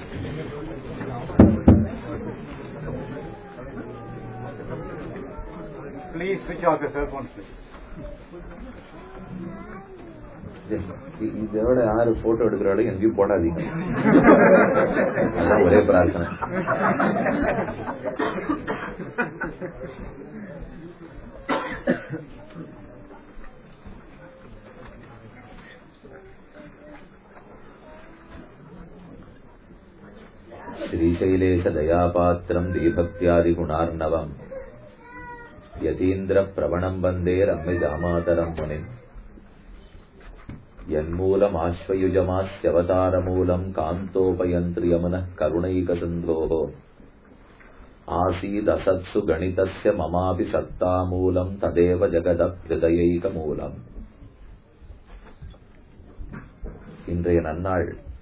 Please switch off your cell phones, please. இ- இதோட யாரு photo எடுக்கிறாலும் எங்கேயும் போடாதீங்க அதான் ஒரே பிரார்த்தனை श्रीशैलेश दयापात्रम् दीभक्त्यादिगुणार्णवम् यतीन्द्रप्रवणम् वन्दे रम्यजामातरम् मुनिम् यन्मूलमाश्वयुजमास्यवतारमूलम् कान्तोपयन्त्रियमनः करुणैकसिन्धोः आसीदसत्सु गणितस्य ममापि सत्तामूलम् तदेव जगदभ्युदयैकमूलम् இன்றைய நன்னாள்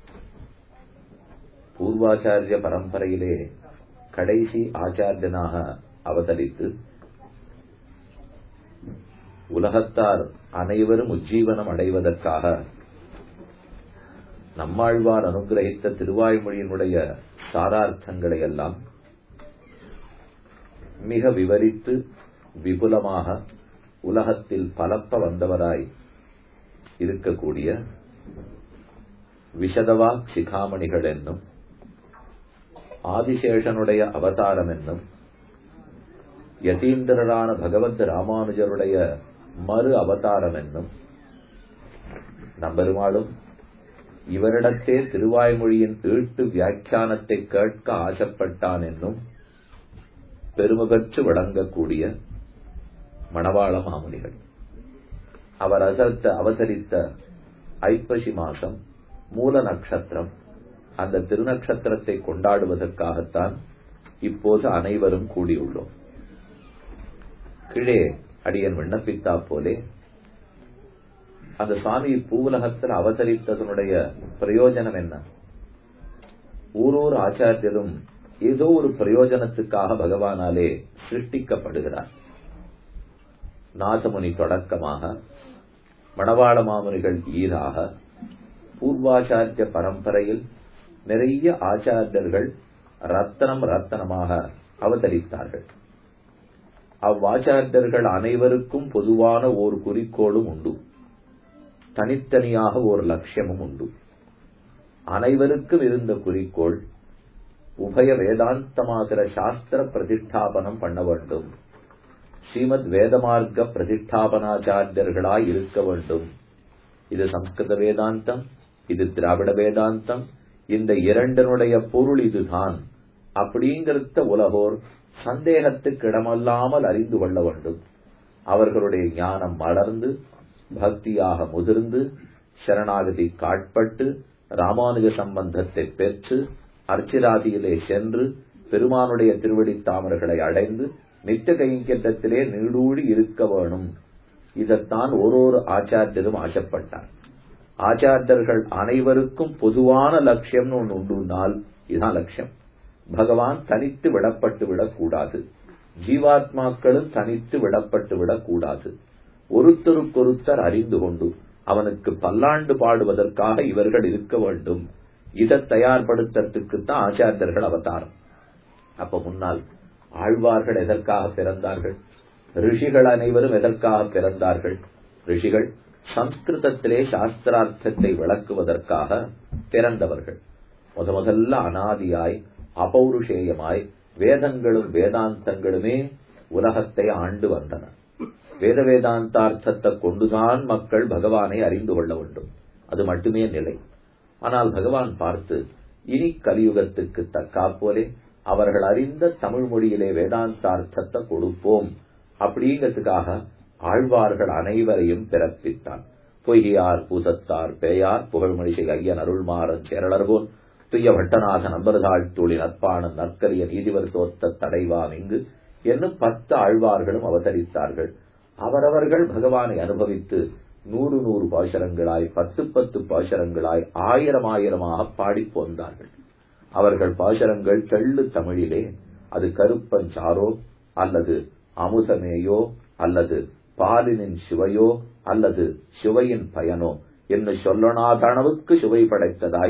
பூர்வாச்சாரிய பரம்பரையிலே கடைசி ஆச்சாரியனாக அவதரித்து உலகத்தார் அனைவரும் உஜ்ஜீவனம் அடைவதற்காக நம்மாழ்வார் அனுகிரகித்த திருவாய்மொழியினுடைய சாரார்த்தங்களை எல்லாம் மிக விவரித்து விபுலமாக உலகத்தில் பலப்ப வந்தவராய் இருக்கக்கூடிய விஷதவா சிகாமணிகள் என்னும் ஆதிசேஷனுடைய அவதாரம் என்னும் யதீந்திரரான பகவத் ராமானுஜருடைய மறு அவதாரம் என்னும் நம்பெருமாளும் இவரிடத்தே திருவாய்மொழியின் ஈட்டு வியாக்கியானத்தை கேட்க ஆசைப்பட்டான் என்னும் பெருமை பெற்று விளங்கக்கூடிய மணவாள மாமுனிகள் அவர் அசத்த அவதரித்த ஐப்பசி மாசம் மூல நட்சத்திரம் அந்த திருநட்சத்திரத்தை கொண்டாடுவதற்காகத்தான் இப்போது அனைவரும் கூடியுள்ளோம் கீழே அடியன் விண்ணப்பித்தா போலே அந்த சுவாமி பூவுலகத்தில் அவதரித்ததனுடைய பிரயோஜனம் என்ன ஊரோர் ஆச்சாரியரும் ஏதோ ஒரு பிரயோஜனத்துக்காக பகவானாலே சிருஷ்டிக்கப்படுகிறார் நாதமுனி தொடக்கமாக மணவாள மாமுனிகள் ஈராக பூர்வாச்சாரிய பரம்பரையில் நிறைய ஆச்சாரியர்கள் ரத்தனம் ரத்தனமாக அவதரித்தார்கள் அவ்வாச்சாரியர்கள் அனைவருக்கும் பொதுவான ஓர் குறிக்கோளும் உண்டு தனித்தனியாக ஒரு லட்சியமும் உண்டு அனைவருக்கும் இருந்த குறிக்கோள் உபய வேதாந்தமாகிற சாஸ்திர பிரதிஷ்டாபனம் பண்ண வேண்டும் ஸ்ரீமத் வேதமார்க்க பிரதிஷ்டாபனாச்சாரியர்களாய் இருக்க வேண்டும் இது சம்ஸ்கிருத வேதாந்தம் இது திராவிட வேதாந்தம் இந்த இரண்டனுடைய பொருள் இதுதான் அப்படிங்கிறத உலகோர் சந்தேகத்துக்கு இடமல்லாமல் அறிந்து கொள்ள வேண்டும் அவர்களுடைய ஞானம் வளர்ந்து பக்தியாக முதிர்ந்து சரணாகதி காட்பட்டு ராமானுஜ சம்பந்தத்தை பெற்று அர்ச்சிராதியிலே சென்று பெருமானுடைய திருவடி தாமர்களை அடைந்து நித்திய கைங்கரியத்திலே நீடூழி இருக்க வேணும் இதைத்தான் ஒரு ஆச்சாரியரும் ஆசைப்பட்டார் ஆச்சாரியர்கள் அனைவருக்கும் பொதுவான லட்சியம்னு ஒன்று உண்டுனால் இதான் லட்சியம் பகவான் தனித்து விடப்பட்டு விடக்கூடாது ஜீவாத்மாக்களும் தனித்து விடப்பட்டு விடக்கூடாது ஒருத்தருக்கொருத்தர் அறிந்து கொண்டு அவனுக்கு பல்லாண்டு பாடுவதற்காக இவர்கள் இருக்க வேண்டும் இதை தயார்படுத்துறதுக்குத்தான் ஆச்சாரியர்கள் அவதாரம் அப்ப முன்னால் ஆழ்வார்கள் எதற்காக பிறந்தார்கள் ரிஷிகள் அனைவரும் எதற்காக பிறந்தார்கள் ரிஷிகள் சம்ஸ்கிருதத்திலே சாஸ்திரார்த்தத்தை விளக்குவதற்காக பிறந்தவர்கள் முத முதல்ல அனாதியாய் அபௌருஷேயமாய் வேதங்களும் வேதாந்தங்களுமே உலகத்தை ஆண்டு வந்தன வேத வேதாந்தார்த்தத்தை கொண்டுதான் மக்கள் பகவானை அறிந்து கொள்ள வேண்டும் அது மட்டுமே நிலை ஆனால் பகவான் பார்த்து இனி கலியுகத்துக்கு தக்காப்போலே அவர்கள் அறிந்த தமிழ் மொழியிலே வேதாந்தார்த்தத்தை கொடுப்போம் அப்படிங்கிறதுக்காக ஆழ்வார்கள் அனைவரையும் பிறப்பித்தான் பொய்யார் பூசத்தார் பேயார் புகழ்மொழிசை ஐயன் அருள்மாறன் சேரலர்போன் துய்ய வட்டநாத நம்பர்தாள் தூளி நற்பாணன் நற்கரிய நீதிவர் தோத்த தடைவான் இங்கு என்னும் பத்து ஆழ்வார்களும் அவதரித்தார்கள் அவரவர்கள் பகவானை அனுபவித்து நூறு நூறு பாசரங்களாய் பத்து பத்து பாசரங்களாய் ஆயிரம் ஆயிரமாக பாடிப் போந்தார்கள் அவர்கள் பாசரங்கள் தெள்ளு தமிழிலே அது கருப்பஞ்சாரோ அல்லது அமுதமேயோ அல்லது பாலினின் சுவையோ அல்லது சுவையின் பயனோ என்று சொல்லனாத அளவுக்கு சுவை படைத்ததாய்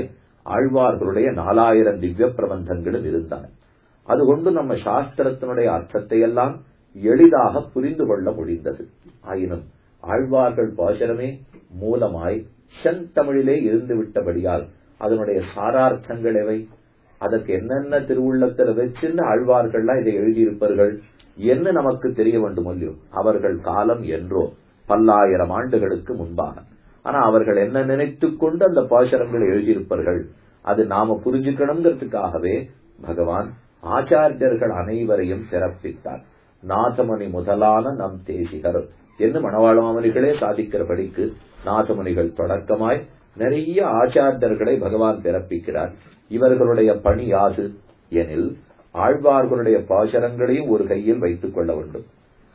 ஆழ்வார்களுடைய நாலாயிரம் திவ்ய பிரபந்தங்களும் இருந்தன அதுகொண்டு நம்ம சாஸ்திரத்தினுடைய அர்த்தத்தை எல்லாம் எளிதாக புரிந்து கொள்ள முடிந்தது ஆயினும் ஆழ்வார்கள் பாசனமே மூலமாய் செந்தமிழிலே இருந்து விட்டபடியால் அதனுடைய சாரார்த்தங்கள் எவை அதற்கு என்னென்ன திருவுள்ளத்தில் வச்சிருந்து ஆழ்வார்கள்லாம் இதை எழுதியிருப்பார்கள் என்ன நமக்கு தெரிய வேண்டும் இல்லையோ அவர்கள் காலம் என்றோ பல்லாயிரம் ஆண்டுகளுக்கு முன்பாக ஆனா அவர்கள் என்ன நினைத்துக் கொண்டு அந்த பாசரங்கள் எழுதியிருப்பார்கள் அது நாம புரிஞ்சுக்கணுங்கிறதுக்காகவே பகவான் ஆச்சாரியர்கள் அனைவரையும் சிறப்பித்தார் நாதமணி முதலான நம் தேசிகர் என்று மணவாளமாமணிகளே சாதிக்கிறபடிக்கு நாதமணிகள் தொடக்கமாய் நிறைய ஆச்சாரியர்களை பகவான் பிறப்பிக்கிறார் இவர்களுடைய பணி யாது எனில் ஆழ்வார்களுடைய பாசரங்களையும் ஒரு கையில் வைத்துக் கொள்ள வேண்டும்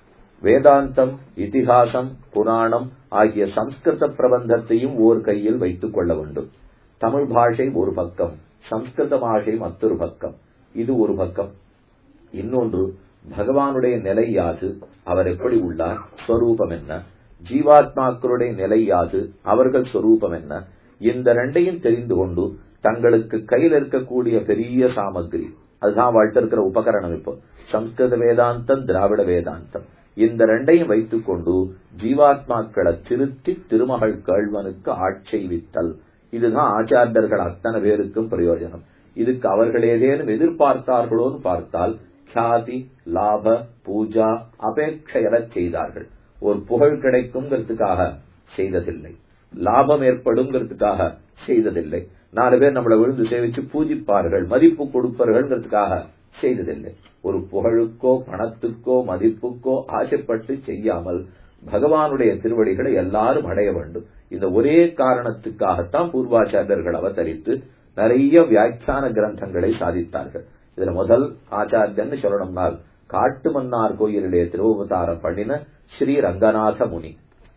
வேதாந்தம் இதிகாசம் புராணம் ஆகிய சம்ஸ்கிருத பிரபந்தத்தையும் ஓர் கையில் வைத்துக் கொள்ள வேண்டும் தமிழ் பாஷை ஒரு பக்கம் சம்ஸ்கிருத பாஷை மற்றொரு பக்கம் இது ஒரு பக்கம் இன்னொன்று பகவானுடைய நிலை யாது அவர் எப்படி உள்ளார் ஸ்வரூபம் என்ன ஜீவாத்மாக்களுடைய நிலை யாது அவர்கள் ஸ்வரூபம் என்ன இந்த ரெண்டையும் தெரிந்து கொண்டு தங்களுக்கு கையில் இருக்கக்கூடிய பெரிய சாமகிரி அதுதான் வாழ்த்து இருக்கிற உபகரணம் இப்போ சம்ஸ்கிருத வேதாந்தம் திராவிட வேதாந்தம் இந்த ரெண்டையும் வைத்துக் கொண்டு ஜீவாத்மாக்களை திருத்தி திருமகள் கேழ்வனுக்கு ஆட்சேவித்தல் இதுதான் ஆச்சாரியர்கள் அத்தனை பேருக்கும் பிரயோஜனம் இதுக்கு அவர்கள் ஏதேனும் எதிர்பார்த்தார்களோன்னு பார்த்தால் கியாதி லாப பூஜா அபேட்சையல செய்தார்கள் ஒரு புகழ் கிடைக்குங்கிறதுக்காக செய்ததில்லை லாபம் ஏற்படுங்கிறதுக்காக செய்ததில்லை நாலு பேர் நம்மளை விழுந்து சேவிச்சு பூஜிப்பார்கள் மதிப்பு கொடுப்பார்கள்ங்கிறதுக்காக செய்ததில்லை ஒரு புகழுக்கோ பணத்துக்கோ மதிப்புக்கோ ஆசைப்பட்டு செய்யாமல் பகவானுடைய திருவடிகளை எல்லாரும் அடைய வேண்டும் இந்த ஒரே காரணத்துக்காகத்தான் பூர்வாச்சாரியர்கள் அவதரித்து நிறைய வியாக்கியான கிரந்தங்களை சாதித்தார்கள் இதுல முதல் ஆச்சாரியன் சொல்லணும்னால் காட்டு மன்னார் கோயிலுடைய திருவவதாரம் பண்ணின ஸ்ரீ ரங்கநாத முனி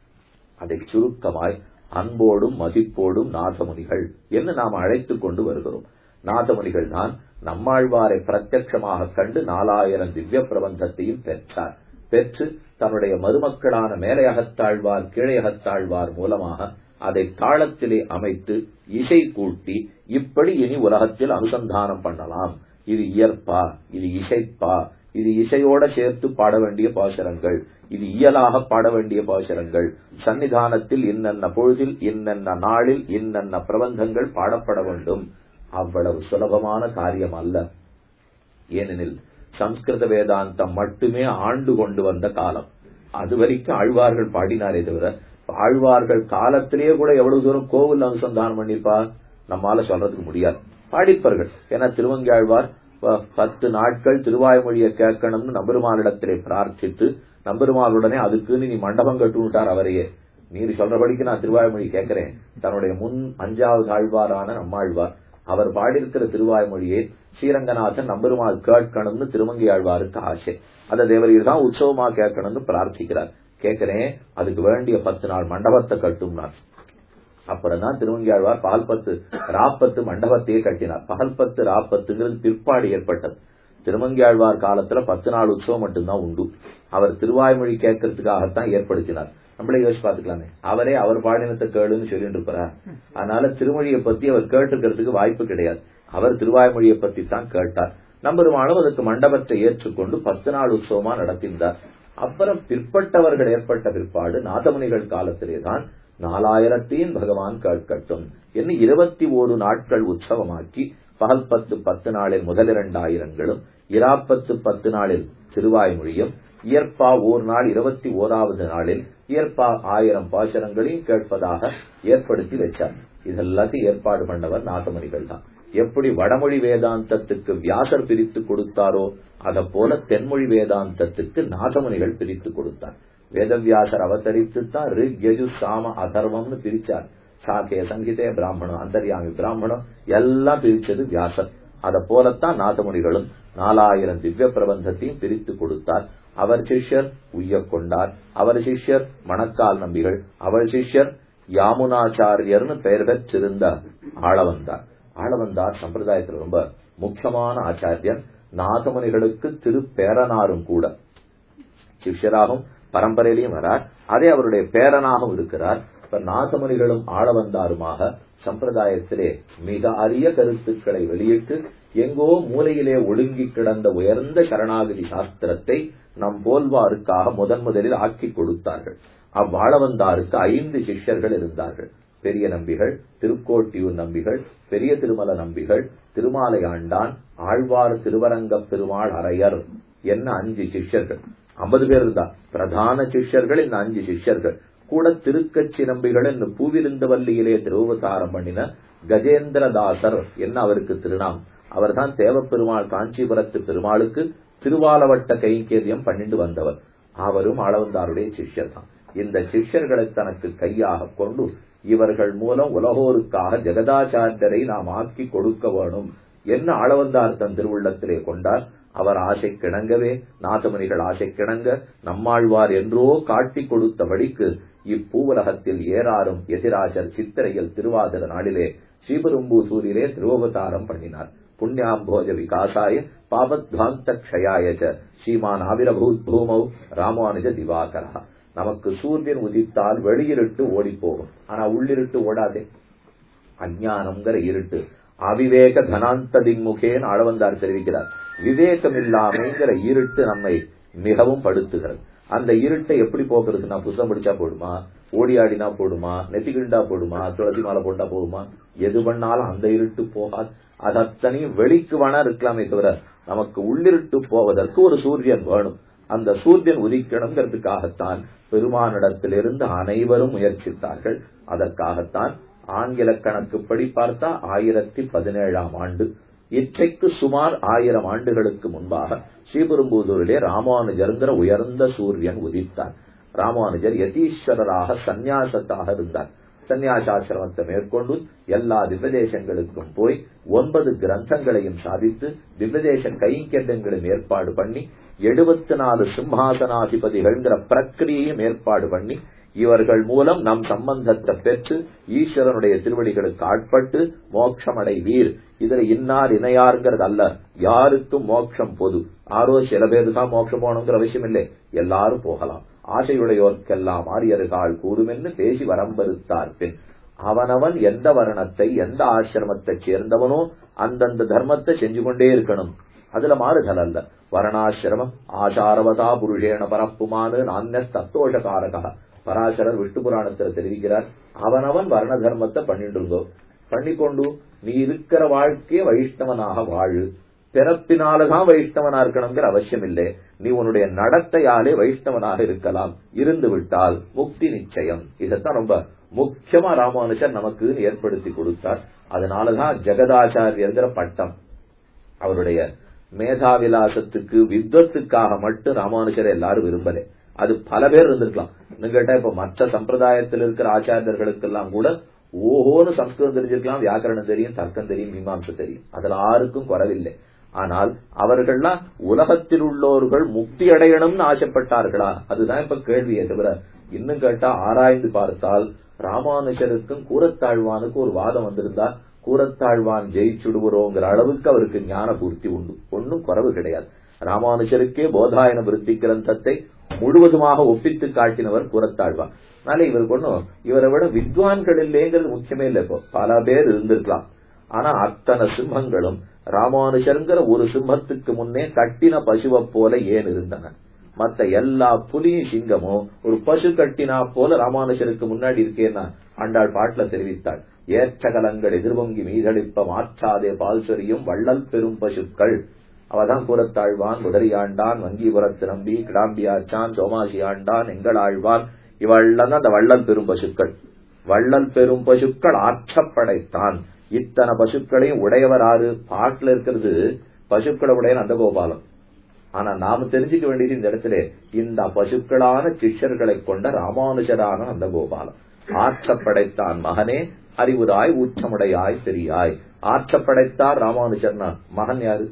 அதை சுருக்கமாய் அன்போடும் மதிப்போடும் நாதமுனிகள் என்று நாம் அழைத்துக் கொண்டு வருகிறோம் நாதமுனிகள் தான் நம்மாழ்வாரை பிரத்யட்சமாக கண்டு நாலாயிரம் திவ்ய பிரபந்தத்தையும் பெற்றார் பெற்று தன்னுடைய மருமக்களான மேலையகத்தாழ்வார் கீழையகத்தாழ்வார் மூலமாக அதை தாளத்திலே அமைத்து இசை கூட்டி இப்படி இனி உலகத்தில் அனுசந்தானம் பண்ணலாம் இது இயற்பா இது இசைப்பா இது இசையோட சேர்த்து பாட வேண்டிய பாசரங்கள் இது இயலாக பாட வேண்டிய பாசரங்கள் சன்னிதானத்தில் இன்னென்ன பொழுதில் இன்னென்ன நாளில் இன்னென்ன பிரபந்தங்கள் பாடப்பட வேண்டும் அவ்வளவு சுலபமான காரியம் அல்ல ஏனெனில் சம்ஸ்கிருத வேதாந்தம் மட்டுமே ஆண்டு கொண்டு வந்த காலம் அது வரைக்கும் ஆழ்வார்கள் பாடினாரே தவிர ஆழ்வார்கள் காலத்திலேயே கூட எவ்வளவு தூரம் கோவில் அனுசந்தானம் பண்ணிருப்பா நம்மால சொல்றதுக்கு முடியாது பாடிப்பார்கள் ஏன்னா திருவங்கியாழ்வார் பத்து நாட்கள் திருவாய்மொழியை கேட்கணும்னு நம்பெருமானிடத்திலே பிரார்த்தித்து நம்பெருமானுடனே அதுக்குன்னு நீ மண்டபம் கட்டுவிட்டார் அவரையே நீர் சொல்றபடிக்கு நான் திருவாய்மொழி கேட்கிறேன் தன்னுடைய முன் அஞ்சாவது ஆழ்வாரான நம்மாழ்வார் அவர் பாடியிருக்கிற திருவாய்மொழியை ஸ்ரீரங்கநாதன் நம்பெருமாள் கேட்கணும்னு திருமங்கி ஆழ்வாருக்கு ஆசை அந்த தேவரீர் தான் உற்சவமா கேட்கணும்னு பிரார்த்திக்கிறார் கேட்கிறேன் அதுக்கு வேண்டிய பத்து நாள் மண்டபத்தை கட்டும்னார் அப்புறம் தான் திருவங்கியாழ்வார் பகல்பத்து ராப்பத்து மண்டபத்தையே கட்டினார் பகல்பத்து ராப்பத்துங்கிறது பிற்பாடு ஏற்பட்டது திருமங்கியாழ்வார் காலத்துல பத்து நாள் உற்சவம் மட்டும்தான் உண்டு அவர் திருவாய்மொழி கேட்கறதுக்காகத்தான் ஏற்படுத்தினார் நம்மளே யோசிச்சு பாத்துக்கலாமே அவரே அவர் பாடினத்தை கேளுன்னு சொல்லிட்டு இருப்பாரா அதனால திருமொழியை பத்தி அவர் கேட்டுக்கிறதுக்கு வாய்ப்பு கிடையாது அவர் திருவாய்மொழியை பத்தி தான் கேட்டார் நம்பெருமானும் அதுக்கு மண்டபத்தை ஏற்றுக்கொண்டு பத்து நாள் உற்சவமா நடத்தினார் அப்புறம் பிற்பட்டவர்கள் ஏற்பட்ட பிற்பாடு நாதமுனிகள் காலத்திலே தான் நாலாயிரத்தையும் பகவான் கேட்கட்டும் என்று இருபத்தி ஓரு நாட்கள் உற்சவமாக்கி பகல் பத்து பத்து நாளில் முதல் இரண்டாயிரங்களும் இராப்பத்து பத்து நாளில் திருவாய்மொழியும் இயற்பா ஓர் நாள் இருபத்தி ஓராவது நாளில் இயற்பா ஆயிரம் பாசனங்களையும் கேட்பதாக ஏற்படுத்தி வச்சார் இதெல்லாத்தையும் ஏற்பாடு பண்ணவர் நாதமணிகள் தான் எப்படி வடமொழி வேதாந்தத்துக்கு வியாசர் பிரித்து கொடுத்தாரோ அத போல தென்மொழி வேதாந்தத்துக்கு நாதமுனிகள் பிரித்து கொடுத்தார் வேதவியாசர் அவதரித்துத்தான் ரிக் யஜு சாம அதர்வம்னு பிரிச்சார் சாக்கிய சங்கீதே பிராமணம் அந்தர்யாமி பிராமணம் எல்லாம் பிரிச்சது வியாசர் அத போலத்தான் நாதமுனிகளும் நாலாயிரம் திவ்ய பிரபந்தத்தையும் பிரித்து கொடுத்தார் அவர் சிஷ்யர் உய்ய கொண்டார் அவர் சிஷ்யர் மணக்கால் நம்பிகள் அவர் சிஷ்யர் யாமுனாச்சாரியர்னு பெயர் பெற்றிருந்த ஆளவந்தார் ஆளவந்தார் சம்பிரதாயத்தில் ரொம்ப முக்கியமான ஆச்சாரியன் நாதமுனிகளுக்கு திருப்பேரனாரும் கூட சிஷ்யராகவும் பரம்பரையிலையும் வரார் அதே அவருடைய பேரனாகவும் இருக்கிறார் இப்ப நாதமுனிகளும் ஆளவந்தாருமாக சம்பிரதாயத்திலே மிக அரிய கருத்துக்களை வெளியிட்டு எங்கோ மூலையிலே ஒடுங்கி கிடந்த உயர்ந்த சரணாகதி சாஸ்திரத்தை நம் போல்வாருக்காக முதன் முதலில் ஆக்கி கொடுத்தார்கள் அவ்வாழவந்தாருக்கு ஐந்து சிஷ்யர்கள் இருந்தார்கள் பெரிய நம்பிகள் திருக்கோட்டியூர் நம்பிகள் பெரிய திருமல நம்பிகள் திருமாலையாண்டான் ஆழ்வார் திருவரங்க பெருமாள் அரையர் என்ன அஞ்சு சிஷ்யர்கள் ஐம்பது பேர் இருந்தா பிரதான சிஷ்யர்கள் இந்த அஞ்சு சிஷ்யர்கள் கூட திருக்கச்சி நம்பிகள் என்று பூவிருந்தவல்லியிலே திருவதாரம் பண்ணின கஜேந்திரதாசர் என்ன அவருக்கு திருநாம் அவர்தான் தேவப்பெருமாள் காஞ்சிபுரத்து பெருமாளுக்கு திருவாலவட்ட கைங்கேரியம் பண்ணிட்டு வந்தவர் அவரும் அளவந்தாருடைய சிஷ்யர் தான் இந்த சிஷ்யர்களை தனக்கு கையாக கொண்டு இவர்கள் மூலம் உலகோருக்காக ஜெகதாச்சாரியரை நாம் ஆக்கி கொடுக்க வேணும் என்ன அளவந்தார் தன் திருவுள்ளத்திலே கொண்டார் அவர் ஆசை கிணங்கவே நாதமுனிகள் ஆசை கிணங்க நம்மாழ்வார் என்றோ காட்டி கொடுத்த வழிக்கு இப்பூவுலகத்தில் ஏறாரும் எதிராஜர் சித்திரையில் திருவாதிர நாளிலே ஸ்ரீபெரும்பூசூரிலே திருவவதாரம் பண்ணினார் புண்ணியாம்போஜ விகாசாய பாபத்வாந்த க்ஷயாய ஸ்ரீமான் ஆவிரபூத் பூமௌ ராமானுஜ திவாகரா நமக்கு சூரியன் உதித்தால் வெளியிருட்டு ஓடி போகும் ஆனா உள்ளிருட்டு ஓடாதே அஜானம்ங்கிற இருட்டு அவிவேக தனாந்த திங்முகேன்னு ஆளவந்தார் தெரிவிக்கிறார் விவேகம் இல்லாமைங்கிற இருட்டு நம்மை மிகவும் படுத்துகிறது அந்த இருட்டை எப்படி போக்குறதுன்னா புத்தகம் படிச்சா போடுமா ஓடி ஆடினா போடுமா நெத்திகிண்டா போடுமா துளசி மாலை போட்டா போடுமா எது பண்ணாலும் அந்த இருட்டு போகாது அது அத்தனையும் வெளிக்கு வேணா இருக்கலாமே தவிர நமக்கு உள்ளிருட்டு போவதற்கு ஒரு சூரியன் வேணும் அந்த சூரியன் உதிக்கணுங்கிறதுக்காகத்தான் பெருமானிடத்திலிருந்து அனைவரும் முயற்சித்தார்கள் அதற்காகத்தான் ஆங்கில கணக்குப்படி பார்த்தா ஆயிரத்தி பதினேழாம் ஆண்டு இற்றைக்கு சுமார் ஆயிரம் ஆண்டுகளுக்கு முன்பாக ஸ்ரீபெரும்புதூரிலே ராமானுஜருங்கிற உயர்ந்த சூரியன் உதித்தார் ராமானுஜர் யதீஸ்வரராக சந்நியாசத்தாக இருந்தார் சந்நியாசாசிரமத்தை மேற்கொண்டு எல்லா திவ்யதேசங்களுக்கும் போய் ஒன்பது கிரந்தங்களையும் சாதித்து திவ்யதேச கைங்கெண்டங்களையும் ஏற்பாடு பண்ணி எழுபத்தி நாலு சிம்ஹாசனாதிபதிகள்ங்கிற பிரக்கிரியையும் ஏற்பாடு பண்ணி இவர்கள் மூலம் நம் சம்பந்தத்தை பெற்று ஈஸ்வரனுடைய திருவடிகளுக்கு ஆட்பட்டு மோட்சம் அடைவீர் இதுல இன்னார் இணையாருங்கிறது அல்ல யாருக்கும் மோட்சம் பொது ஆரோ சில பேர் தான் மோட்சம் போகணுங்கிற அவசியம் இல்லை எல்லாரும் போகலாம் ஆசையுடையோர்க்கெல்லாம் ஆரியர்கள் கூறுமென்னு பேசி வரம்பருத்தார் பின் அவனவன் எந்த வர்ணத்தை எந்த ஆசிரமத்தைச் சேர்ந்தவனோ அந்தந்த தர்மத்தை செஞ்சு கொண்டே இருக்கணும் அதுல மாறுதல் அல்ல வர்ணாசிரமம் ஆசாரவதா புருஷேன பரப்புமானு நானிய தத்தோஷகாரகா பராசரர் விஷ்ணு புராணத்துல தெரிவிக்கிறார் அவனவன் வர்ண தர்மத்தை பண்ணிட்டு இருந்தோ பண்ணிக்கொண்டு நீ இருக்கிற வாழ்க்கையே வைஷ்ணவனாக வாழு பிறப்பினாலதான் வைஷ்ணவனா இருக்கணுங்கிற அவசியம் இல்லை நீ உன்னுடைய நடத்தையாலே வைஷ்ணவனாக இருக்கலாம் இருந்து விட்டால் முக்தி நிச்சயம் இதத்தான் ரொம்ப முக்கியமா ராமானுஜர் நமக்கு ஏற்படுத்தி கொடுத்தார் அதனாலதான் ஜெகதாச்சாரியங்கிற பட்டம் அவருடைய மேதாவிலாசத்துக்கு வித்வத்துக்காக மட்டும் ராமானுஜர் எல்லாரும் விரும்பல அது பல பேர் இருந்திருக்கலாம் கேட்டா இப்ப மற்ற சம்பிரதாயத்தில் இருக்கிற ஆச்சாரியர்களுக்கெல்லாம் கூட ஓஹோன்னு சம்ஸ்கிருதம் தெரிஞ்சிருக்கலாம் வியாக்கரணம் தெரியும் தர்க்கம் தெரியும் மீமாம்சம் தெரியும் அதுல யாருக்கும் குறவில்லை ஆனால் அவர்கள்லாம் உலகத்தில் உள்ளவர்கள் முக்தி அடையணும்னு ஆசைப்பட்டார்களா அதுதான் இப்ப கேள்வியே தவிர இன்னும் கேட்டா ஆராய்ந்து பார்த்தால் ராமானுஜருக்கும் கூரத்தாழ்வானுக்கும் ஒரு வாதம் வந்திருந்தா கூரத்தாழ்வான் ஜெயிச்சுடுவோங்கிற அளவுக்கு அவருக்கு ஞான பூர்த்தி உண்டு ஒன்னும் குறவு கிடையாது ராமானுஜருக்கே போதாயன விருத்தி கிரந்தத்தை முழுவதுமாக ஒப்பித்து காட்டினவர் கூரத்தாழ்வான் அதனால இவருக்கு ஒன்னும் இவரை விட வித்வான்கள் இல்லைங்கிறது முக்கியமே இல்லை இப்போ பல பேர் இருந்திருக்கலாம் ஆனா அத்தனை சிம்மங்களும் ராமானுஜருங்கிற ஒரு சிம்மத்துக்கு முன்னே கட்டின பசுவை போல ஏன் இருந்தன மத்த எல்லா புலியும் சிங்கமும் ஒரு பசு கட்டினா போல ராமானுஜருக்கு முன்னாடி இருக்கேன்னா அண்டாள் பாட்டுல தெரிவித்தாள் ஏற்றகலங்கள் எதிர்வங்கி மீதளிப்ப மாற்றாதே பால் சொரியும் வள்ளல் பெரும் பசுக்கள் அவதான் கூறத்தாழ்வான் உதறியாண்டான் வங்கிபுரத்து நம்பி கிடாம்பியாச்சான் சோமாசி ஆண்டான் எங்கள் ஆழ்வான் இவள்லாம் தான் அந்த வள்ளல் பெரும் பசுக்கள் வள்ளல் பெரும் பசுக்கள் ஆற்றப்படைத்தான் இத்தனை பசுக்களையும் உடையவர் ஆறு பாட்டுல இருக்கிறது பசுக்களை உடைய நந்தகோபாலம் ஆனா நாம தெரிஞ்சுக்க வேண்டியது இந்த இடத்துல இந்த பசுக்களான சிஷ்யர்களை கொண்ட ராமானுஜரான நந்தகோபாலம் ஆற்றப்படைத்தான் மகனே அறிவுராய் ஊற்றமுடையாய் பெரியாய் ஆற்றப்படைத்தார் ராமானுஜர்னா மகன் யாரு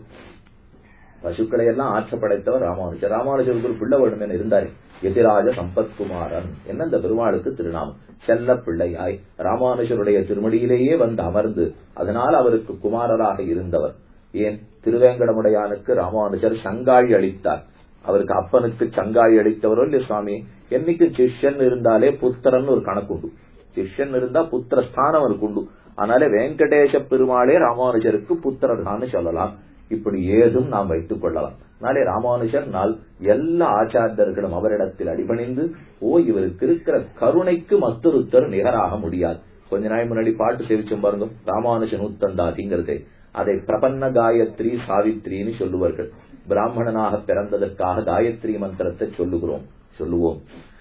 பசுக்களை எல்லாம் ஆற்றப்படைத்தவர் ராமானுஜர் ராமானுஜருக்கு ஒரு பிள்ளை வேணும் என இருந்தாரு எதிராஜ சம்பத்குமாரன் என்ன இந்த பெருமாளுக்கு திருநாமம் செல்ல பிள்ளையாய் ராமானுஜருடைய திருமடியிலேயே வந்து அமர்ந்து அதனால் அவருக்கு குமாரராக இருந்தவர் ஏன் திருவேங்கடமுடையானுக்கு ராமானுஜர் சங்காழி அளித்தார் அவருக்கு அப்பனுக்கு சங்காழி அளித்தவரோ இல்லையா சுவாமி என்னைக்கு சிஷ்யன் இருந்தாலே புத்திரன் ஒரு கணக்குண்டு சிஷ்யன் இருந்தா புத்திர ஸ்தானம் அவருக்கு உண்டு அதனால வெங்கடேச பெருமாளே ராமானுஜருக்கு புத்திரர்தான்னு சொல்லலாம் இப்படி ஏதும் நாம் வைத்துக் கொள்ளலாம் நாளே ராமானுஜர் நாள் எல்லா ஆச்சாரியர்களும் அவரிடத்தில் அடிபணிந்து ஓ இவருக்கு இருக்கிற கருணைக்கு மற்றொருத்தர் நிகராக முடியாது கொஞ்ச நாள் முன்னாடி பாட்டு சேவிச்சோம் பாருங்க ராமானுஜன் உத்தந்தாதிங்கிறது அதை பிரபன்ன காயத்ரி சாவித்ரின்னு சொல்லுவார்கள் பிராமணனாக பிறந்ததற்காக காயத்ரி மந்திரத்தை சொல்லுகிறோம் சொல்லுவோம்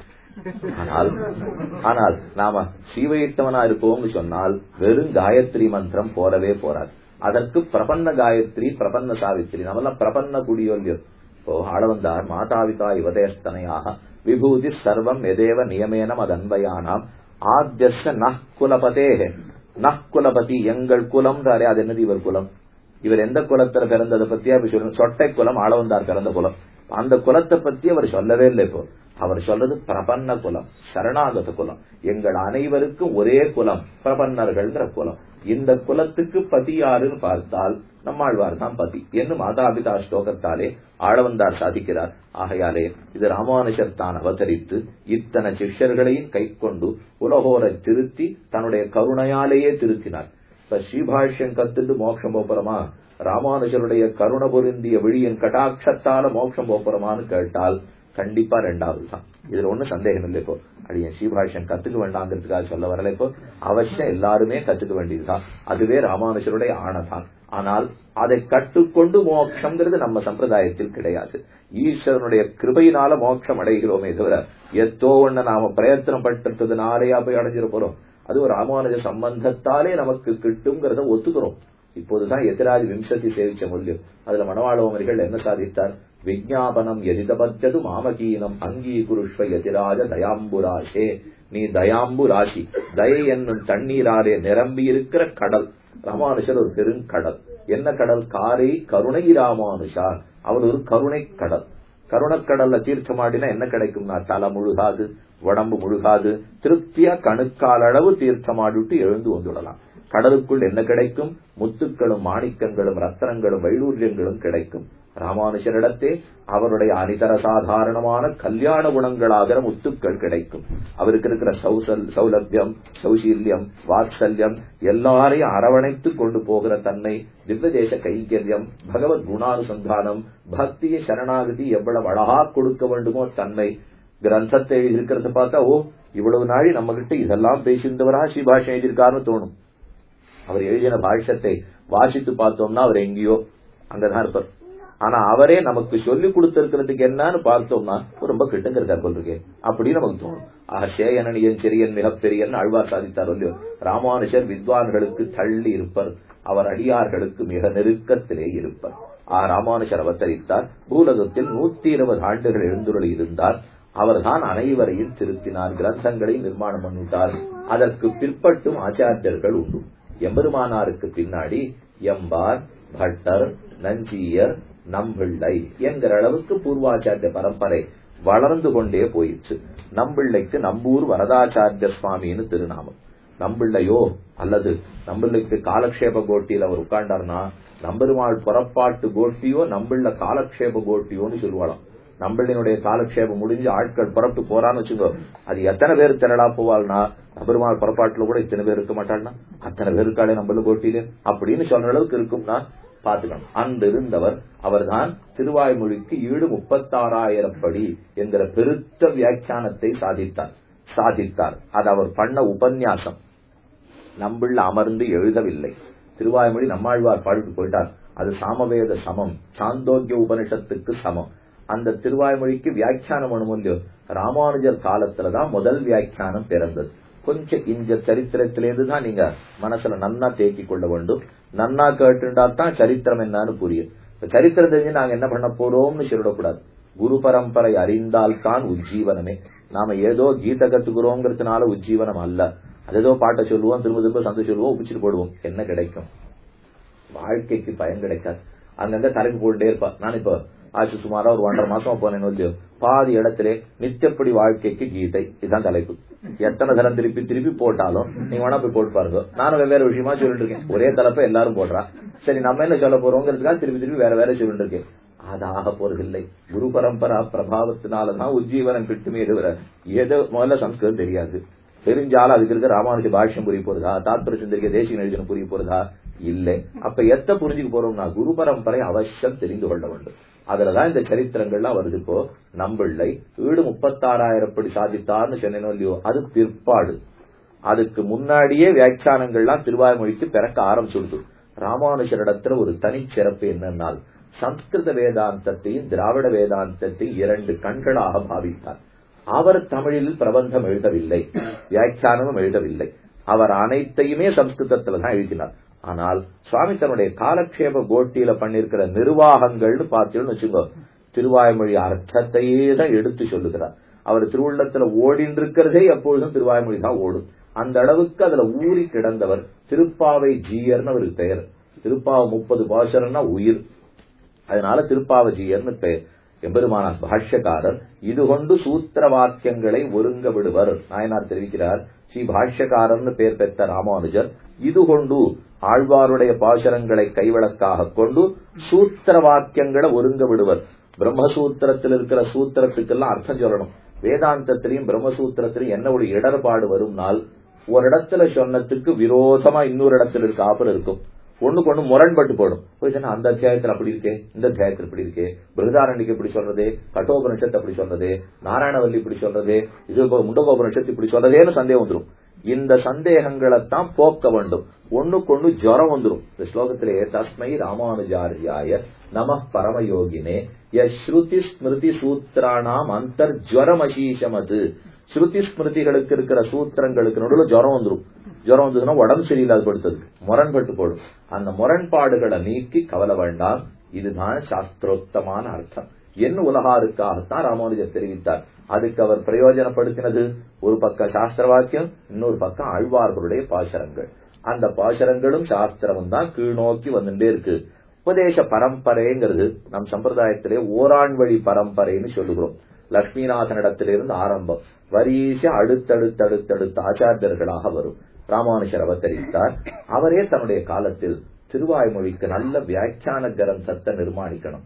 ஆனால் ஆனால் நாம சீவையிட்டவனா இருப்போம்னு சொன்னால் வெறும் காயத்ரி மந்திரம் போறவே போறாது அதற்கு பிரபன்ன காயத்ரி பிரபன்ன சாவித்ரி நம்மெல்லாம் பிரபன்ன குடியோல்யோ இப்போ ஆளவந்தார் மாதாவிதா யுவதேஸ்தனையாக விபூதி சர்வம் எதேவ நியமேனம் அதன்வயானாம் ஆத்தியஸ்த நஹ் குலபதே நஹ் குலபதி எங்கள் குலம்ன்றாரே அது என்னது இவர் குலம் இவர் எந்த குலத்துல பிறந்ததை பத்தி அவர் சொல்லணும் சொட்டை குலம் ஆளவந்தார் பிறந்த குலம் அந்த குலத்தை பத்தி அவர் சொல்லவே இல்லை இப்போ அவர் சொல்றது பிரபன்ன குலம் சரணாகத குலம் எங்கள் அனைவருக்கும் ஒரே குலம் பிரபன்னர்கள்ங்கிற குலம் இந்த குலத்துக்கு பதி யாருன்னு பார்த்தால் நம்மாழ்வார் தான் பதி என்று மாதாபிதா ஸ்லோகத்தாலே ஆளவந்தார் சாதிக்கிறார் ஆகையாலே இது ராமானுஜர் தான் அவதரித்து இத்தனை சிஷ்யர்களையும் கை கொண்டு உலகோரை திருத்தி தன்னுடைய கருணையாலேயே திருத்தினார் இப்ப ஸ்ரீபாஷ்யம் கத்துட்டு மோட்சம் போப்புறமா ராமானுஜருடைய கருண பொருந்திய விழியின் கடாட்சத்தால மோட்சம் போப்புறமான்னு கேட்டால் கண்டிப்பா ரெண்டாவது தான் இதுல ஒண்ணு சந்தேகம் இல்லை இப்போ அடியன் ஸ்ரீபாஷ்யம் கத்துக்க வேண்டாங்கிறதுக்காக சொல்ல வரல இப்போ அவசியம் எல்லாருமே கத்துக்க வேண்டியதுதான் அதுவே ராமானுஜருடைய ஆணைதான் ஆனால் அதை கட்டுக்கொண்டு மோட்சம்ங்கிறது நம்ம சம்பிரதாயத்தில் கிடையாது ஈஸ்வரனுடைய கிருபையினால மோட்சம் அடைகிறோமே தவிர எத்தோ ஒண்ணு நாம பிரயத்தனம் பட்டதுனாலேயா போய் அடைஞ்சிட போறோம் அது ஒரு ராமானுஜ சம்பந்தத்தாலே நமக்கு கிட்டுங்கிறத ஒத்துக்கிறோம் இப்போதுதான் எதிராஜ் விம்சதி சேவிச்ச மூல்யம் அதுல மணவாளவமரிகள் என்ன சாதித்தார் விஜாபனம் எதிதபத்தது மாமகீனம் அங்கீகுருஷ்வ எதிராஜ தயாம்புராசே நீ தயாம்பு ராசி தயை என்னும் தண்ணீராலே நிரம்பி இருக்கிற கடல் ராமானுஷர் ஒரு பெருங்கடல் என்ன கடல் காரை கருணை ராமானுஷா அவர் ஒரு கருணை கடல் கருணக்கடல்ல தீர்த்தமாடினா என்ன கிடைக்கும்னா தலை முழுகாது உடம்பு முழுகாது திருப்தியா கணுக்கால் அளவு தீர்த்தமாடிட்டு எழுந்து வந்துடலாம் கடலுக்குள் என்ன கிடைக்கும் முத்துக்களும் மாணிக்கங்களும் ரத்தனங்களும் வைடூரியங்களும் கிடைக்கும் ராமானுஷரிடத்தே அவருடைய அனிதர சாதாரணமான கல்யாண குணங்களாகிற முத்துக்கள் கிடைக்கும் அவருக்கு இருக்கிற சௌசல் சௌலபியம் சௌசீல்யம் வாத்சல்யம் எல்லாரையும் அரவணைத்து கொண்டு போகிற தன்மை திவ்யதேச கைங்கரியம் பகவத் குணானுசந்தானம் பக்திய சரணாகதி எவ்வளவு அழகா கொடுக்க வேண்டுமோ தன்மை கிரந்தத்தை எழுதியிருக்கிறத பார்த்தா ஓ இவ்வளவு நாளி நம்ம கிட்ட இதெல்லாம் பேசியிருந்தவரா ஸ்ரீபாஷம் எழுதியிருக்காருன்னு தோணும் அவர் எழுதின பாஷ்யத்தை வாசித்து பார்த்தோம்னா அவர் எங்கேயோ அங்கதான் இருப்பார் ஆனா அவரே நமக்கு சொல்லி கொடுத்திருக்கிறதுக்கு என்னன்னு பார்த்தோம்னா ரொம்ப கிட்டங்க இருக்கார் போல் இருக்கே அப்படின்னு நமக்கு தோணும் ஆக சேயனனியன் சிறியன் மிகப்பெரியன் அழ்வார் சாதித்தார் இல்லையோ ராமானுஷர் வித்வான்களுக்கு தள்ளி இருப்பர் அவர் அடியார்களுக்கு மிக நெருக்கத்திலே இருப்பர் ஆ ராமானுஷர் அவதரித்தார் பூலகத்தில் நூத்தி இருபது ஆண்டுகள் எழுந்துருளி இருந்தார் அவர்தான் அனைவரையும் திருத்தினார் கிரந்தங்களை நிர்மாணம் பண்ணிட்டார் அதற்கு பிற்பட்டும் ஆச்சாரியர்கள் உண்டு எம்பெருமானாருக்கு பின்னாடி எம்பார் பட்டர் நஞ்சியர் நம்பிள்ளை என்கிற அளவுக்கு பூர்வாச்சாரிய பரம்பரை வளர்ந்து கொண்டே போயிடுச்சு நம்பிள்ளைக்கு நம்பூர் வரதாச்சாரிய சுவாமின்னு திருநாமம் நம்பிள்ளையோ அல்லது நம்பிள்ளைக்கு காலக்ஷேப கோட்டியில் அவர் உட்கார்ந்தார்னா நம்பெருமாள் புறப்பாட்டு கோட்டியோ நம்பிள்ள காலக்ஷேப கோட்டியோன்னு சொல்லுவாளாம் நம்பிள்ளினுடைய காலக்ஷேபம் முடிஞ்சு ஆட்கள் புறப்பட்டு போறான்னு வச்சுக்கோ அது எத்தனை பேர் திரளா போவாள்னா நபெருமாள் புறப்பாட்டுல கூட இத்தனை பேர் இருக்க மாட்டாள்னா அத்தனை பேர் இருக்காளே நம்மள கோட்டியில அப்படின்னு சொல்ற அளவுக்கு இருக்கும்னா பாத்துக்கணும் அன்று இருந்தவர் அவர்தான் திருவாய்மொழிக்கு ஈடு முப்பத்தாறாயிரம் படி என்கிற பெருத்த வியாக்கியானத்தை சாதித்தார் சாதித்தார் அது அவர் பண்ண உபன்யாசம் நம்பிள்ள அமர்ந்து எழுதவில்லை திருவாய்மொழி நம்மாழ்வார் பாடிட்டு போயிட்டார் அது சாமவேத சமம் சாந்தோக்கிய உபனிஷத்துக்கு சமம் அந்த திருவாய்மொழிக்கு வியாக்கியானம் இல்லையோ ராமானுஜர் காலத்துலதான் முதல் வியாக்கியானம் பிறந்தது கொஞ்சம் இந்த சரித்திரத்திலேருந்து தான் நீங்க மனசுல நன்னா தேக்கி கொள்ள வேண்டும் நன்னா கேட்டுண்டா தான் சரித்திரம் என்னன்னு புரியும் சரித்திரம் தெரிஞ்சு நாங்க என்ன பண்ண போறோம்னு சொல்லிடக்கூடாது குரு பரம்பரை அறிந்தால் தான் உஜ்ஜீவனமே நாம ஏதோ கீத கத்துக்கிறோங்கிறதுனால உஜ்ஜீவனம் அல்ல அது ஏதோ பாட்டை சொல்லுவோம் திரும்ப திரும்ப சந்தை சொல்லுவோம் உப்பிச்சுட்டு போடுவோம் என்ன கிடைக்கும் வாழ்க்கைக்கு பயன் கிடைக்காது அங்கங்க தலைப்பு போட்டுட்டே இருப்பா நான் இப்ப ஆச்சு சுமாரா ஒரு ஒன்றரை மாசம் போனேன் இல்லையோ பாதி இடத்திலே நித்தியப்படி வாழ்க்கைக்கு கீதை இதுதான் தலைப்பு எத்தனை தரம் திருப்பி திருப்பி போட்டாலும் நீங்க வேணா போய் போட்டு பாருங்க நானும் வெவ்வேறு விஷயமா சொல்லிட்டு இருக்கேன் ஒரே தலைப்பை எல்லாரும் போடுறா சரி நம்ம என்ன சொல்ல போறோங்கிறதுக்காக திருப்பி திருப்பி வேற வேற சொல்லிட்டு இருக்கேன் அது ஆக போறதில்லை குரு பரம்பரா பிரபாவத்தினாலதான் உஜ்ஜீவனம் கிட்டுமே தவிர ஏதோ முதல்ல சம்ஸ்கிருதம் தெரியாது தெரிஞ்சாலும் அதுக்கு இருக்க ராமானுஜ பாஷ்யம் புரிய போறதா தாத்பர சிந்தரிக்க தேசிய எழுதின புரிய போறதா இல்லை அப்ப எத்த புரிஞ்சுக்க போறோம்னா குரு பரம்பரை அவசியம் தெரிந்து கொள்ள வேண்டும் அதுலதான் இந்த சரித்திரங்கள்லாம் வருது இப்போ நம்பிள்ளை வீடு முப்பத்தாறாயிரம் படி சாதித்தார்னு சொன்னேனோ இல்லையோ அது பிற்பாடு அதுக்கு முன்னாடியே வியாக்கியானங்கள்லாம் திருவாய்மொழிக்கு பிறக்க ஆரம்பிச்சுடுது ராமானுஜரிடத்துல ஒரு தனிச்சிறப்பு என்னன்னால் சம்ஸ்கிருத வேதாந்தத்தையும் திராவிட வேதாந்தத்தையும் இரண்டு கண்களாக பாவித்தார் அவர் தமிழில் பிரபந்தம் எழுதவில்லை வியாக்கியானமும் எழுதவில்லை அவர் அனைத்தையுமே சம்ஸ்கிருதத்துல தான் எழுதினார் ஆனால் சுவாமி தன்னுடைய காலக்ஷேப கோட்டியில பண்ணிருக்கிற நிர்வாகங்கள்னு பார்த்தீங்கன்னு வச்சுக்கோ திருவாய்மொழி அர்த்தத்தையே தான் எடுத்து சொல்லுகிறார் அவர் திருவுள்ளத்துல ஓடின்னு இருக்கிறதே எப்பொழுதும் திருவாய்மொழி தான் ஓடும் அந்த அளவுக்கு அதுல ஊறி கிடந்தவர் திருப்பாவை ஜீயர்னு அவருக்கு பெயர் திருப்பாவை முப்பது பாசரம்னா உயிர் அதனால திருப்பாவ ஜீயர்னு பெயர் எம்பெருமான பாஷ்யக்காரர் இது கொண்டு சூத்திர வாக்கியங்களை ஒருங்க விடுவர் நாயனார் தெரிவிக்கிறார் ஸ்ரீ பாஷ்யக்காரர்னு பெயர் பெற்ற ராமானுஜர் இது கொண்டு ஆழ்வாருடைய பாசரங்களை கைவிளக்காக கொண்டு சூத்திர வாக்கியங்களை ஒருங்க விடுவர் பிரம்மசூத்திரத்தில் இருக்கிற சூத்திரத்துக்கெல்லாம் அர்த்தம் சொல்லணும் வேதாந்தத்திலையும் பிரம்மசூத்திரத்திலையும் என்ன ஒரு இடர்பாடு வரும்னால் ஒரு இடத்துல சொன்னதுக்கு விரோதமா இன்னொரு இடத்துல இருக்க ஆப்பர் இருக்கும் ஒண்ணுக்கு ஒண்ணு முரண்பட்டு போடும் போய் சொன்னா அந்த அத்தியாயத்துல அப்படி இருக்கே இந்த அத்தியாயத்துல இப்படி இருக்கே பிருகதாரண்யக்கு இப்படி சொல்றது கட்டோபனிஷத்து அப்படி சொல்றது நாராயணவல்லி இப்படி சொல்றது இது முண்டகோபனிஷத்து இப்படி சொல்றதேன்னு சந்தேகம் வந்துடும் இந்த சந்தேகங்களைத்தான் போக்க வேண்டும் ஒண்ணுக்கு ஒண்ணு ஜுரம் வந்துடும் இந்த ஸ்லோகத்திலே தஸ்மை ராமானுஜாரியாய நம பரமயோகினே யஸ்ருதி ஸ்மிருதி சூத்திரானாம் அந்தர் ஜுவரமசீஷமது ஸ்ருதி ஸ்மிருதிகளுக்கு இருக்கிற சூத்திரங்களுக்கு நடுவில் ஜுரம் வந்துடும் ஜுரம் வந்ததுன்னா உடம்பு சரியில்லாத படுத்தது முரண்பட்டு போடும் அந்த முரண்பாடுகளை நீக்கி கவலை வேண்டாம் இதுதான் சாஸ்திரோத்தமான அர்த்தம் என்ன உலகாருக்காகத்தான் ராமானுஜர் தெரிவித்தார் அதுக்கு அவர் பிரயோஜனப்படுத்தினது ஒரு பக்கம் சாஸ்திர வாக்கியம் இன்னொரு பக்கம் ஆழ்வார்களுடைய பாசரங்கள் அந்த பாசரங்களும் சாஸ்திரமும் தான் கீழ்நோக்கி வந்துட்டே இருக்கு உபதேச பரம்பரைங்கிறது நம் சம்பிரதாயத்திலே ஓராண் வழி பரம்பரைன்னு சொல்லுகிறோம் லட்சுமிநாதனிடத்திலிருந்து ஆரம்பம் வரிசை அடுத்தடுத்தடுத்தடுத்த ஆச்சாரியர்களாக வரும் ராமானுஷர் அவதரித்தார் அவரே தன்னுடைய காலத்தில் திருவாய்மொழிக்கு நல்ல வியாக்கியான கிரந்தத்தை நிர்மாணிக்கணும்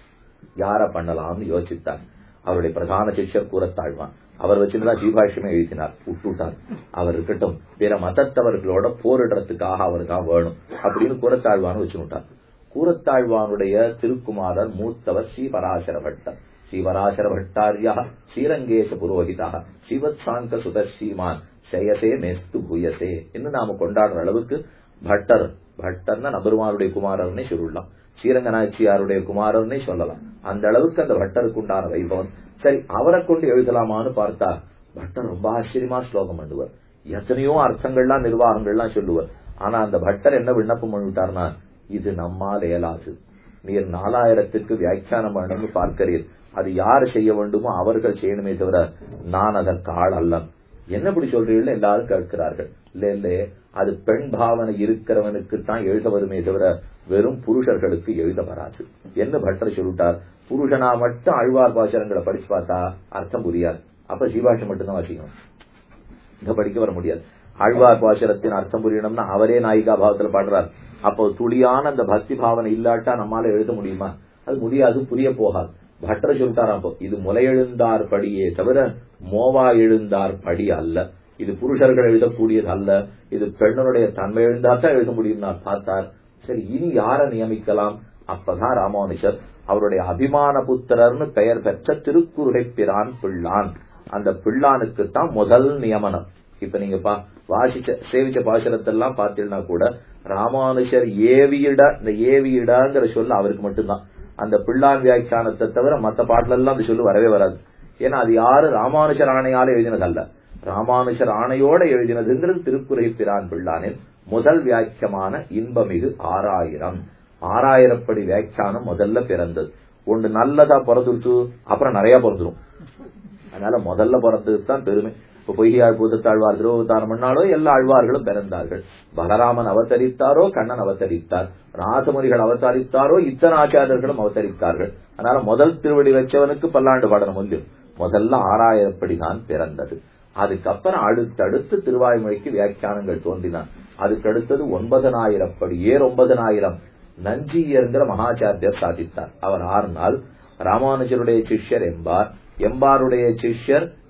யார பண்ணலாம்னு யோசித்தார் அவருடைய பிரதான சிஷ்யர் கூறத்தாழ்வான் அவர் வச்சிருந்தா ஜீபாஷ்யமே எழுதினார் விட்டுட்டார் அவர் இருக்கட்டும் பிற மதத்தவர்களோட போரிடுறதுக்காக அவருக்காக வேணும் அப்படின்னு கூறத்தாழ்வான்னு வச்சுட்டார் கூறத்தாழ்வானுடைய திருக்குமாரர் மூத்தவர் ஸ்ரீபராசர பட்டர் ஸ்ரீவராசர பட்டாரியா ஸ்ரீரங்கேச புரோஹிதா ஸ்ரீவத்சாங்க சுதர்ஷீமான் சயசே மேஸ்து பூயசே என்று நாம கொண்டாடுற அளவுக்கு பட்டர் பட்டர்னா நபெருமானுடைய குமாரர்னே சொல்லலாம் ஸ்ரீரங்கநாச்சியாருடைய குமாரர்னே சொல்லலாம் அந்த அளவுக்கு அந்த பட்டருக்கு உண்டான வைபவம் சரி அவரை கொண்டு எழுதலாமான்னு பார்த்தா பட்டர் ரொம்ப ஆச்சரியமா ஸ்லோகம் பண்ணுவார் எத்தனையோ அர்த்தங்கள்லாம் நிர்வாகங்கள்லாம் சொல்லுவார் ஆனா அந்த பட்டர் என்ன விண்ணப்பம் பண்ணிவிட்டார்னா இது நம்மால் இயலாது நீர் நாலாயிரத்துக்கு வியாக்கியானம் பண்ணணும்னு பார்க்கிறீர் அது யார் செய்ய வேண்டுமோ அவர்கள் செய்யணுமே தவிர நான் அதற்கு ஆள் அல்ல என்ன இப்படி சொல்றீர்கள் எல்லாரும் கேட்கிறார்கள் இல்ல இல்ல அது பெண் பாவனை இருக்கிறவனுக்கு தான் எழுத வருமே தவிர வெறும் புருஷர்களுக்கு எழுத வராது என்ன பட்டர் சொல்லிட்டார் புருஷனா மட்டும் அழ்வார் பாசரங்களை படிச்சு பார்த்தா அர்த்தம் புரியாது அப்ப சீபாஷம் மட்டும்தான் வாசிக்கணும் இங்க படிக்க வர முடியாது ஆழ்வார் பாசரத்தின் அர்த்தம் புரியணும்னா அவரே நாயிகா பாவத்துல பாடுறார் அப்போ துளியான அந்த பக்தி பாவனை இல்லாட்டா நம்மால எழுத முடியுமா அது முடியாது புரிய போகாது பட்டர் சொல்லிட்டாராம் அப்போ இது முலையெழுந்தார் படியே தவிர மோவா எழுந்தார் படி அல்ல இது புருஷர்கள் எழுதக்கூடியது அல்ல இது பெண்ணுடைய தன்மை எழுந்தாத்தான் எழுத முடியும் நான் பார்த்தார் சரி இனி யார நியமிக்கலாம் அப்பதான் ராமானுஷர் அவருடைய அபிமான புத்திரர்னு பெயர் பெற்ற திருக்குறுகை பிரான் பிள்ளான் அந்த பிள்ளானுக்கு தான் முதல் நியமனம் இப்ப நீங்க பா வாசிச்ச சேவிச்ச பாசனத்தெல்லாம் பார்த்தீங்கன்னா கூட ராமானுஷர் ஏவியிட இந்த ஏவியிடங்கிற சொல்ல அவருக்கு மட்டும்தான் அந்த பிள்ளான் வியாக்கியானத்தை தவிர மத்த பாட்டுல எல்லாம் அந்த சொல்லு வரவே வராது ஏன்னா அது யாரு ராமானுஷர் ஆணையால எழுதினதல்ல ராமானுஷர் ஆணையோட எழுதினதுங்கிறது திருக்குறை பிரான் பிள்ளானின் முதல் வியாக்கியமான இன்பமிகு ஆறாயிரம் ஆறாயிரப்படி வியாக்கியானம் முதல்ல பிறந்தது ஒன்று நல்லதா பிறந்துருச்சு அப்புறம் நிறைய பிறந்துரும் அதனால முதல்ல பிறந்தது தான் பெருமை இப்ப பொய்யாள் பூதத்தாழ்வார் திருவத்தாரம் பண்ணாலோ எல்லா ஆழ்வார்களும் பிறந்தார்கள் பலராமன் அவதரித்தாரோ கண்ணன் அவதரித்தார் ராசமுனிகள் அவதரித்தாரோ இத்தனை ஆச்சாரியர்களும் அவதரித்தார்கள் அதனால முதல் திருவடி வச்சவனுக்கு பல்லாண்டு பாடணும் முடியும் முதல்ல ஆறாயிரப்படி தான் பிறந்தது அதுக்கப்புறம் அடுத்தடுத்து திருவாய்மொழிக்கு வியாக்கியானங்கள் தோன்றினான் அதுக்கு அடுத்தது ஒன்பதனாயிரப்படி ஏர் ஒன்பதனாயிரம் நஞ்சியர்ங்கிற மகாச்சாரியர் சாதித்தார் அவர் ஆறு நாள் ராமானுஜருடைய சிஷ்யர் எம்பார் எம்பாருடைய சிஷ்யர்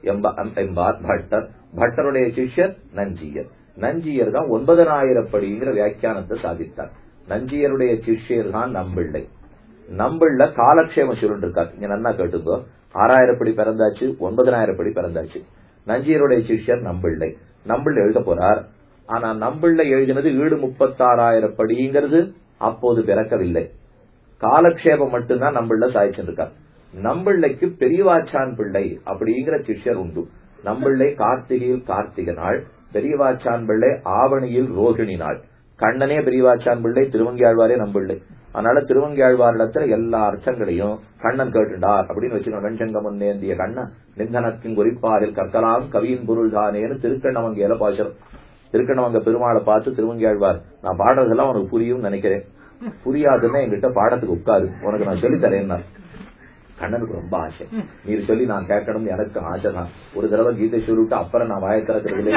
என்பார் பட்டர் பட்டருடைய சிஷ்யர் நஞ்சியர் நஞ்சியர் தான் ஒன்பதனாயிரம் படிங்கிற வியாக்கியானத்தை சாதித்தார் நஞ்சியருடைய சிஷ்யர் தான் நம்பிள்ளை நம்பிள்ள காலக்ஷேமம் சொல்லிட்டு இருக்கார் இங்க நன்னா கேட்டுக்கோ ஆறாயிரம் படி பிறந்தாச்சு ஒன்பதனாயிரம் படி பிறந்தாச்சு நஞ்சியருடைய சிஷ்யர் நம்பிள்ளை நம்பிள்ளை எழுத போறார் ஆனா நம்பிள்ளை எழுதினது ஈடு முப்பத்தாறாயிரம் படிங்கிறது அப்போது பிறக்கவில்லை காலக்ஷேபம் மட்டும்தான் நம்பிள்ள சாய்ச்சிருக்கார் நம்பிள்ளைக்கு பெரியவாச்சான் பிள்ளை அப்படிங்கிற சிஷ்யர் உண்டு நம்பிள்ளை கார்த்திகையில் கார்த்திகை நாள் பெரியவாச்சான் பிள்ளை ஆவணியில் ரோகிணி நாள் கண்ணனே பெரியவாச்சான் பிள்ளை திருவங்கியாழ்வாரே நம்பிள்ளை அதனால திருவங்கியாழ்வாரிடத்துல எல்லா அர்த்தங்களையும் கண்ணன் கேட்டுண்டார் அப்படின்னு வச்சுக்கணும் வெண்சங்க முன்னேந்திய கண்ணன் நிந்தனத்தின் குறிப்பாரில் கற்கலாம் கவியின் பொருள் தானேன்னு திருக்கண்ணவங்கையில பாசுரம் திருக்கண்ணவங்க பெருமாளை பார்த்து திருவங்கியாழ்வார் நான் பாடுறதெல்லாம் உனக்கு புரியும் நினைக்கிறேன் புரியாதுன்னா என்கிட்ட பாடத்துக்கு உட்காரு உனக்கு நான் சொல்லி தரேன்னா கண்ணனுக்கு ரொம்ப ஆசை நீர் சொல்லி நான் கேட்கணும் எனக்கு ஆசை தான் ஒரு தடவை கீதை சொல்லிட்டு அப்புறம் நான் வாய திறக்கிறதுலே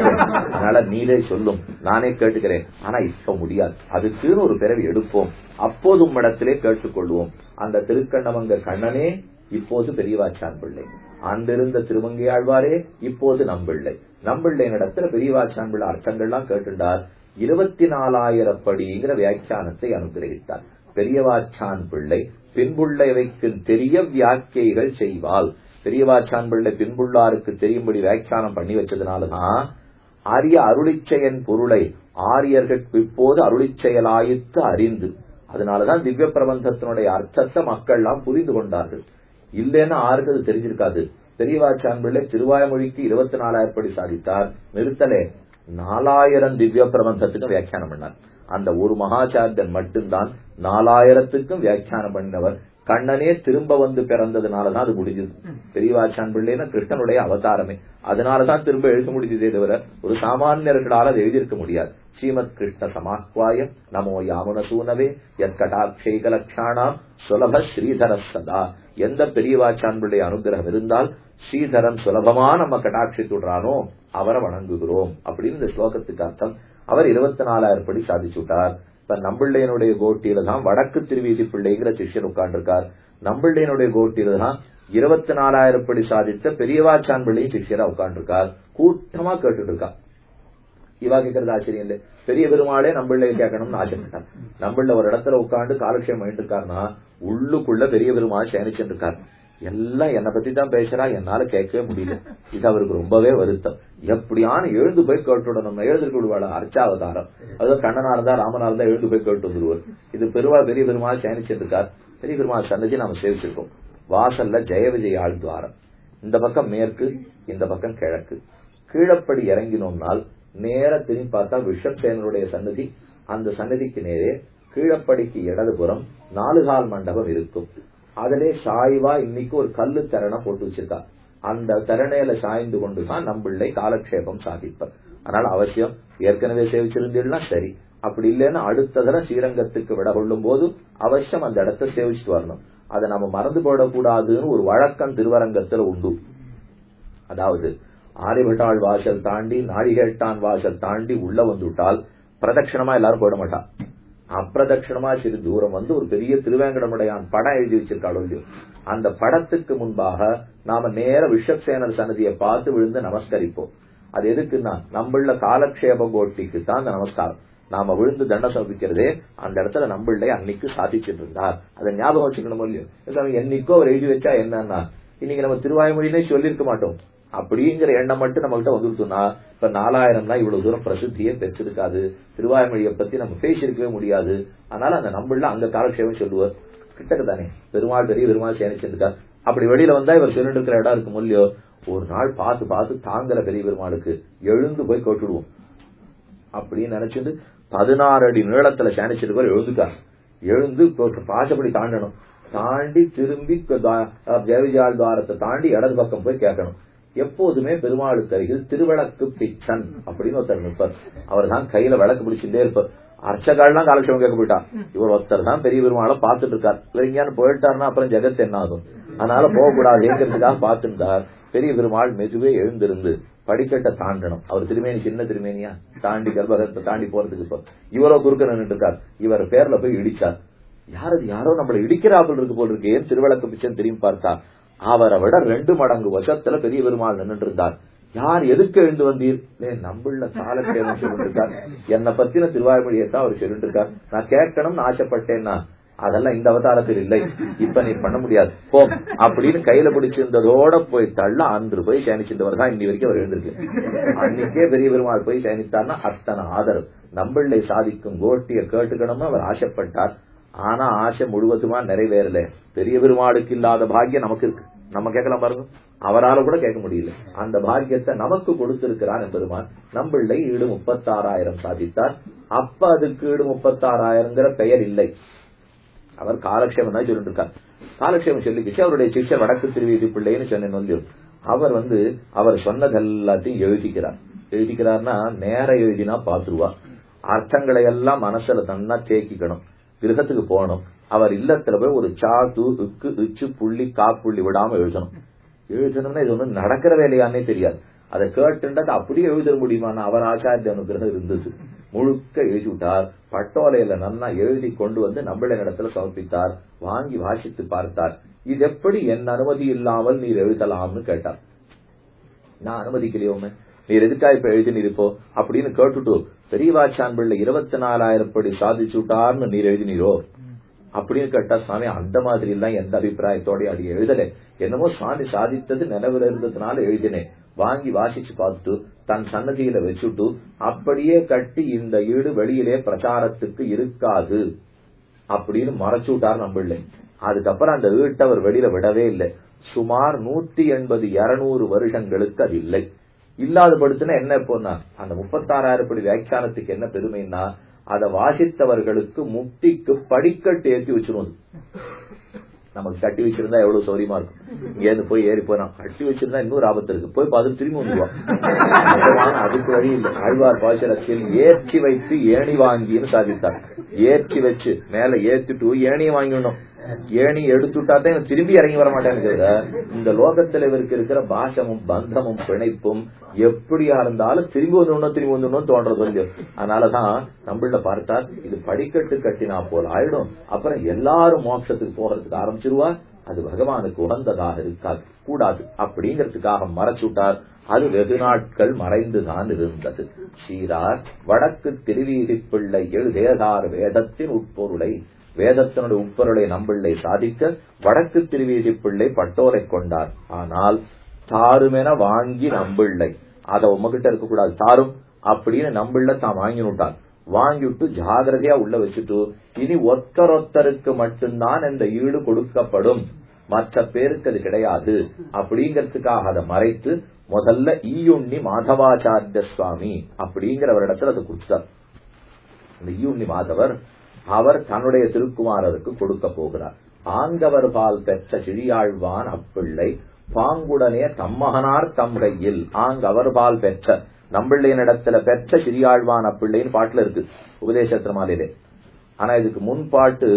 அதனால நீரே சொல்லும் நானே கேட்டுக்கிறேன் ஆனா இப்ப முடியாது அதுக்குன்னு ஒரு பிறவி எடுப்போம் அப்போது உம்மிடத்திலே கேட்டுக்கொள்வோம் அந்த திருக்கண்ணவங்க கண்ணனே இப்போது பெரியவாச்சான் பிள்ளை அன்றிருந்த திருமங்கையாழ்வாரே இப்போது நம்பிள்ளை நம்பிள்ளை நடத்துல பெரியவாச்சான் பிள்ளை அர்த்தங்கள்லாம் கேட்டுண்டார் இருபத்தி நாலாயிரம் படிங்கிற வியாக்கியானத்தை அனுகிரகித்தார் பெரியவாச்சான் பிள்ளை பின்புள்ளவைக்கு தெரிய வியாக்கியைகள் செய்வாள் பெரியவாச்சான் பிள்ளை பின்புள்ளாருக்கு தெரியும்படி வியாக்கியானம் பண்ணி வச்சதுனாலதான் ஆரிய அருளிச்செயன் பொருளை ஆரியர்கள் இப்போது அருளிச்செயலாயித்து அறிந்து அதனாலதான் திவ்ய பிரபந்தத்தினுடைய அர்த்தத்தை மக்கள் எல்லாம் புரிந்து கொண்டார்கள் இல்லைன்னா ஆருக்கு அது தெரிஞ்சிருக்காது பெரியவாச்சான் பிள்ளை திருவாய்மொழிக்கு இருபத்தி நாலாயிரம் படி சாதித்தார் நிறுத்தலே நாலாயிரம் திவ்ய பிரபந்தத்துக்கும் வியாக்கியானம் பண்ணார் அந்த ஒரு மகாச்சாரியன் மட்டும்தான் நாலாயிரத்துக்கும் வியாக்கியானம் பண்ணினவர் கண்ணனே திரும்ப வந்து பிறந்ததுனாலதான் அது முடிஞ்சது பெரியவாச்சான் பிள்ளைன்னா கிருஷ்ணனுடைய அவதாரமே அதனாலதான் திரும்ப எழுத முடிஞ்சதே தவிர ஒரு சாமானியர்களால் அதை எழுதியிருக்க முடியாது ஸ்ரீமத் கிருஷ்ண சமாஹ்வாய நமோ யாமுன சூனவே எத் கடாட்சைக லட்சாணாம் சுலப ஸ்ரீதர சதா எந்த பெரியவாச்சான் பிள்ளை அனுகிரகம் இருந்தால் ஸ்ரீதரன் சுலபமா நம்ம கடாட்சித்துடுறானோ அவரை வணங்குகிறோம் அப்படின்னு இந்த ஸ்லோகத்துக்கு அர்த்தம் அவர் இருபத்தி நாலாயிரம் படி சாதிச்சு விட்டார் இப்ப நம்பிள்ளையனுடைய கோட்டியில தான் வடக்கு திருவீதி பிள்ளைங்கிற சிஷ்யன் உட்கார்ந்துருக்கார் நம்பிள்ளையனுடைய கோட்டியில தான் இருபத்தி நாலாயிரம் படி சாதித்த பெரியவாச்சான் பிள்ளையும் சிஷ்யரா உட்கார்ந்துருக்கார் கூட்டமா கேட்டுட்டு இருக்கா இவா கேட்கறது ஆச்சரியம் இல்லை பெரிய பெருமாளே நம்பிள்ளை கேட்கணும்னு ஆசைப்பட்டார் நம்பிள்ள ஒரு இடத்துல உட்காந்து காலக்ஷேம் பண்ணிட்டு இருக்காருன்னா உள்ளுக்குள்ள பெரிய பெருமாள் சேனிச்சுட்டு இருக்காரு எல்லாம் என்னை பத்தி தான் பேசுறா என்னால கேட்கவே முடியல இது அவருக்கு ரொம்பவே வருத்தம் எப்படியான எழுந்து போய் கேட்டுடணும் எழுதிருக்கு விடுவாள் அர்ச்சாவதாரம் அதாவது கண்ணனா இருந்தா ராமனா இருந்தா எழுந்து போய் கேட்டு வந்துருவார் இது பெருமாள் பெரிய பெருமாள் சேனிச்சுட்டு இருக்கார் பெரிய பெருமாள் சன்னதி நாம சேவிச்சிருக்கோம் வாசல்ல ஜெய விஜய் ஆழ்துவாரம் இந்த பக்கம் மேற்கு இந்த பக்கம் கிழக்கு கீழப்படி இறங்கினோம்னால் நேர திரும்பி பார்த்தா விஷம்சேனருடைய சன்னதி அந்த சன்னதிக்கு நேரே கீழப்படிக்கு இடதுபுறம் நாலுகால் மண்டபம் இருக்கும் அதிலே சாய்வா இன்னைக்கு ஒரு கல்லு தரணை போட்டு வச்சிருக்கா அந்த தரணையில சாய்ந்து கொண்டுதான் நம்பிள்ளை காலக்ஷேபம் சாதிப்பர் அதனால அவசியம் ஏற்கனவே சேவிச்சிருந்தீங்கன்னா சரி அப்படி இல்லைன்னா அடுத்த தடவை ஸ்ரீரங்கத்துக்கு விட கொள்ளும் போது அவசியம் அந்த இடத்த சேவிச்சுட்டு வரணும் அதை நம்ம மறந்து போடக்கூடாதுன்னு ஒரு வழக்கம் திருவரங்கத்துல உண்டு அதாவது ஆரிபட்டாள் வாசல் தாண்டி நாழிகேட்டான் வாசல் தாண்டி உள்ள வந்துவிட்டால் பிரதட்சணமா எல்லாரும் போயிட மாட்டா அப்பிரதட்சணமா சிறு தூரம் வந்து ஒரு பெரிய திருவேங்கடமுடையான் படம் எழுதி வச்சிருக்காள் இல்லையோ அந்த படத்துக்கு முன்பாக நாம நேர விஷப்சேனர் சன்னதியை பார்த்து விழுந்து நமஸ்கரிப்போம் அது எதுக்குன்னா நம்மள காலக்ஷேப கோட்டிக்கு தான் அந்த நமஸ்காரம் நாம விழுந்து தண்ட சமர்ப்பிக்கிறதே அந்த இடத்துல நம்மளே அன்னைக்கு சாதிச்சுட்டு இருந்தார் அதை ஞாபகம் வச்சுக்கணும் இல்லையோ என்னைக்கோ அவர் எழுதி வச்சா என்னன்னா இன்னைக்கு நம்ம திருவாய்மொழியிலே சொல்லியிருக்க மாட்டோம் அப்படிங்கிற எண்ணம் மட்டும் நம்ம கிட்ட வந்துருத்தோம்னா இப்ப நாலாயிரம்னா இவ்வளவு தூரம் பிரசித்தியே பெற்றிருக்காது திருவாய்மொழியை பத்தி நம்ம பேசியிருக்கவே முடியாது அதனால அந்த நம்மள அங்க காலக்ஷேபம் சொல்லுவார் கிட்டக்கு தானே பெருமாள் பெரிய பெருமாள் சேனிச்சிருக்கார் அப்படி வெளியில வந்தா இவர் சொல்லிட்டு இருக்கிற இடம் இருக்கு இல்லையோ ஒரு நாள் பார்த்து பார்த்து தாங்கல பெரிய பெருமாளுக்கு எழுந்து போய் கொட்டுடுவோம் அப்படின்னு நினைச்சிட்டு பதினாறு அடி நீளத்துல சேனிச்சிருக்கவர் எழுந்துட்டார் எழுந்து பாசப்படி தாண்டணும் தாண்டி திரும்பி ஜெயவிஜயாள் துவாரத்தை தாண்டி இடது பக்கம் போய் கேட்கணும் எப்போதுமே பெருமாளுக்கு அருகில் திருவிளக்கு பிச்சன் அப்படின்னு ஒருத்தர் நிற்பார் அவர் தான் கையில விளக்கு பிடிச்சுட்டே இருப்பார் அர்ச்சகால்லாம் காலட்சேபம் கேட்க போயிட்டா இவர் ஒருத்தர் தான் பெரிய பெருமாளை பார்த்துட்டு இருக்கார் இவர் எங்கேயானு போயிட்டாருன்னா அப்புறம் ஜெகத் என்ன ஆகும் அதனால போகக்கூடாதுங்கிறதுக்காக பார்த்துருந்தார் பெரிய பெருமாள் மெதுவே எழுந்திருந்து படிக்கட்டை தாண்டணும் அவர் திருமேனி சின்ன திருமேனியா தாண்டி கர்ப்பகத்தை தாண்டி போறதுக்கு இப்போ இவரோ குறுக்க நின்றுட்டு இருக்கார் இவர் பேர்ல போய் இடிச்சார் யாரது யாரோ நம்மள இடிக்கிறாப்புல இருக்கு போல் இருக்கு ஏன் திருவிளக்கு பிச்சன் திரும்பி பார்த்தா அவரை விட ரெண்டு மடங்கு வருஷத்துல பெரிய பெருமாள் நின்றுட்டு இருந்தார் யார் எதுக்கு எழுந்து வந்தீர் நம்புள்ள காலக்ஷேமம் சொல்லிட்டு இருக்கார் என்னை பத்தின திருவாய்மொழியை தான் அவர் சொல்லிட்டு இருக்கார் நான் கேட்கணும்னு ஆசைப்பட்டேன்னா அதெல்லாம் இந்த அவதாரத்தில் இல்லை இப்ப நீ பண்ண முடியாது போ அப்படின்னு கையில பிடிச்சிருந்ததோட போய் தள்ள அன்று போய் சயனிச்சிருந்தவர் தான் இன்னி வரைக்கும் அவர் எழுந்திருக்கு அன்னைக்கே பெரிய பெருமாள் போய் சயனித்தார்னா அத்தனை ஆதரவு நம்பிள்ளை சாதிக்கும் கோட்டிய கேட்டுக்கணும்னு அவர் ஆசைப்பட்டார் ஆனா ஆசை முழுவதுமா நிறைவேறல பெரிய பெருமாளுக்கு இல்லாத பாக்கியம் நமக்கு இருக்கு நம்ம கேட்கலாம் பாருங்க அவரால கூட கேட்க முடியல அந்த பாக்கியத்தை நமக்கு கொடுத்திருக்கிறார் என்பதுமான் நம்பிள்ளை ஈடு முப்பத்தாறாயிரம் சாதித்தார் அப்ப அதுக்கு ஈடு முப்பத்தாறாயிரங்கிற பெயர் இல்லை அவர் காலக்ஷேமம் தான் சொல்லிட்டு இருக்கார் காலக்ஷேமம் சொல்லிக்கிச்சு அவருடைய சிஷ்யர் வடக்கு திருவீதி பிள்ளைன்னு சொன்னேன் வந்து அவர் வந்து அவர் சொன்னது எல்லாத்தையும் எழுதிக்கிறார் எழுதிக்கிறார்னா நேர எழுதினா பாத்துருவா அர்த்தங்களை எல்லாம் மனசுல தன்னா தேக்கிக்கணும் கிரகத்துக்கு போகணும் அவர் இல்லத்துல போய் ஒரு சா தூ இக்கு இச்சு புள்ளி கா புள்ளி விடாம எழுதணும் எழுதணும்னா இது ஒண்ணு நடக்கிற வேலையானே தெரியாது அதை கேட்டுன்றது அப்படியே எழுத முடியுமான அவர் ஆச்சாரிய அனுகிரகம் இருந்தது முழுக்க எழுதி விட்டார் பட்டோலையில நன்னா எழுதி கொண்டு வந்து நம்மள இடத்துல சமர்ப்பித்தார் வாங்கி வாசித்து பார்த்தார் இது எப்படி என் அனுமதி இல்லாமல் நீர் எழுதலாம்னு கேட்டார் நான் அனுமதிக்கலையோமே நீர் எதுக்கா இப்ப எழுதினீர் இப்போ அப்படின்னு கேட்டுட்டு பெரியவாச்சான் பிள்ளை இருபத்தி நாலாயிரம் படி சாதிச்சு விட்டார்னு நீர் எழுதினீரோ அப்படின்னு கேட்டா சுவாமி அந்த மாதிரி எல்லாம் எந்த அபிப்பிராயத்தோட அடி எழுதல என்னமோ சுவாமி சாதித்தது நினைவுல இருந்ததுனால எழுதினேன் வாங்கி வாசிச்சு பார்த்துட்டு தன் சன்னதியில வச்சுட்டு அப்படியே கட்டி இந்த ஈடு வெளியிலே பிரச்சாரத்துக்கு இருக்காது அப்படின்னு மறைச்சு விட்டார் நம்பிள்ளை அதுக்கப்புறம் அந்த வீட்டை அவர் வெளியில விடவே இல்லை சுமார் நூத்தி எண்பது இருநூறு வருஷங்களுக்கு அது இல்லை இல்லாத படுத்துனா என்ன போனா அந்த முப்பத்தாறாயிரம் படி வியாக்கியானத்துக்கு என்ன பெருமைன்னா அதை வாசித்தவர்களுக்கு முக்திக்கு படிக்கட்டு ஏற்றி வச்சிருவது நமக்கு கட்டி வச்சிருந்தா எவ்வளவு சௌரியமா இருக்கும் இங்க இருந்து போய் ஏறி போனா கட்டி வச்சிருந்தா இன்னொரு ஆபத்து இருக்கு போய் பார்த்துட்டு திரும்பி வந்துருவான் அதுக்கு வழி இல்லை ஆழ்வார் பாசரத்தில் ஏற்றி வைத்து ஏணி வாங்கின்னு சாதித்தார் ஏற்றி வச்சு மேல ஏத்திட்டு ஏணியை வாங்கிடணும் ஏணி எடுத்துட்டா தான் திரும்பி இறங்கி வர மாட்டேன்னு இந்த லோகத்துல இவருக்கு இருக்கிற பாசமும் பந்தமும் பிணைப்பும் எப்படியா இருந்தாலும் திரும்பி வந்துடணும் திரும்பி வந்துடணும் தோன்றது கொஞ்சம் அதனாலதான் நம்மள பார்த்தா இது படிக்கட்டு கட்டினா போல ஆயிடும் அப்புறம் எல்லாரும் மோட்சத்துக்கு போகிறதுக்கு ஆரம்பிச்சிருவா அது பகவானுக்கு உகந்ததாக இருக்காது கூடாது அப்படிங்கறதுக்காக மறைச்சுட்டார் அது வெகு நாட்கள் மறைந்துதான் இருந்தது சீரார் வடக்கு திருவீதி பிள்ளை எழுதேதார் வேதத்தின் உட்பொருளை வேதத்தினுடைய உட்பொருளை நம்பிள்ளை சாதிக்க வடக்கு திருவீதி பிள்ளை பட்டோலை கொண்டார் ஆனால் தாருமென வாங்கி நம்பிள்ளை அத உமகிட்ட இருக்க கூடாது தாரும் அப்படின்னு நம்பிள்ள தான் வாங்கினுட்டார் வாங்கிவிட்டு ஜாகிரதையா உள்ள வச்சுட்டு இனி ஒத்தரொத்தருக்கு மட்டும்தான் இந்த ஈடு கொடுக்கப்படும் மற்ற பேருக்கு அது கிடையாது அப்படிங்கறதுக்காக அதை மறைத்து முதல்ல ஈயுண்ணி மாதவாச்சாரிய சுவாமி அப்படிங்கிறவரிடத்துல அதை கொடுத்தார் இந்த ஈயுண்ணி மாதவர் அவர் தன்னுடைய திருக்குமாரருக்கு கொடுக்க போகிறார் ஆங்கவர் பால் பெற்ற சிறியாழ்வான் அப்பிள்ளை பாங்குடனே தம்மகனார் தம் கையில் ஆங்கவர் பால் பெற்ற நம்பிள்ளையனிடத்துல பெற்ற சிறியாழ்வான் அப்பிள்ளைன்னு பாட்டுல இருக்கு உபதேசத்திர மாலையிலே ஆனா இதுக்கு முன் பாட்டு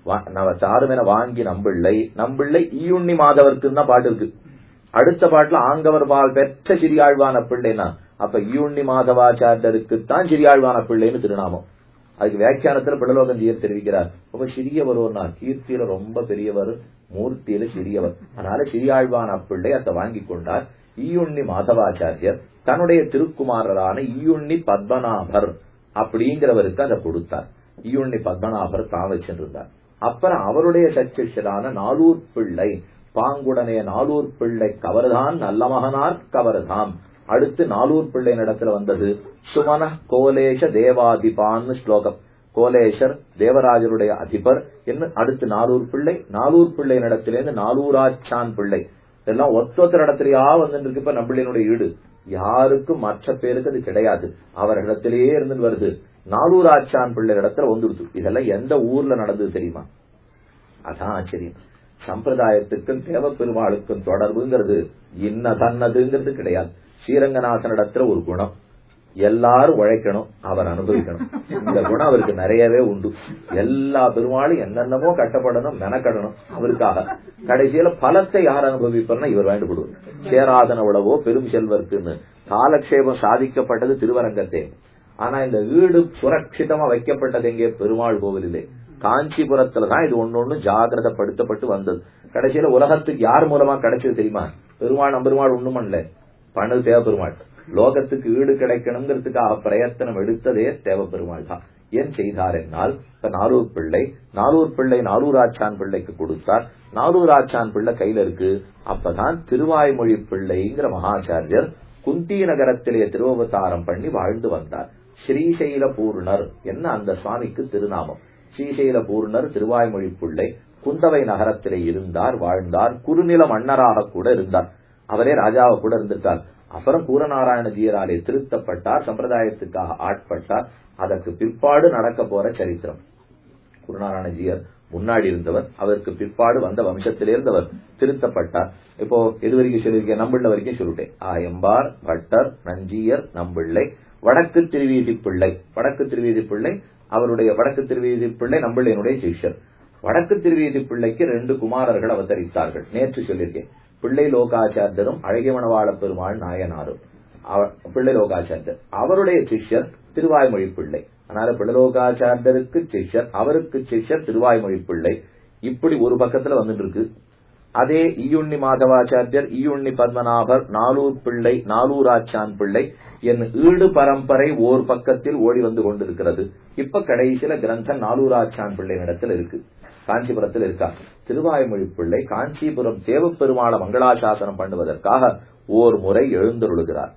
சாருமென வாங்கி நம்பிள்ளை நம்பிள்ளை ஈயுண்ணி மாதவருக்கு தான் பாட்டு இருக்கு அடுத்த பாட்டுல ஆங்கவர் பால் பெற்ற சிறியாழ்வான பிள்ளைனா அப்ப ஈயுண்ணி மாதவாச்சாரியருக்கு தான் சிறியாழ்வான பிள்ளைன்னு திருநாமம் அதுக்கு வியாக்கியானத்துல பிள்ளலோகஞ்சியர் தெரிவிக்கிறார் ரொம்ப சிறியவர் ஒரு கீர்த்தியில ரொம்ப பெரியவர் மூர்த்தியில சிறியவர் அதனால சிறியாழ்வான் அப்பிள்ளை அதை வாங்கி கொண்டார் ஈயுண்ணி மாதவாச்சாரியர் தன்னுடைய திருக்குமாரரான ஈயுண்ணி பத்மநாபர் அப்படிங்கிறவருக்கு அதை கொடுத்தார் ஈயுண்ணி பத்மநாபர் தான் வச்சிருந்தார் அப்புறம் அவருடைய சச்சிஷரான நாலூர் பிள்ளை பாங்குடனே நாலூர் பிள்ளை கவர்தான் நல்ல மகனார் கவர்தாம் அடுத்து நாலூர் பிள்ளை இடத்துல வந்தது சுமன கோலேஷ தேவாதிபான்னு ஸ்லோகம் கோலேஷர் தேவராஜருடைய அதிபர் என்ன அடுத்து நாலூர் பிள்ளை நாலூர் பிள்ளை இடத்திலேருந்து நாலூராச்சான் பிள்ளை இதெல்லாம் ஒத்தொத்தர் இடத்துலயா வந்துட்டு இருக்கு இப்ப நம்பிள்ளையினுடைய ஈடு யாருக்கும் மற்ற பேருக்கு அது கிடையாது அவர் இடத்திலேயே இருந்து வருது நாலூர் ஆச்சான் பிள்ளை இடத்துல வந்துடுது இதெல்லாம் எந்த ஊர்ல நடந்தது தெரியுமா அதான் ஆச்சரியம் சம்பிரதாயத்துக்கும் தேவப்பெருமாளுக்கும் தொடர்புங்கிறது இன்ன தன்னதுங்கிறது கிடையாது ஸ்ரீரங்கநாதன் இடத்துல ஒரு குணம் எல்லாரும் உழைக்கணும் அவர் அனுபவிக்கணும் இந்த குணம் அவருக்கு நிறையவே உண்டு எல்லா பெருமாளும் என்னென்னமோ கட்டப்படணும் மெனக்கடணும் அவருக்காக கடைசியில பலத்தை யார் அனுபவிப்பார்னா இவர் வேண்டுபடுவார் சேராதன உழவோ பெரும் செல்வர்க்குன்னு காலக்ஷேபம் சாதிக்கப்பட்டது திருவரங்கத்தே ஆனா இந்த வீடு சுரட்சிதமா வைக்கப்பட்டது எங்கே பெருமாள் கோவிலிலே காஞ்சிபுரத்துல தான் இது ஒண்ணு ஒண்ணு ஜாகிரதப்படுத்தப்பட்டு வந்தது கடைசியில உலகத்துக்கு யார் மூலமா கிடைச்சது தெரியுமா பெருமாள் நம்பெருமாள் ஒண்ணும் பண்ணல பண்ணது தேவ பெருமாள் லோகத்துக்கு ஈடு கிடைக்கணுங்கிறதுக்காக பிரயத்தனம் எடுத்ததே தேவ பெருமாள் தான் ஏன் செய்தார் என்னால் இப்ப நாலூர் பிள்ளை நாலூர் பிள்ளை நாலூர் ஆச்சான் பிள்ளைக்கு கொடுத்தார் நாலூர் ஆச்சான் பிள்ளை கையில இருக்கு அப்பதான் திருவாய்மொழி பிள்ளைங்கிற மகாச்சாரியர் குந்தி நகரத்திலே திருவவதாரம் பண்ணி வாழ்ந்து வந்தார் ஸ்ரீசைல பூர்ணர் என்ன அந்த சுவாமிக்கு திருநாமம் ஸ்ரீசைல பூர்ணர் திருவாய்மொழி பிள்ளை குந்தவை நகரத்திலே இருந்தார் வாழ்ந்தார் குறுநில மன்னராக கூட இருந்தார் அவரே ராஜாவை கூட இருந்திருக்கார் அப்புறம் பூரநாராயண ஜீயராலே திருத்தப்பட்டார் சம்பிரதாயத்துக்காக ஆட்பட்டார் அதற்கு பிற்பாடு நடக்க போற சரித்திரம் குருநாராயண ஜீயர் முன்னாடி இருந்தவர் அவருக்கு பிற்பாடு வந்த வம்சத்திலே இருந்தவர் திருத்தப்பட்டார் இப்போ எது வரைக்கும் சொல்லியிருக்கேன் நம்பிள்ள வரைக்கும் சொல்லிட்டேன் ஆயம்பார் பட்டர் நஞ்சியர் நம்பிள்ளை வடக்கு திருவீதி பிள்ளை வடக்கு திருவீதி பிள்ளை அவருடைய வடக்கு திருவீதி பிள்ளை நம்பிள்ளையினுடைய சிஷ்யர் வடக்கு திருவீதி பிள்ளைக்கு ரெண்டு குமாரர்கள் அவதரித்தார்கள் நேற்று சொல்லியிருக்கேன் பிள்ளை லோகாச்சாரியரும் அழகியமணவாள பெருமாள் நாயனாரும் பிள்ளை லோகாச்சாரியர் அவருடைய சிஷ்யர் திருவாய்மொழி பிள்ளை அதனால பிள்ளலோகாச்சாரியருக்கு சிஷ்யர் அவருக்கு சிஷ்யர் திருவாய்மொழி பிள்ளை இப்படி ஒரு பக்கத்துல வந்துட்டு இருக்கு அதே ஈயுண்ணி மாதவாச்சாரியர் ஈயுண்ணி பத்மநாபர் நாலூர் பிள்ளை நாலூராச்சான் பிள்ளை என் ஈடு பரம்பரை ஓர் பக்கத்தில் ஓடி வந்து கொண்டிருக்கிறது இப்ப கடைசியில கிரந்தம் நாலூராச்சான் பிள்ளை இடத்துல இருக்கு காஞ்சிபுரத்தில் இருக்கா திருவாய்மொழி பிள்ளை காஞ்சிபுரம் தேவப்பெருமாள மங்களாசாசனம் பண்ணுவதற்காக ஓர் முறை எழுந்தருளுகிறார்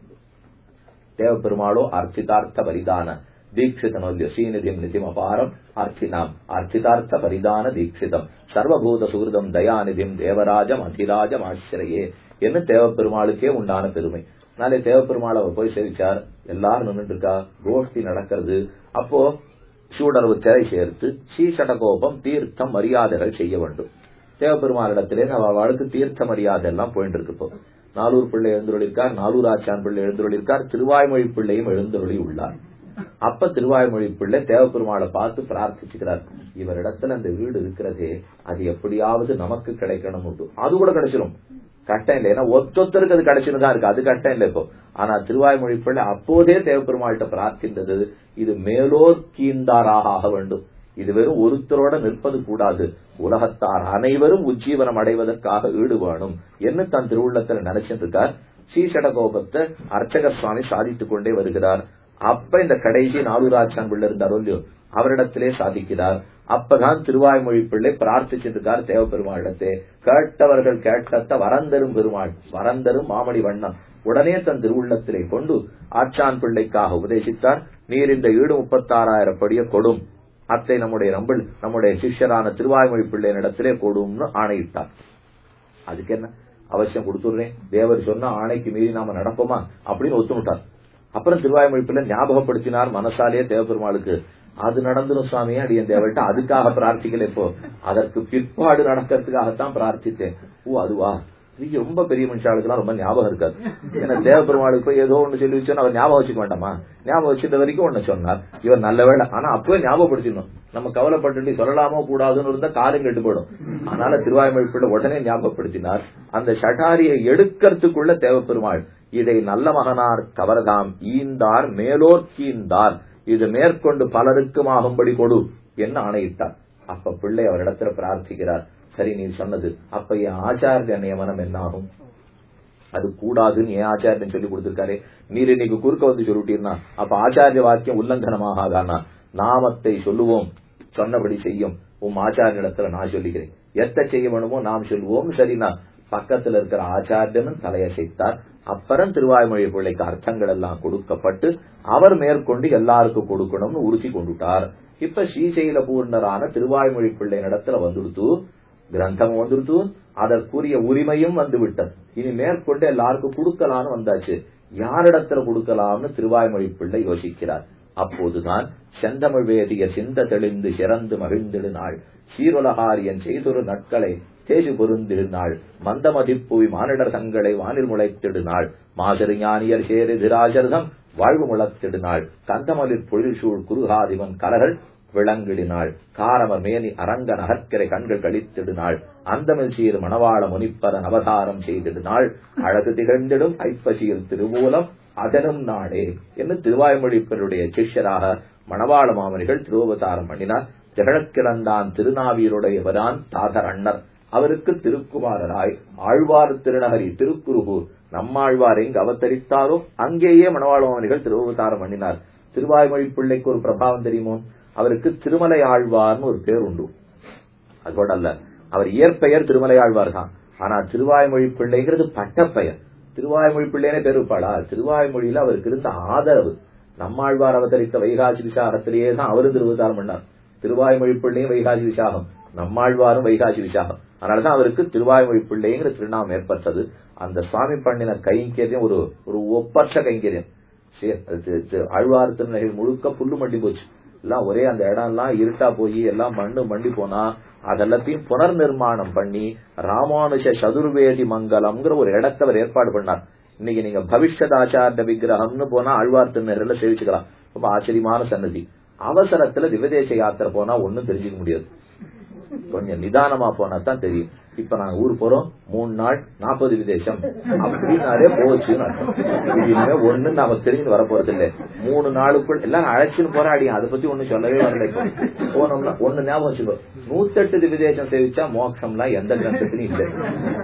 தேவப்பெருமாளோ அர்ச்சிதார்த்த பரிதான தீட்சிதனோல்ய ஸ்ரீநிதிம் நிதிம் அபாரம் அர்ச்சினாம் அர்ச்சிதார்த்த பரிதான தீட்சிதம் சர்வபூத சுகிருதம் தயாநிதிம் தேவராஜம் அதிராஜம் ஆசிரியே என்று தேவப்பெருமாளுக்கே உண்டான பெருமை நாளை தேவப்பெருமாள் அவர் போய் சேவிச்சார் எல்லாரும் நின்றுட்டு இருக்கா கோஷ்டி நடக்கிறது அப்போ சூடரவு திரை சேர்த்து ஸ்ரீசடகோபம் தீர்த்தம் மரியாதைகள் செய்ய வேண்டும் தேவப்பெருமாளிடத்திலே அவளுக்கு தீர்த்த மரியாதை எல்லாம் போயிட்டு இருக்கு இப்போ நாலூர் பிள்ளை எழுந்துருளிருக்கார் நாலூர் ஆச்சான் பிள்ளை எழுந்துருளிருக்கார் திருவாய்மொழி பிள்ளையும் எழுந்துருளி உள்ளார் அப்ப திருவாய்மொழி பிள்ளை தேவப்பெருமாளை பார்த்து பிரார்த்திச்சுக்கிறார் இவரிடத்துல அந்த வீடு இருக்கிறதே அது எப்படியாவது நமக்கு கிடைக்கணும் அது கூட கிடைச்சிடும் கட்டம் இல்லை ஏன்னா ஒத்தொத்தருக்கு அது கிடைச்சுதான் இருக்கு அது கட்டம் இல்லை இப்போ ஆனா திருவாய்மொழி பிள்ளை அப்போதே தேவப்பெருமாள்கிட்ட பிரார்த்தித்தது இது மேலோர் கீந்தாராக ஆக வேண்டும் இது வெறும் ஒருத்தரோட நிற்பது கூடாது உலகத்தார் அனைவரும் உஜ்ஜீவனம் அடைவதற்காக ஈடு வேணும் என்ன தன் திருவுள்ளத்துல நினைச்சிட்டு இருக்கார் ஸ்ரீசடகோபத்தை அர்ச்சக சுவாமி சாதித்துக் கொண்டே வருகிறார் அப்ப இந்த கடைசி நாலூராச்சான் பிள்ளை இருந்தாரோ இல்லையோ அவரிடத்திலே சாதிக்கிறார் அப்பதான் திருவாய்மொழி பிள்ளை பிரார்த்திச்சிருக்கார் தேவப்பெருமாளிடத்தே கேட்டவர்கள் கேட்டத்த வரந்தரும் பெருமாள் வரந்தரும் மாமணி வண்ணம் உடனே தன் திருவுள்ளத்திலே கொண்டு ஆச்சான் பிள்ளைக்காக உபதேசித்தார் நீர் இந்த ஈடு முப்பத்தாறாயிரம் படிய கொடும் அத்தை நம்முடைய நம்பிள் நம்முடைய சிஷ்யரான திருவாய்மொழி பிள்ளையினிடத்திலே கொடும்னு ஆணையிட்டார் அதுக்கு என்ன அவசியம் கொடுத்துடுறேன் தேவர் சொன்னா ஆணைக்கு மீறி நாம நடப்போமா அப்படின்னு ஒத்துணுட்டார் அப்புறம் திருவாய்மொழி பிள்ளை ஞாபகப்படுத்தினார் மனசாலேயே தேவபெருமாளுக்கு அது நடந்துடும் சுவாமி அடியன் தேவர்கிட்ட அதுக்காக பிரார்த்திக்கல இப்போ அதற்கு பிற்பாடு நடக்கிறதுக்காகத்தான் பிரார்த்தித்தேன் ஓ அதுவா இது ரொம்ப பெரிய மனுஷாளுக்கெல்லாம் ரொம்ப ஞாபகம் இருக்காது ஏன்னா தேவபெருமாளுக்கு போய் ஏதோ ஒண்ணு சொல்லி வச்சோன்னா அவர் ஞாபகம் வச்சுக்க வேண்டாமா ஞாபகம் வச்சிருந்த வரைக்கும் ஒண்ணு சொன்னார் இவர் நல்ல வேலை ஆனா அப்பவே ஞாபகப்படுத்திடணும் நம்ம கவலைப்பட்டு சொல்லலாமோ கூடாதுன்னு இருந்தா காலம் கெட்டு போயிடும் அதனால திருவாய்மொழி பிள்ளை உடனே ஞாபகப்படுத்தினார் அந்த சட்டாரியை எடுக்கிறதுக்குள்ள தேவப்பெருமாள் இதை நல்ல மகனார் கவர்தாம் ஈந்தார் மேலோர் கீந்தார் இது மேற்கொண்டு பலருக்கும் ஆகும்படி கொடு என்ன ஆணையிட்டார் அப்ப பிள்ளை அவரிடத்துல பிரார்த்திக்கிறார் சரி நீ சொன்னது அப்ப என் ஆச்சாரிய நியமனம் என்ன ஆகும் அது கூடாதுன்னு ஏன் ஆச்சாரியன் சொல்லி கொடுத்திருக்காரு நீர் இன்னைக்கு குறுக்க வந்து சொல்லிட்டீர்னா அப்ப ஆச்சாரிய வாக்கியம் உல்லங்கனமாகாதானா நாமத்தை சொல்லுவோம் சொன்னபடி செய்யும் உம் ஆச்சாரியனிடத்துல நான் சொல்லிக்கிறேன் எத்த செய்ய வேணுமோ நாம் சொல்லுவோம் சரினா பக்கத்துல இருக்கிற ஆச்சாரியனும் தலையசைத்தார் அப்புறம் திருவாய்மொழி பிள்ளைக்கு அர்த்தங்கள் எல்லாம் கொடுக்கப்பட்டு அவர் மேற்கொண்டு எல்லாருக்கும் கொடுக்கணும்னு உறுதி கொண்டுட்டார் இப்ப ஸ்ரீசைல பூர்ணரான திருவாய்மொழி பிள்ளை இடத்துல வந்துடுத்து கிரந்தம் வந்துடுத்து அதற்குரிய உரிமையும் வந்து விட்டது இனி மேற்கொண்டு எல்லாருக்கும் கொடுக்கலாம்னு வந்தாச்சு யாரிடத்துல கொடுக்கலாம்னு திருவாய்மொழி பிள்ளை யோசிக்கிறார் அப்போதுதான் செந்தமிழ் வேதிய சிந்த தெளிந்து சிறந்து மகிழ்ந்திடு நாள் சீருலகாரியன் செய்தொரு நட்களை தேசு பொருந்திருநாள் மந்தமதிப்புவி மானிடர் தங்களை வானில் முளைத்திடுநாள் மாசரு ஞானியர் சேரு திராஜர்தம் வாழ்வு முளத்திடுநாள் கந்தமலிர் பொழில்சூழ் குருகாதிவன் கலர்கள் விளங்கிடினாள் காரமர் மேனி அரங்க நகர்க்கிற கண்கள் கழித்திடுநாள் அந்தமிழ் சீர் மணவாள முனிப்பரன் அவதாரம் செய்திடுநாள் அழகு திகழ்ந்திடும் ஐப்பசியில் திருமூலம் அதனும் நாடே என்று திருவாய்மொழிப்பருடைய சிஷ்யராக மணவாள மாமனிகள் திருவவதாரம் பண்ணினார் திகழக்கிழந்தான் திருநாவியருடையவரான் தாதர் அண்ணர் அவருக்கு திருக்குமாரராய் ஆழ்வார் திருநகரி திருக்குருகூர் நம்மாழ்வார் எங்கு அவதரித்தாரோ அங்கேயே மணவாழ்வாமணிகள் திருவவதாரம் பண்ணினார் திருவாய்மொழி பிள்ளைக்கு ஒரு பிரபாவம் தெரியுமோ அவருக்கு திருமலை ஆழ்வார்னு ஒரு பேர் உண்டு அதோட அல்ல அவர் இயற்பெயர் திருமலை ஆழ்வார் தான் ஆனா திருவாய்மொழி பிள்ளைங்கிறது பட்டப்பெயர் திருவாய்மொழி பிள்ளைனே பேர் இருப்பாளா திருவாய்மொழியில அவருக்கு இருந்த ஆதரவு நம்மாழ்வார் அவதரித்த வைகாசி விசாகத்திலேயே தான் அவரும் திருவதாரம் பண்ணார் திருவாய்மொழி பிள்ளையும் வைகாசி விசாகம் நம்மாழ்வாரும் வைகாசி விசாகம் அதனாலதான் அவருக்கு திருவாய்மொழி பிள்ளைங்கிற திருநாமம் ஏற்பட்டது அந்த சுவாமி பண்ணின கைங்கரியம் ஒரு ஒரு ஒப்பற்ற கைங்கரியம் சரி அது தி- தி- ஆழ்வார் திருநகை முழுக்க புல்லு மண்டி போச்சு எல்லாம் ஒரே அந்த இடம் எல்லாம் இருட்டா போய் எல்லாம் மண்ணு மண்டி போனா அதெல்லாத்தையும் புனர் நிர்மாணம் பண்ணி ராமானுஷ சதுர்வேதி மங்கலம்ங்கிற ஒரு இடத்தை அவர் ஏற்பாடு பண்ணார் இன்னைக்கு நீங்க பவிஷ்யத் ஆச்சார விக்கிரகம்னு போனா ஆழ்வார் திருநகர்ல சேவிச்சுக்கலாம் ரொம்ப ஆச்சரியமான சன்னதி அவசரத்துல திவதேச யாத்திரை போனா ஒண்ணும் தெரிஞ்சுக்க முடியாது கொஞ்சம் நிதானமா போனா தான் தெரியும் இப்ப நாங்க ஊர் போறோம் மூணு நாள் நாற்பது விதேசம் அப்படின்னாலே போச்சுன்னு அர்த்தம். இது இனிமே ஒண்ணு நாம தெரிஞ்சு வர போறது இல்ல மூணு நாளுக்குள் எல்லாம் அழைச்சுன்னு போராடி அதை பத்தி ஒண்ணு சொல்லவே வரல இப்போ. போனோம்னா ஒண்ணு ஞாபகம் வச்சுக்கோ நூத்தெட்டு விதேசம் சேவிச்சா மோட்சம்லாம் எந்த கிரந்தத்திலையும் இல்லை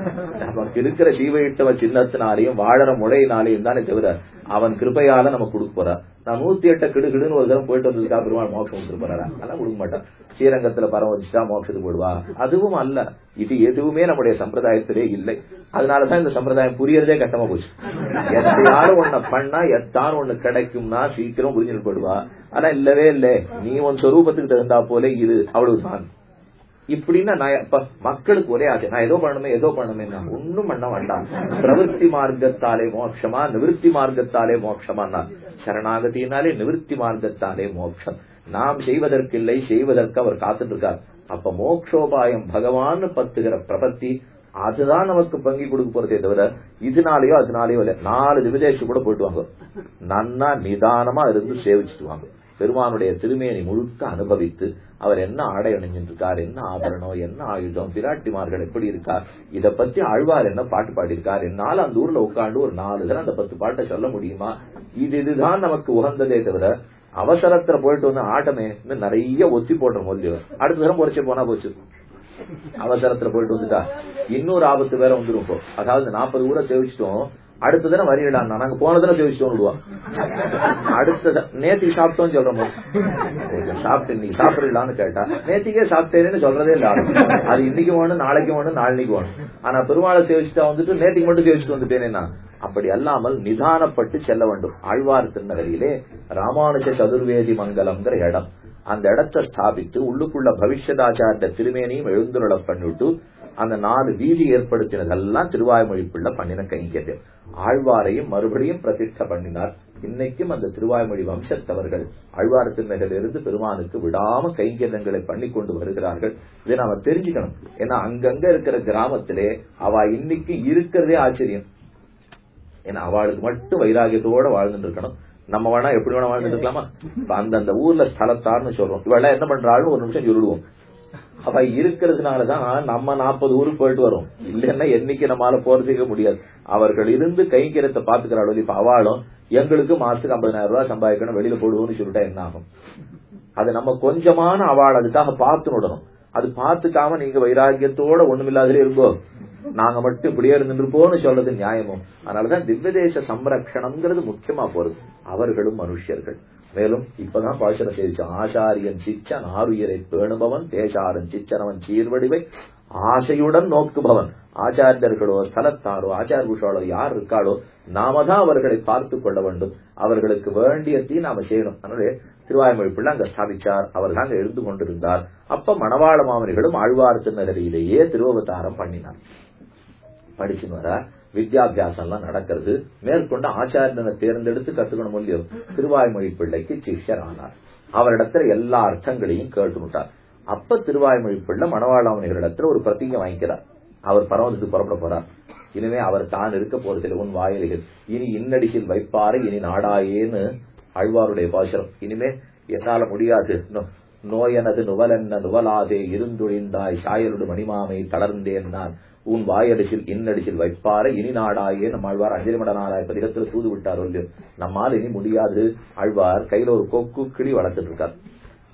நமக்கு இருக்கிற சீவையிட்டவ சின்னத்தினாலையும் வாழற முளையினாலையும் தானே தவிர அவன் கிருபையால நம்ம கொடுக்க போறா நான் நூத்தி எட்ட கிடுகிடுன்னு ஒரு தரம் போயிட்டு வந்ததுக்கா பெருமாள் மோட்சம் கொடுத்துட்டு போறாரா அதெல்லாம் கொடுக்க மாட்டான் ஸ்ரீரங்கத்துல பரம் வச்சுட்டா மோட்சத்துக்கு போடுவா அதுவும் அல்ல இது எதுவுமே நம்முடைய சம்பிரதாயத்திலே இல்லை அதனாலதான் இந்த சம்பிரதாயம் புரியறதே கட்டமா போச்சு எத்தையாரும் ஒன்ன பண்ணா எத்தாரும் ஒண்ணு கிடைக்கும்னா சீக்கிரம் புரிஞ்சுட்டு போடுவா ஆனா இல்லவே இல்லை நீ உன் சொரூபத்துக்கு தகுந்தா போல இது அவ்வளவுதான் இப்படின்னா நான் இப்ப மக்களுக்கு ஒரே ஆசை நான் ஏதோ பண்ணணுமே ஏதோ பண்ணணுமே நான் ஒண்ணும் பண்ண வேண்டாம் பிரவருத்தி மார்க்கத்தாலே மோட்சமா நிவிருத்தி மார்க்கத்தாலே மோட்சமா சரணாகத்தினாலே நிவிருத்தி மார்க்கத்தாலே மோட்சம் நாம் செய்வதற்கில்லை செய்வதற்கு அவர் காத்துட்டு இருக்கார் அப்ப மோக்ஷோபாயம் பகவான் பத்துகிற பிரபத்தி அதுதான் நமக்கு பங்கி கொடுக்க போறதே தவிர இதனாலயோ அதனாலயோ இல்ல நாலு விதேசம் கூட போயிட்டு வாங்க நன்னா நிதானமா இருந்து சேவிச்சுட்டு வாங்க பெருமானுடைய திருமேனி முழுக்க அனுபவித்து அவர் என்ன ஆடை அணிஞ்சிட்டு இருக்கார் என்ன ஆபரணம் என்ன ஆயுதம் பிராட்டிமார்கள் எப்படி இருக்கார் இத பத்தி ஆழ்வார் என்ன பாட்டு பாடியிருக்கார் என்னால அந்த ஊர்ல உட்கார்ந்து ஒரு நாலு தடவை அந்த பத்து பாட்டை சொல்ல முடியுமா இது இதுதான் நமக்கு உகந்ததே தவிர அவசரத்துல போயிட்டு வந்து ஆட்டமே இன்னும் நிறைய ஒத்தி போடுற மொழியும் அடுத்த தரம் குறைச்சு போனா போச்சு அவசரத்துல போயிட்டு வந்துட்டா இன்னொரு ஆபத்து வேற வந்துரும் இப்போ அதாவது நாற்பது ஊரை சேவிச்சிட்டோம் அடுத்த தினம் வரையிடலாம் நாங்க போன தினம் சேவிச்சிட்டோம் விடுவோம் அடுத்த த- நேத்திக்கு சாப்பிட்டோம் சொல்றோம் சாப்பிட்டு இன்னைக்கு சாப்பிடலான்னு கேட்டா நேத்திக்கே சாப்பிட்டேன்னு சொல்றதே இல்ல ஆளு. அது இன்னைக்கு வேணும் நாளைக்கு வேணும் நாளைக்கு வேணும் ஆனா பெருமாளை சேவிச்சுட்டா வந்துட்டு நேத்திக்கு மட்டும் சேவிச்சுட்டு வந்துட்டேனே நான் அப்படி அல்லாமல் நிதானப்பட்டு செல்ல வேண்டும் ஆழ்வார் திருநகரியிலே ராமானுஜ சதுர்வேதி மங்கலம்ங்கிற இடம் அந்த இடத்தை ஸ்தாபித்து உள்ளுக்குள்ள பவிஷ்யதாச்சாரிய திருமேனியும் எழுந்துருள பண்ணிவிட்டு அந்த நாலு வீதி ஏற்படுத்தினதெல்லாம் திருவாய்மொழி பிள்ளை பண்ணின கைங்கரியம் ஆழ்வாரையும் மறுபடியும் பிரதிஷ்ட பண்ணினார் இன்னைக்கும் அந்த திருவாய்மொழி வம்சத்தவர்கள் ஆழ்வார் திருநகரிலிருந்து பெருமானுக்கு விடாம கைங்கரியங்களை பண்ணி கொண்டு வருகிறார்கள் இதை நாம தெரிஞ்சுக்கணும் ஏன்னா அங்கங்க இருக்கிற கிராமத்திலே அவ இன்னைக்கு இருக்கிறதே ஆச்சரியம் ஏன்னா அவளுக்கு மட்டும் வைராகியத்தோட வாழ்ந்துட்டு இருக்கணும் நம்ம வேணா எப்படி வேணா வாழ்ந்துட்டு இருக்கலாமா இப்ப அந்தந்த ஊர்ல ஸ்தலத்தார்னு சொல்றோம் இவெல்லாம் என்ன பண்றாள்னு ஒரு நிமிஷம் சொல்லிடுவோம் அவ இருக்கிறதுனாலதான் நம்ம நாற்பது ஊருக்கு போயிட்டு வரோம் இல்லைன்னா என்னைக்கு நம்மளால போறதுக்க முடியாது அவர்கள் இருந்து கைங்கரியத்தை பாத்துக்கிறாள் இப்ப அவளும் எங்களுக்கு மாசத்துக்கு ஐம்பதாயிரம் ரூபாய் சம்பாதிக்கணும் வெளியில போடுவோம்னு சொல்லிட்டா என்ன ஆகும் அது நம்ம கொஞ்சமான அவள் அதுக்காக பார்த்து விடணும் அது பார்த்துக்காம நீங்க வைராக்கியத்தோட ஒண்ணுமில்லாதே இருங்கோ நாங்க மட்டும் இப்படியே இருந்துருப்போம்னு சொல்றது நியாயமும் அதனாலதான் திவ்யதேச சம்ரக்ஷணம்ங்கிறது முக்கியமா போறது அவர்களும் மனுஷர்கள் மேலும் இப்பதான் பாசன செய்திச்சோம் ஆசாரியன் சிச்சன் ஆறுயிரை பேணுபவன் தேசாரன் சிச்சனவன் சீர்வடிவை ஆசையுடன் நோக்குபவன் ஆச்சாரியர்களோ ஸ்தலத்தாரோ ஆச்சார யார் இருக்காளோ நாம தான் அவர்களை பார்த்து கொள்ள வேண்டும் அவர்களுக்கு வேண்டியதையும் நாம செய்யணும் அதனால திருவாய்மொழி பிள்ளை அங்க ஸ்தாபிச்சார் அவர் அங்க எழுந்து கொண்டிருந்தார் அப்ப மணவாள மாமனிகளும் ஆழ்வார் திருநகரியிலேயே திருவவதாரம் பண்ணினார் படிச்சுன்னு வர வித்யாபியாசம் எல்லாம் நடக்கிறது மேற்கொண்டு ஆச்சாரியனை தேர்ந்தெடுத்து கத்துக்கணும் இல்லையோ திருவாய்மொழி பிள்ளைக்கு சிஷ்யர் ஆனார் அவரிடத்துல எல்லா அர்த்தங்களையும் கேட்டுனுட்டார் அப்ப திருவாய்மொழி பிள்ளை மணவாளாமணிகளிடத்துல ஒரு பிரதிஜை வாங்கிக்கிறார் அவர் பரவத்துக்கு புறப்பட போறார் இனிமே அவர் தான் இருக்க போறதில்லை உன் வாயில்கள் இனி இன்னடிசில் வைப்பாரு இனி நாடாயேன்னு ஆழ்வாருடைய பாசுரம் இனிமே என்னால முடியாது நோ- நோயனது நுவலென்ன நுவலாதே இருந்துழிந்தாய் சாயலுடு மணிமாமை தளர்ந்தேன் நான் உன் வாயடிசில் இன்னடிசில் வைப்பார இனி நாடாயே நம்ம ஆழ்வார் அஞ்சலிமட நாராய பதிகத்தில் தூது விட்டார் இல்லையோ நம்மால் இனி முடியாது ஆழ்வார் கையில ஒரு கொக்கு கிளி வளர்த்துட்டு இருக்கார்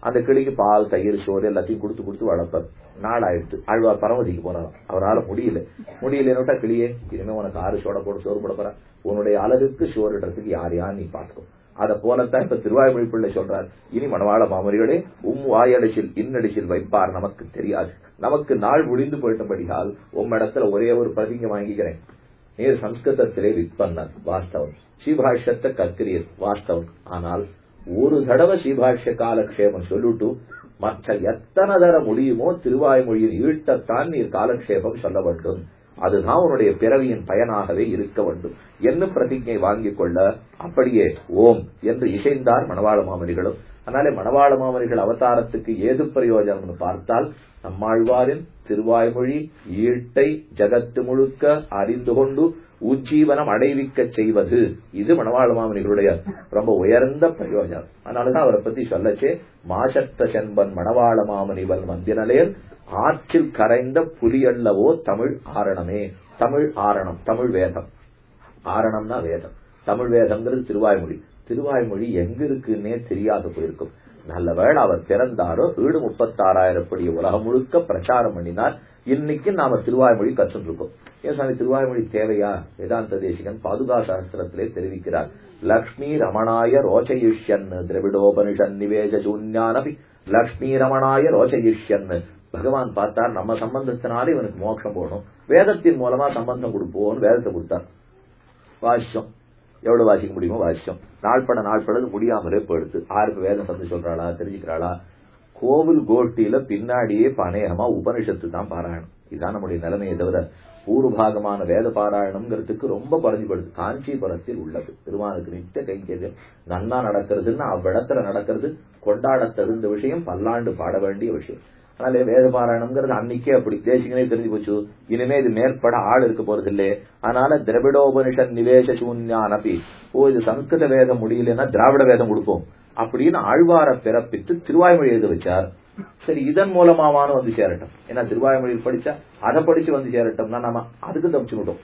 அந்த கிளிக்கு பால் தயிர் சோறு எல்லாத்தையும் கொடுத்து கொடுத்து வளர்ப்பார் நாள் ஆயிடுத்து ஆழ்வார் பரமதிக்கு போறாராம் அவரால முடியல முடியலன்னுட்டா கிளியே இனிமே உனக்கு ஆறு சோட போட்டு சோறு போட போற உன்னுடைய அளவுக்கு சோறுன்றதுக்கு யார் யார் நீ பாத்துக்கோ அதை போலத்தான் இப்ப திருவாய்மொழி பிள்ளை சொல்றார் இனி மணவாள மாமரிகளே உம் வாயடிச்சில் இன்னடிச்சில் வைப்பார் நமக்கு தெரியாது நமக்கு நாள் முடிந்து போயிட்டபடியால் உம் இடத்துல ஒரே ஒரு பிரதிங்க வாங்கிக்கிறேன் நீர் சம்ஸ்கிருதத்திலே விற்பன்னர் வாஸ்தவம் ஸ்ரீபாஷ்யத்தை கற்கிறீர் வாஸ்தவம் ஆனால் ஒரு தடவை ஸ்ரீபாஷ்ய காலக்ஷேபம் சொல்லிட்டு மற்ற எத்தனை தர முடியுமோ திருவாய்மொழியின் ஈட்டத்தான் நீர் காலக்ஷேபம் சொல்ல வேண்டும் அதுதான் உன்னுடைய பிறவியின் பயனாகவே இருக்க வேண்டும் என்ன பிரதிஜை வாங்கிக் கொள்ள அப்படியே ஓம் என்று இசைந்தார் மணவாள மாமனிகளும் அதனாலே மணவாள மாமனிகள் அவதாரத்துக்கு ஏது பிரயோஜனம்னு பார்த்தால் நம்மாழ்வாரின் திருவாய்மொழி ஈட்டை ஜகத்து முழுக்க அறிந்து கொண்டு உஜ்ஜீவனம் அடைவிக்க செய்வது இது மணவாள மாமனிகளுடைய ரொம்ப உயர்ந்த பிரயோஜனம் அதனாலதான் அவரை பத்தி சொல்லச்சே மாசத்த சென்பன் மணவாள மாமனிவன் வந்தினலேல் ஆற்றில் கரைந்த புலியல்லவோ தமிழ் ஆரணமே தமிழ் ஆரணம் தமிழ் வேதம் ஆரணம்னா வேதம் தமிழ் வேதம்ங்கிறது திருவாய்மொழி திருவாய்மொழி எங்க இருக்குன்னே தெரியாது போயிருக்கும் நல்ல வேளை அவர் பிறந்தாரோ வீடு முப்பத்தாறாயிரம் படி உலகம் முழுக்க பிரச்சாரம் பண்ணினார் இன்னைக்கு நாம திருவாய்மொழி கற்றுருக்கோம் ஏன் சாமி திருவாய்மொழி தேவையா வேதாந்த தேசிகன் பாதுகா சாஸ்திரத்திலே தெரிவிக்கிறார் லக்ஷ்மி ரமணாய ரோச்சயிஷ்யன் திரவிடோபனிஷன் நிவேச சூன்யானபி லக்ஷ்மி ரமணாய ரோச்சயிஷ்யன் பகவான் பார்த்தார் நம்ம சம்பந்தத்தினால இவனுக்கு மோட்சம் போகணும் வேதத்தின் மூலமா சம்பந்தம் கொடுப்போம்னு வேதத்தை கொடுத்தார் வாசிச்சோம் எவ்வளவு வாசிக்க முடியுமோ வாசிச்சோம் நாள்பட நாள்பட முடியாமலே போயிடுது ஆருக்கு வேதம் வந்து சொல்றாளா தெரிஞ்சுக்கிறாளா கோவில் கோட்டியில பின்னாடியே பனேகமா உபனிஷத்து தான் பாராயணம் இதுதான் நம்முடைய நிலைமையை தவிர பூர்வபாகமான வேத பாராயணம்ங்கிறதுக்கு ரொம்ப குறைஞ்சுபடுது காஞ்சிபுரத்தில் உள்ளது திருமானுக்கு நித்திய கைங்கரியம் நன்னா நடக்கிறதுன்னு அவ்விடத்துல நடக்கிறது கொண்டாட தகுந்த விஷயம் பல்லாண்டு பாட வேண்டிய விஷயம் அதனால வேத பாராயணம்ங்கிறது அன்னைக்கே அப்படி தேசிகனே தெரிஞ்சு போச்சு இனிமே இது மேற்பட ஆள் இருக்க போறது இல்லையே அதனால திரவிடோபனிஷன் நிவேச சூன்யானபி ஓ இது சம்ஸ்கிருத வேதம் முடியலன்னா திராவிட வேதம் கொடுப்போம் அப்படின்னு ஆழ்வார பிறப்பித்து திருவாய்மொழி எழுத வச்சார் சரி இதன் மூலமாவான வந்து சேரட்டும் ஏன்னா திருவாய்மொழி படிச்சா அதை படிச்சு வந்து சேரட்டும்னா நாம அதுக்கு தப்பிச்சுக்கிட்டோம்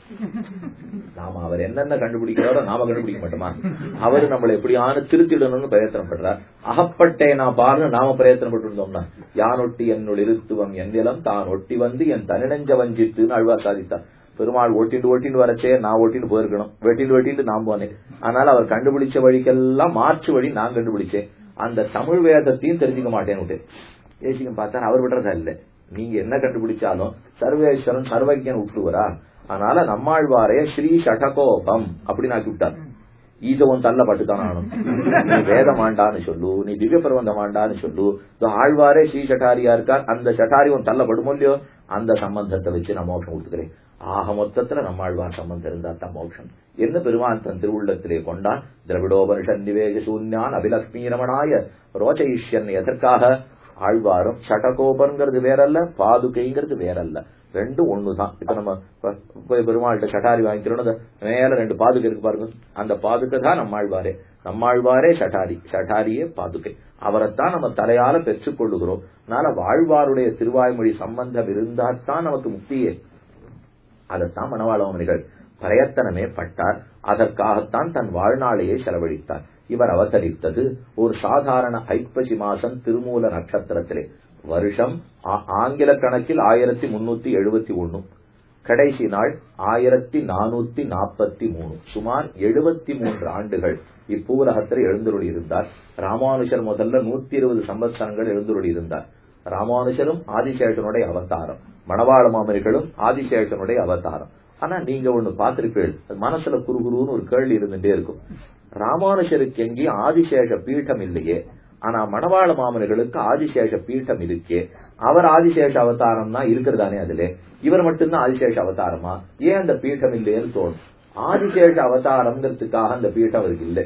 நாம அவர் என்னென்ன கண்டுபிடிக்கிறாரோ நாம கண்டுபிடிக்க மாட்டோமா அவரு நம்மளை எப்படியான திருத்திடணும்னு பிரயத்தனம் பண்றார் அகப்பட்டே நான் பாருங்க நாம பிரயத்தனம் பட்டு இருந்தோம்னா யானொட்டி என்னுள் இருத்துவம் என்னிலம் தான் ஒட்டி வந்து என் தனிநெஞ்ச வஞ்சித்துன்னு அழ்வார் சாதித்தார் பெருமாள் ஓட்டிட்டு ஓட்டிட்டு வரச்சே நான் ஓட்டிட்டு போயிருக்கணும் வெட்டிட்டு வெட்டிட்டு நான் போனேன் அதனால அவர் கண்டுபிடிச்ச வழிக்கெல்லாம் மாற்று வழி நான் கண்டுபிடிச்சேன் அந்த தமிழ் வேதத்தையும் தெரிஞ்சுக்க மாட்டேன்னு விட்டு தேசிகம் பார்த்தா அவர் விடுறதா இல்ல நீங்க என்ன கண்டுபிடிச்சாலும் சர்வேஸ்வரன் சர்வஜன் விட்டுவரா அதனால நம்மாழ்வாரைய ஸ்ரீ ஷடகோபம் அப்படின்னு ஆக்கி விட்டார் ஈஜ உன் தள்ள பட்டுதான் ஆனும் நீ வேதம் ஆண்டான்னு சொல்லு நீ திவ்ய பிரபந்தம் ஆண்டான்னு சொல்லு ஆழ்வாரே ஸ்ரீ ஷட்டாரியா இருக்கார் அந்த ஷட்டாரி உன் தள்ள படுமோ இல்லையோ அந்த சம்பந்தத்தை வச்சு நான் மோட்சம் கொடுத்துக்கிறேன் ஆக மொத்தத்துல நம்மாழ்வார் சம்பந்தம் இருந்தா தான் மோட்சம் என்ன பெருமான் தன் திருவுள்ளத்திலே கொண்டான் திரவிடோபனிஷன் நிவேக சூன்யான் அபிலக்ஷ்மி ரமணாய ரோச்சயிஷ்யன் எதற்காக ஆழ்வாரும் சட்டகோபங்கிறது வேறல்ல பாதுகைங்கிறது வேறல்ல ரெண்டும் ஒண்ணுதான் இப்ப நம்ம போய் பெருமாள்கிட்ட சட்டாரி வாங்கிக்கிறோம் மேல ரெண்டு பாதுகை இருக்கு பாருங்க அந்த பாதுகை தான் நம்மாழ்வாரே நம்மாழ்வாரே சட்டாரி சட்டாரியே பாதுகை அவரைத்தான் நம்ம தலையால பெற்றுக் கொள்ளுகிறோம் அதனால வாழ்வாருடைய திருவாய்மொழி சம்பந்தம் இருந்தால்தான் நமக்கு முக்தியே அதைத்தான் மணவாளவமணிகள் பிரயத்தனமே பட்டார் அதற்காகத்தான் தன் வாழ்நாளையே செலவழித்தார் இவர் அவதரித்தது ஒரு சாதாரண ஐப்பசி மாசம் திருமூல நட்சத்திரத்திலே வருஷம் ஆங்கில கணக்கில் ஆயிரத்தி முன்னூத்தி எழுபத்தி ஒன்னு கடைசி நாள் ஆயிரத்தி நானூத்தி நாற்பத்தி மூணு சுமார் எழுபத்தி மூன்று ஆண்டுகள் இப்பூலகத்தில் எழுந்துருளி இருந்தார் ராமானுஷர் முதல்ல நூத்தி இருபது சம்பத்சரங்கள் எழுந்துருளி இருந்தார் ராமானுஷரும் ஆதிசேஷனுடைய அவதாரம் மணவாள மாமரிகளும் ஆதிசேஷனுடைய அவதாரம் ஆனா நீங்க ஒண்ணு பாத்திருப்பீர்கள் மனசுல குறுகுருன்னு ஒரு கேள்வி இருந்துட்டே இருக்கும் ராமானுஷருக்கு எங்கேயும் ஆதிசேஷ பீட்டம் இல்லையே ஆனா மணவாள மாமனிகளுக்கு ஆதிசேஷ பீட்டம் இருக்கே அவர் ஆதிசேஷ அவதாரம் தான் இருக்கிறதானே அதுல இவர் மட்டும்தான் ஆதிசேஷ அவதாரமா ஏன் அந்த பீட்டம் இல்லையேன்னு தோணும் ஆதிசேஷ அவதாரம்ங்கிறதுக்காக அந்த பீட்டம் அவருக்கு இல்லை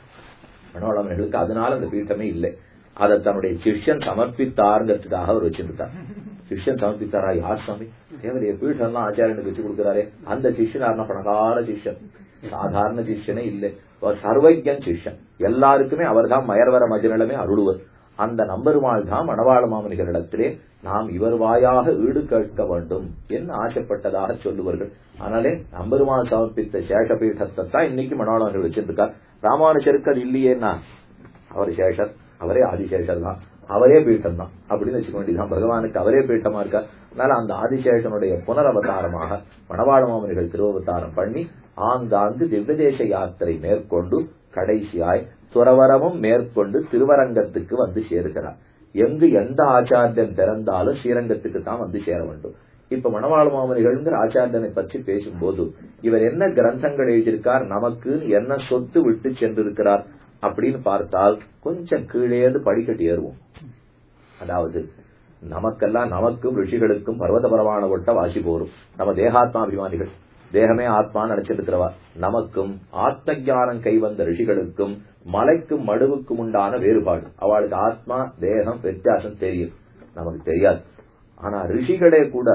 மணவாள மாமனிகளுக்கு அதனால அந்த பீட்டமே இல்லை அதை தன்னுடைய சிஷ்யன் சமர்ப்பித்தாருங்கிறதுக்காக அவர் வச்சிருந்தார் சிஷ்யன் சமர்ப்பித்தாரா யார் சுவாமி தேவரைய பீட்டம் எல்லாம் ஆச்சாரியனுக்கு வச்சு கொடுக்கிறாரே அந்த சிஷ்யன் பணக்கார சிஷ்யன் சாதாரண சிஷ்யனே இல்லை சர்வஜன் சிஷ்யன் எல்லாருக்குமே அவர் தான் மயர்வர மஜனிடமே அருளுவர் அந்த நம்பெருமாள் தான் மணவாள மாமனிகளிடத்திலே நாம் இவர் வாயாக ஈடு கேட்க வேண்டும் என்று ஆசைப்பட்டதாக சொல்லுவார்கள் ஆனாலே நம்பெருமாள் சமர்ப்பித்த சேஷபீட்டத்தை தான் இன்னைக்கு மணவாளர்கள் வச்சிருக்கார் ராமானுஷருக்கு அது இல்லையேன்னா அவர் சேஷர் அவரே ஆதிசேஷர் தான் அவரே பீட்டம் தான் அப்படின்னு வச்சுக்க வேண்டியதுதான் பகவானுக்கு அவரே பீட்டமா இருக்கா அதனால அந்த ஆதிசேஷனுடைய புனரவதாரமாக மணவாள மாமனிகள் திருவவதாரம் பண்ணி ஆங்காங்கு திவ்யதேச யாத்திரை மேற்கொண்டு கடைசியாய் துறவரமும் மேற்கொண்டு திருவரங்கத்துக்கு வந்து சேருகிறார் எங்கு எந்த ஆச்சாரியன் பிறந்தாலும் ஸ்ரீரங்கத்துக்கு தான் வந்து சேர வேண்டும் இப்ப மணவாள மாமனிகள்ங்கிற ஆச்சாரியனை பற்றி பேசும்போது இவர் என்ன கிரந்தங்கள் எழுதியிருக்கார் நமக்கு என்ன சொத்து விட்டு சென்றிருக்கிறார் அப்படின்னு பார்த்தால் கொஞ்சம் கீழேந்து படிக்கட்டு ஏறுவோம் அதாவது நமக்கெல்லாம் நமக்கும் ரிஷிகளுக்கும் பர்வத பரவான ஒட்ட வாசி போரும் நம்ம தேகாத்மாபிமானிகள் தேகமே ஆத்மான்னு நினைச்சிருக்கிறவா நமக்கும் ஆத்ம ஞானம் கைவந்த ரிஷிகளுக்கும் மலைக்கும் மடுவுக்கும் உண்டான வேறுபாடு அவளுக்கு ஆத்மா தேகம் வித்தியாசம் தெரியும் நமக்கு தெரியாது ஆனா ரிஷிகளே கூட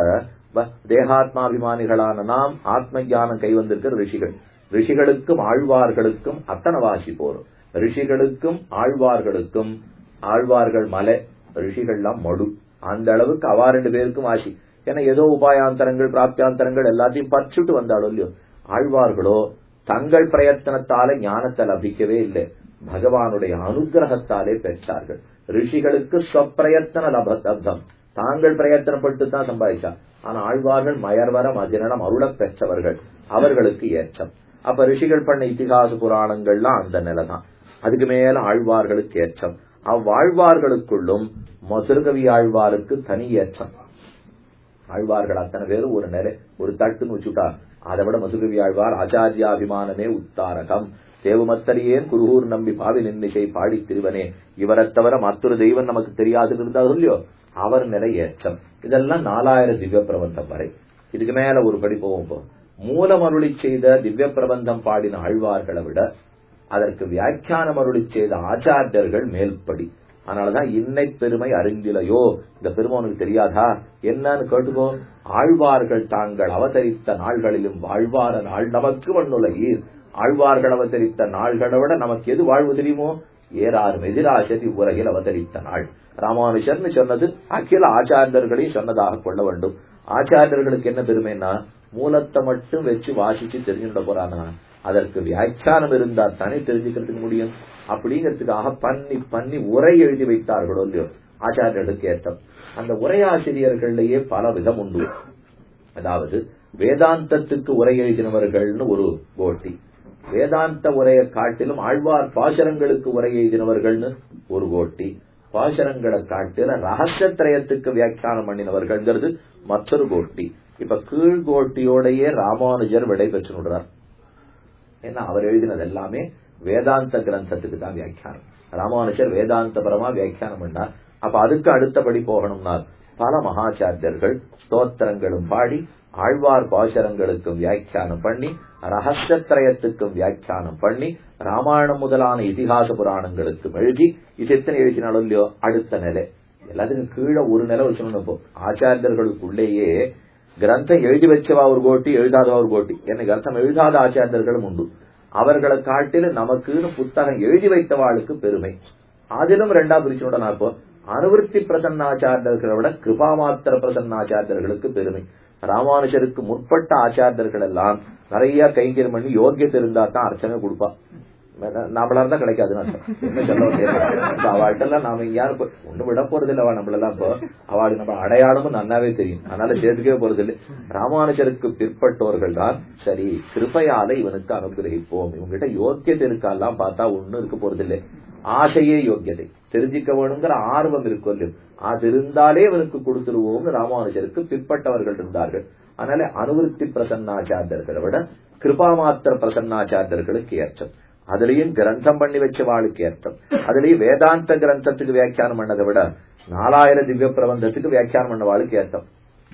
தேகாத்மாபிமானிகளான நாம் ஆத்ம ஞானம் கைவந்திருக்கிற ரிஷிகள் ரிஷிகளுக்கும் ஆழ்வார்களுக்கும் அத்தனை வாசி போரும் ரிஷிகளுக்கும் ஆழ்வார்களுக்கும் ஆழ்வார்கள் மலை ரிஷிகள்லாம் மடு அந்த அளவுக்கு அவா ரெண்டு பேருக்கும் வாசி ஏன்னா ஏதோ உபாயாந்தரங்கள் பிராப்தியாந்தரங்கள் எல்லாத்தையும் பறிச்சுட்டு வந்தாலும் இல்லையோ ஆழ்வார்களோ தங்கள் பிரயத்தனத்தாலே ஞானத்தை லபிக்கவே இல்லை பகவானுடைய அனுகிரகத்தாலே பெற்றார்கள் ரிஷிகளுக்கு ஸ்வப்பிரயத்தன லபத்தம் தாங்கள் பிரயத்தனப்பட்டு தான் சம்பாதிச்சா ஆனா ஆழ்வார்கள் மயர்வர மதிரணம் அருள பெற்றவர்கள் அவர்களுக்கு ஏற்றம் அப்ப ரிஷிகள் பண்ண இத்திகாச புராணங்கள்லாம் அந்த நிலை தான் அதுக்கு மேல ஆழ்வார்களுக்கு ஏற்றம் அவ்வாழ்வார்களுக்குள்ளும் மதுரகவி ஆழ்வாருக்கு தனி ஏற்றம் ஆழ்வார்கள் அத்தனை பேரும் ஒரு நிலை ஒரு தட்டுன்னு வச்சுட்டா அதை விட மசுகவி ஆழ்வார் ஆச்சாரியாபிமானமே உத்தாரகம் தேவமத்தரியே குருகூர் நம்பி பாவி நின்னிசை பாடி திருவனே இவரைத் தவிர மற்றொரு தெய்வம் நமக்கு தெரியாது இருந்தா சொல்லியோ அவர் நிலை ஏற்றம் இதெல்லாம் நாலாயிரம் திவ்ய பிரபந்தம் வரை இதுக்கு மேல ஒரு படி போவோம் இப்போ மூலம் அருளி செய்த திவ்ய பிரபந்தம் பாடின ஆழ்வார்களை விட அதற்கு வியாக்கியானம் அருளி செய்த ஆச்சாரியர்கள் மேல்படி அதனாலதான் இன்னை பெருமை அறிந்திலையோ இந்த பெருமை உனக்கு தெரியாதா என்னன்னு கேட்டுக்கோ ஆழ்வார்கள் தாங்கள் அவதரித்த நாள்களிலும் வாழ்வார நாள் நமக்கு வண்ணுலகீர் ஆழ்வார்கள் அவதரித்த நாள்களை விட நமக்கு எது வாழ்வு தெரியுமோ ஏறாரும் எதிராசதி உலகில் அவதரித்த நாள் ராமானுஷர்னு சொன்னது அகில ஆச்சாரியர்களையும் சொன்னதாக கொள்ள வேண்டும் ஆச்சாரியர்களுக்கு என்ன பெருமைன்னா மூலத்தை மட்டும் வச்சு வாசிச்சு தெரிஞ்சுட போறானா அதற்கு வியாக்கியானம் இருந்தா தானே தெரிஞ்சுக்கிறதுக்கு முடியும் அப்படிங்கிறதுக்காக பண்ணி பண்ணி உரை எழுதி வைத்தார்களோ இல்லையோ ஆச்சாரியர்களுக்கு ஏற்றம் அந்த உரையாசிரியர்கள்லயே பல விதம் உண்டு அதாவது வேதாந்தத்துக்கு உரை எழுதினவர்கள்னு ஒரு கோட்டி வேதாந்த உரையை காட்டிலும் ஆழ்வார் பாசரங்களுக்கு உரை எழுதினவர்கள்னு ஒரு கோட்டி பாசரங்களை காட்டில ரகசியத்திரயத்துக்கு வியாக்கியானம் பண்ணினவர்கள்ங்கிறது மற்றொரு கோட்டி இப்ப கீழ் கோட்டியோடையே ராமானுஜர் விடை பெற்றுடுறார் ஏன்னா அவர் எழுதினது எல்லாமே வேதாந்த கிரந்தத்துக்கு தான் வியாக்கியானம் ராமானுஜர் வேதாந்த பரமா வியாக்கியானம் பண்ணார் அப்ப அதுக்கு அடுத்தபடி போகணும்னா பல மகாச்சாரியர்கள் ஸ்தோத்திரங்களும் பாடி ஆழ்வார் பாசரங்களுக்கும் வியாக்கியானம் பண்ணி ரகசியத்திரயத்துக்கும் வியாக்கியானம் பண்ணி ராமாயணம் முதலான இதிகாச புராணங்களுக்கும் எழுதி இது எத்தனை எழுதினாலும் இல்லையோ அடுத்த நிலை எல்லாத்துக்கும் கீழே ஒரு நிலை வச்சுக்கணும் இப்போ ஆச்சாரியர்களுக்குள்ளேயே கிரந்தம் எழுதி வச்சவா ஒரு கோட்டி எழுதாதவா ஒரு கோட்டி என்ன கிரந்தம் எழுதாத ஆச்சாரியர்களும் உண்டு அவர்களை காட்டில நமக்குன்னு புத்தகம் எழுதி வைத்தவாளுக்கு பெருமை அதிலும் ரெண்டா பிரிச்சுட நான் இப்போ அனுவருத்தி பிரசன்னாச்சாரியர்களை விட கிருபாமாத்திர பிரசன்னாச்சாரியர்களுக்கு பெருமை ராமானுஜருக்கு முற்பட்ட ஆச்சாரியர்கள் எல்லாம் நிறைய கைங்கரியம் பண்ணி யோகியத்தை இருந்தா தான் அர்ச்சனை கொடுப்பா நம்மளா இருந்தா கிடைக்காதுன்னு என்ன சொல்ல அவள்கிட்ட எல்லாம் நாம யாரும் ஒண்ணு விட போறது இல்ல நம்மளெல்லாம் இப்போ அவளுக்கு நம்ம அடையாளமும் நன்னாவே தெரியும் அதனால சேர்த்துக்கவே போறது இல்லை ராமானுஜருக்கு பிற்பட்டவர்கள் தான் சரி கிருப்பையால இவனுக்கு அனுகிரகிப்போம் இவங்கிட்ட யோக்கியத்தை இருக்காலாம் பார்த்தா ஒண்ணும் இருக்க போறது இல்லை ஆசையே யோக்கியதை தெரிஞ்சுக்க வேணுங்கிற ஆர்வம் இருக்கும் இல்லையோ அது இருந்தாலே இவனுக்கு கொடுத்துருவோம் ராமானுஜருக்கு பிற்பட்டவர்கள் இருந்தார்கள் அதனால அனுவருத்தி பிரசன்னாச்சாரியர்களை விட கிருபாமாத்திர பிரசன்னாச்சாரியர்களுக்கு ஏற்றம் அதுலயும் கிரந்தம் பண்ணி வச்ச வாளுக்கு ஏற்றம் அதுலயும் வேதாந்த கிரந்தத்துக்கு வியாக்கியானம் பண்ணதை விட நாலாயிரம் திவ்ய பிரபந்தத்துக்கு வியாக்கியானம் பண்ண வாளுக்கு ஏற்றம்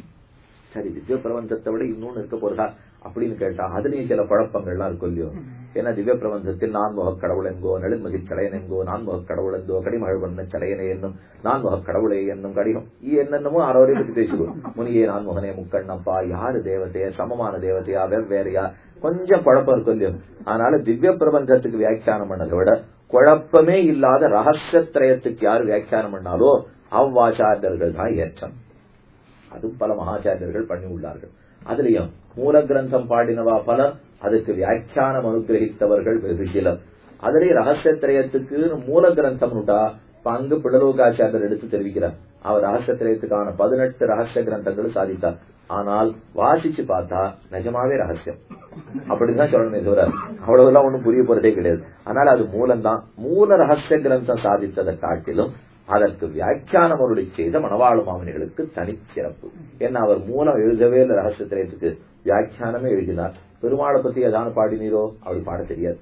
சரி திவ்ய பிரபந்தத்தை விட இன்னொன்னு இருக்க போறதா அப்படின்னு கேட்டா அதுலயும் சில குழப்பங்கள்லாம் இருக்கும் இல்லையோ ஏன்னா திவ்ய பிரபந்தத்தில் நான்முக கடவுள் என்கோ நெடுமதி சடையன் என்கோ நான்முக கடவுள் என்கோ கடிமழை பண்ண சடையனை என்னும் நான்முக கடவுளை என்னும் கடிகம் என்னென்னமோ அறவரை பத்தி பேசுவோம் முனியே நான்முகனே முக்கண்ணப்பா யாரு தேவதையா சமமான தேவதையா வெவ்வேறையா கொஞ்சம் குழப்பம் இருக்கும் இல்லையோ அதனால திவ்ய பிரபந்தத்துக்கு வியாக்கியானம் பண்ணதை விட குழப்பமே இல்லாத ரகசியத்திரயத்துக்கு யார் வியாக்கியானம் பண்ணாலோ அவ்வாச்சாரியர்கள் தான் ஏற்றம் அதுவும் பல மகாச்சாரியர்கள் பண்ணி உள்ளார்கள் அதுலயும் மூல கிரந்தம் பாடினவா பலர் அதுக்கு வியாக்கியானம் அனுகிரகித்தவர்கள் வெகு சிலர் அதுலயும் ரகசியத்திரயத்துக்கு மூல கிரந்தம் உண்டா அங்கு பிள்ளலோகாச்சாரியர் எடுத்து தெரிவிக்கிறார் அவர் ரகசியத்திரயத்துக்கான பதினெட்டு ரகசிய கிரந்தங்களும் சாதித்தார் ஆனால் வாசிச்சு பார்த்தா நிஜமாவே ரகசியம் அப்படிதான் சொல்லணுமே தவிர அவ்வளவுலாம் ஒண்ணும் புரிய போறதே கிடையாது ஆனால் அது மூலம்தான் மூல ரகசிய கிரந்தம் சாதித்ததை காட்டிலும் அதற்கு வியாக்கியானம் அவருடைய செய்த மணவாள மாமனிகளுக்கு தனிச்சிறப்பு ஏன்னா அவர் மூலம் எழுதவே இல்லை ரகசியத்திரயத்துக்கு வியாக்கியானமே எழுதினார் பெருமாளை பத்தி ஏதாவது பாடினீரோ அப்படி பாட தெரியாது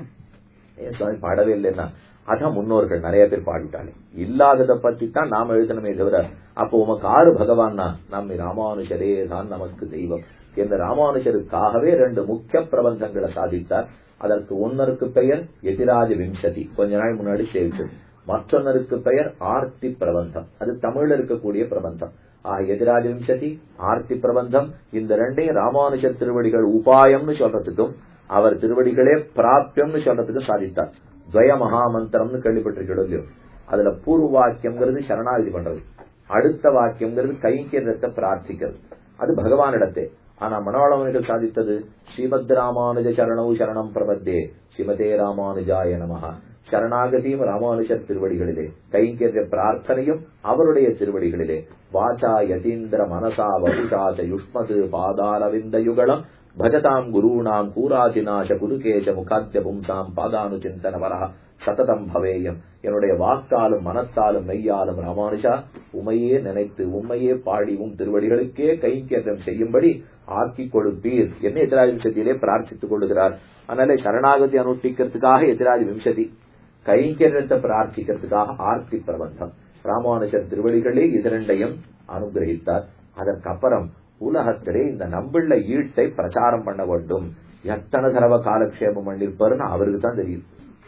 ஏன் சுவாமி பாடவே இல்லைன்னா அதான் முன்னோர்கள் நிறைய பேர் பாடிட்டாங்க இல்லாததை பத்தி தான் நாம எழுதணுமே தவிர அப்போ உமக்கு ஆறு பகவான்னா நம்மை ராமானுஷரே தான் நமக்கு தெய்வம் இந்த ராமானுஷருக்காகவே ரெண்டு முக்கிய பிரபந்தங்களை சாதித்தார் அதற்கு ஒன்னருக்கு பெயர் எதிராஜ விம்சதி கொஞ்ச நாள் முன்னாடி சேவிச்சது மற்றொன்னருக்கு பெயர் ஆர்த்தி பிரபந்தம் அது தமிழ்ல இருக்கக்கூடிய பிரபந்தம் ஆஹ் எதிராஜ விம்சதி ஆர்த்தி பிரபந்தம் இந்த ரெண்டையும் ராமானுஷர் திருவடிகள் உபாயம்னு சொல்றதுக்கும் அவர் திருவடிகளே பிராப்தியம்னு சொல்றதுக்கும் சாதித்தார் துவய மகாமந்திரம்னு கேள்விப்பட்டிருக்கோம் இல்லையோ அதுல பூர்வ வாக்கியம்ங்கிறது சரணாகதி பண்றது அடுத்த வாக்கியம்ங்கிறது கைங்கரியத்தை பிரார்த்திக்கிறது அது பகவானிடத்தே ஆனா மனோளவனிகள் சாதித்தது ஸ்ரீமத் ராமானுஜ சரணவு சரணம் பிரபத்தே ஸ்ரீமதே ராமானுஜாய நமஹா சரணாகதியும் ராமானுஜர் திருவடிகளிலே கைங்கரிய பிரார்த்தனையும் அவருடைய திருவடிகளிலே வாசா யதீந்திர மனசா வகுஷாச யுஷ்மது பாதாரவிந்த யுகலம் பஜதாம் குருணாம் கூராதிநாச குருகேச முகாத்திய பும்சாம் பாதானு சிந்தன வரா சததம் பவேயம் என்னுடைய வாக்காலும் மனத்தாலும் மெய்யாலும் ராமானுஷா உமையே நினைத்து உண்மையே பாடி உம் திருவடிகளுக்கே கைங்கரியம் செய்யும்படி ஆக்கி கொடுப்பீர் என்ன எதிராஜ விம்சதியிலே பிரார்த்தித்துக் கொள்ளுகிறார் அதனால சரணாகதி அனுஷ்டிக்கிறதுக்காக எதிராஜ விம்சதி கைங்கரியத்தை பிரார்த்திக்கிறதுக்காக ஆர்த்தி பிரபந்தம் ராமானுஜர் திருவடிகளே இதரண்டையும் அனுகிரகித்தார் அதற்கப்புறம் உலகத்திலே இந்த நம்பிள்ள ஈட்டை பிரச்சாரம் பண்ண வேண்டும் எத்தனை தடவை காலக்ஷேபம் பண்ணிருப்பாருன்னு அவருக்கு தான் தெரியும்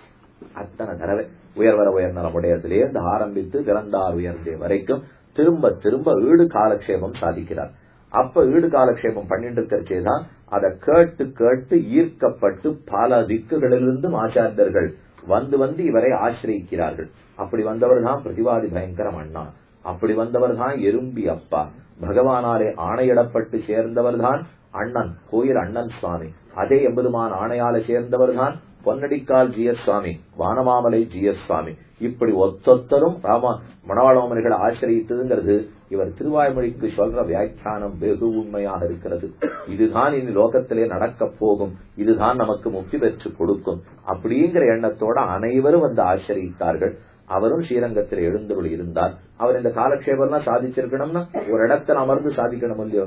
அத்தனை தடவை உயர்வர உயர்நலமுடையதிலே இருந்து ஆரம்பித்து பிறந்தார் உயர்ந்தே வரைக்கும் திரும்ப திரும்ப ஈடு காலக்ஷேபம் சாதிக்கிறார் அப்ப ஈடு காலக்ஷேபம் பண்ணிட்டு இருக்கிறச்சேதான் அதை கேட்டு கேட்டு ஈர்க்கப்பட்டு பல திக்குகளிலிருந்து ஆச்சாரியர்கள் வந்து வந்து இவரை ஆசிரியிக்கிறார்கள் அப்படி வந்தவர் தான் பிரதிவாதி பயங்கரம் அண்ணா அப்படி வந்தவர் தான் எறும்பி அப்பா பகவானாரே ஆணையிடப்பட்டு சேர்ந்தவர் தான் அண்ணன் கோயில் அண்ணன் சுவாமி அதே எம்பெருமான் ஆணையால சேர்ந்தவர் தான் பொன்னடிக்கால் ஜி எஸ் சுவாமி வானமாமலை ஜி எஸ் சுவாமி இப்படி ஒத்தொத்தரும் ராமா மணவாளமாமனிகளை ஆசிரியத்ததுங்கிறது இவர் திருவாய்மொழிக்கு சொல்ற வியாக்கியானம் வெகு உண்மையாக இருக்கிறது இதுதான் இனி லோகத்திலே நடக்க போகும் இதுதான் நமக்கு முக்தி பெற்று கொடுக்கும் அப்படிங்கிற எண்ணத்தோட அனைவரும் வந்து ஆசிரியித்தார்கள் அவரும் ஸ்ரீரங்கத்தில் எழுந்தருள் இருந்தார் அவர் இந்த காலக்ஷேபம்லாம் சாதிச்சிருக்கணும்னா ஒரு இடத்துல அமர்ந்து சாதிக்கணும் இல்லையோ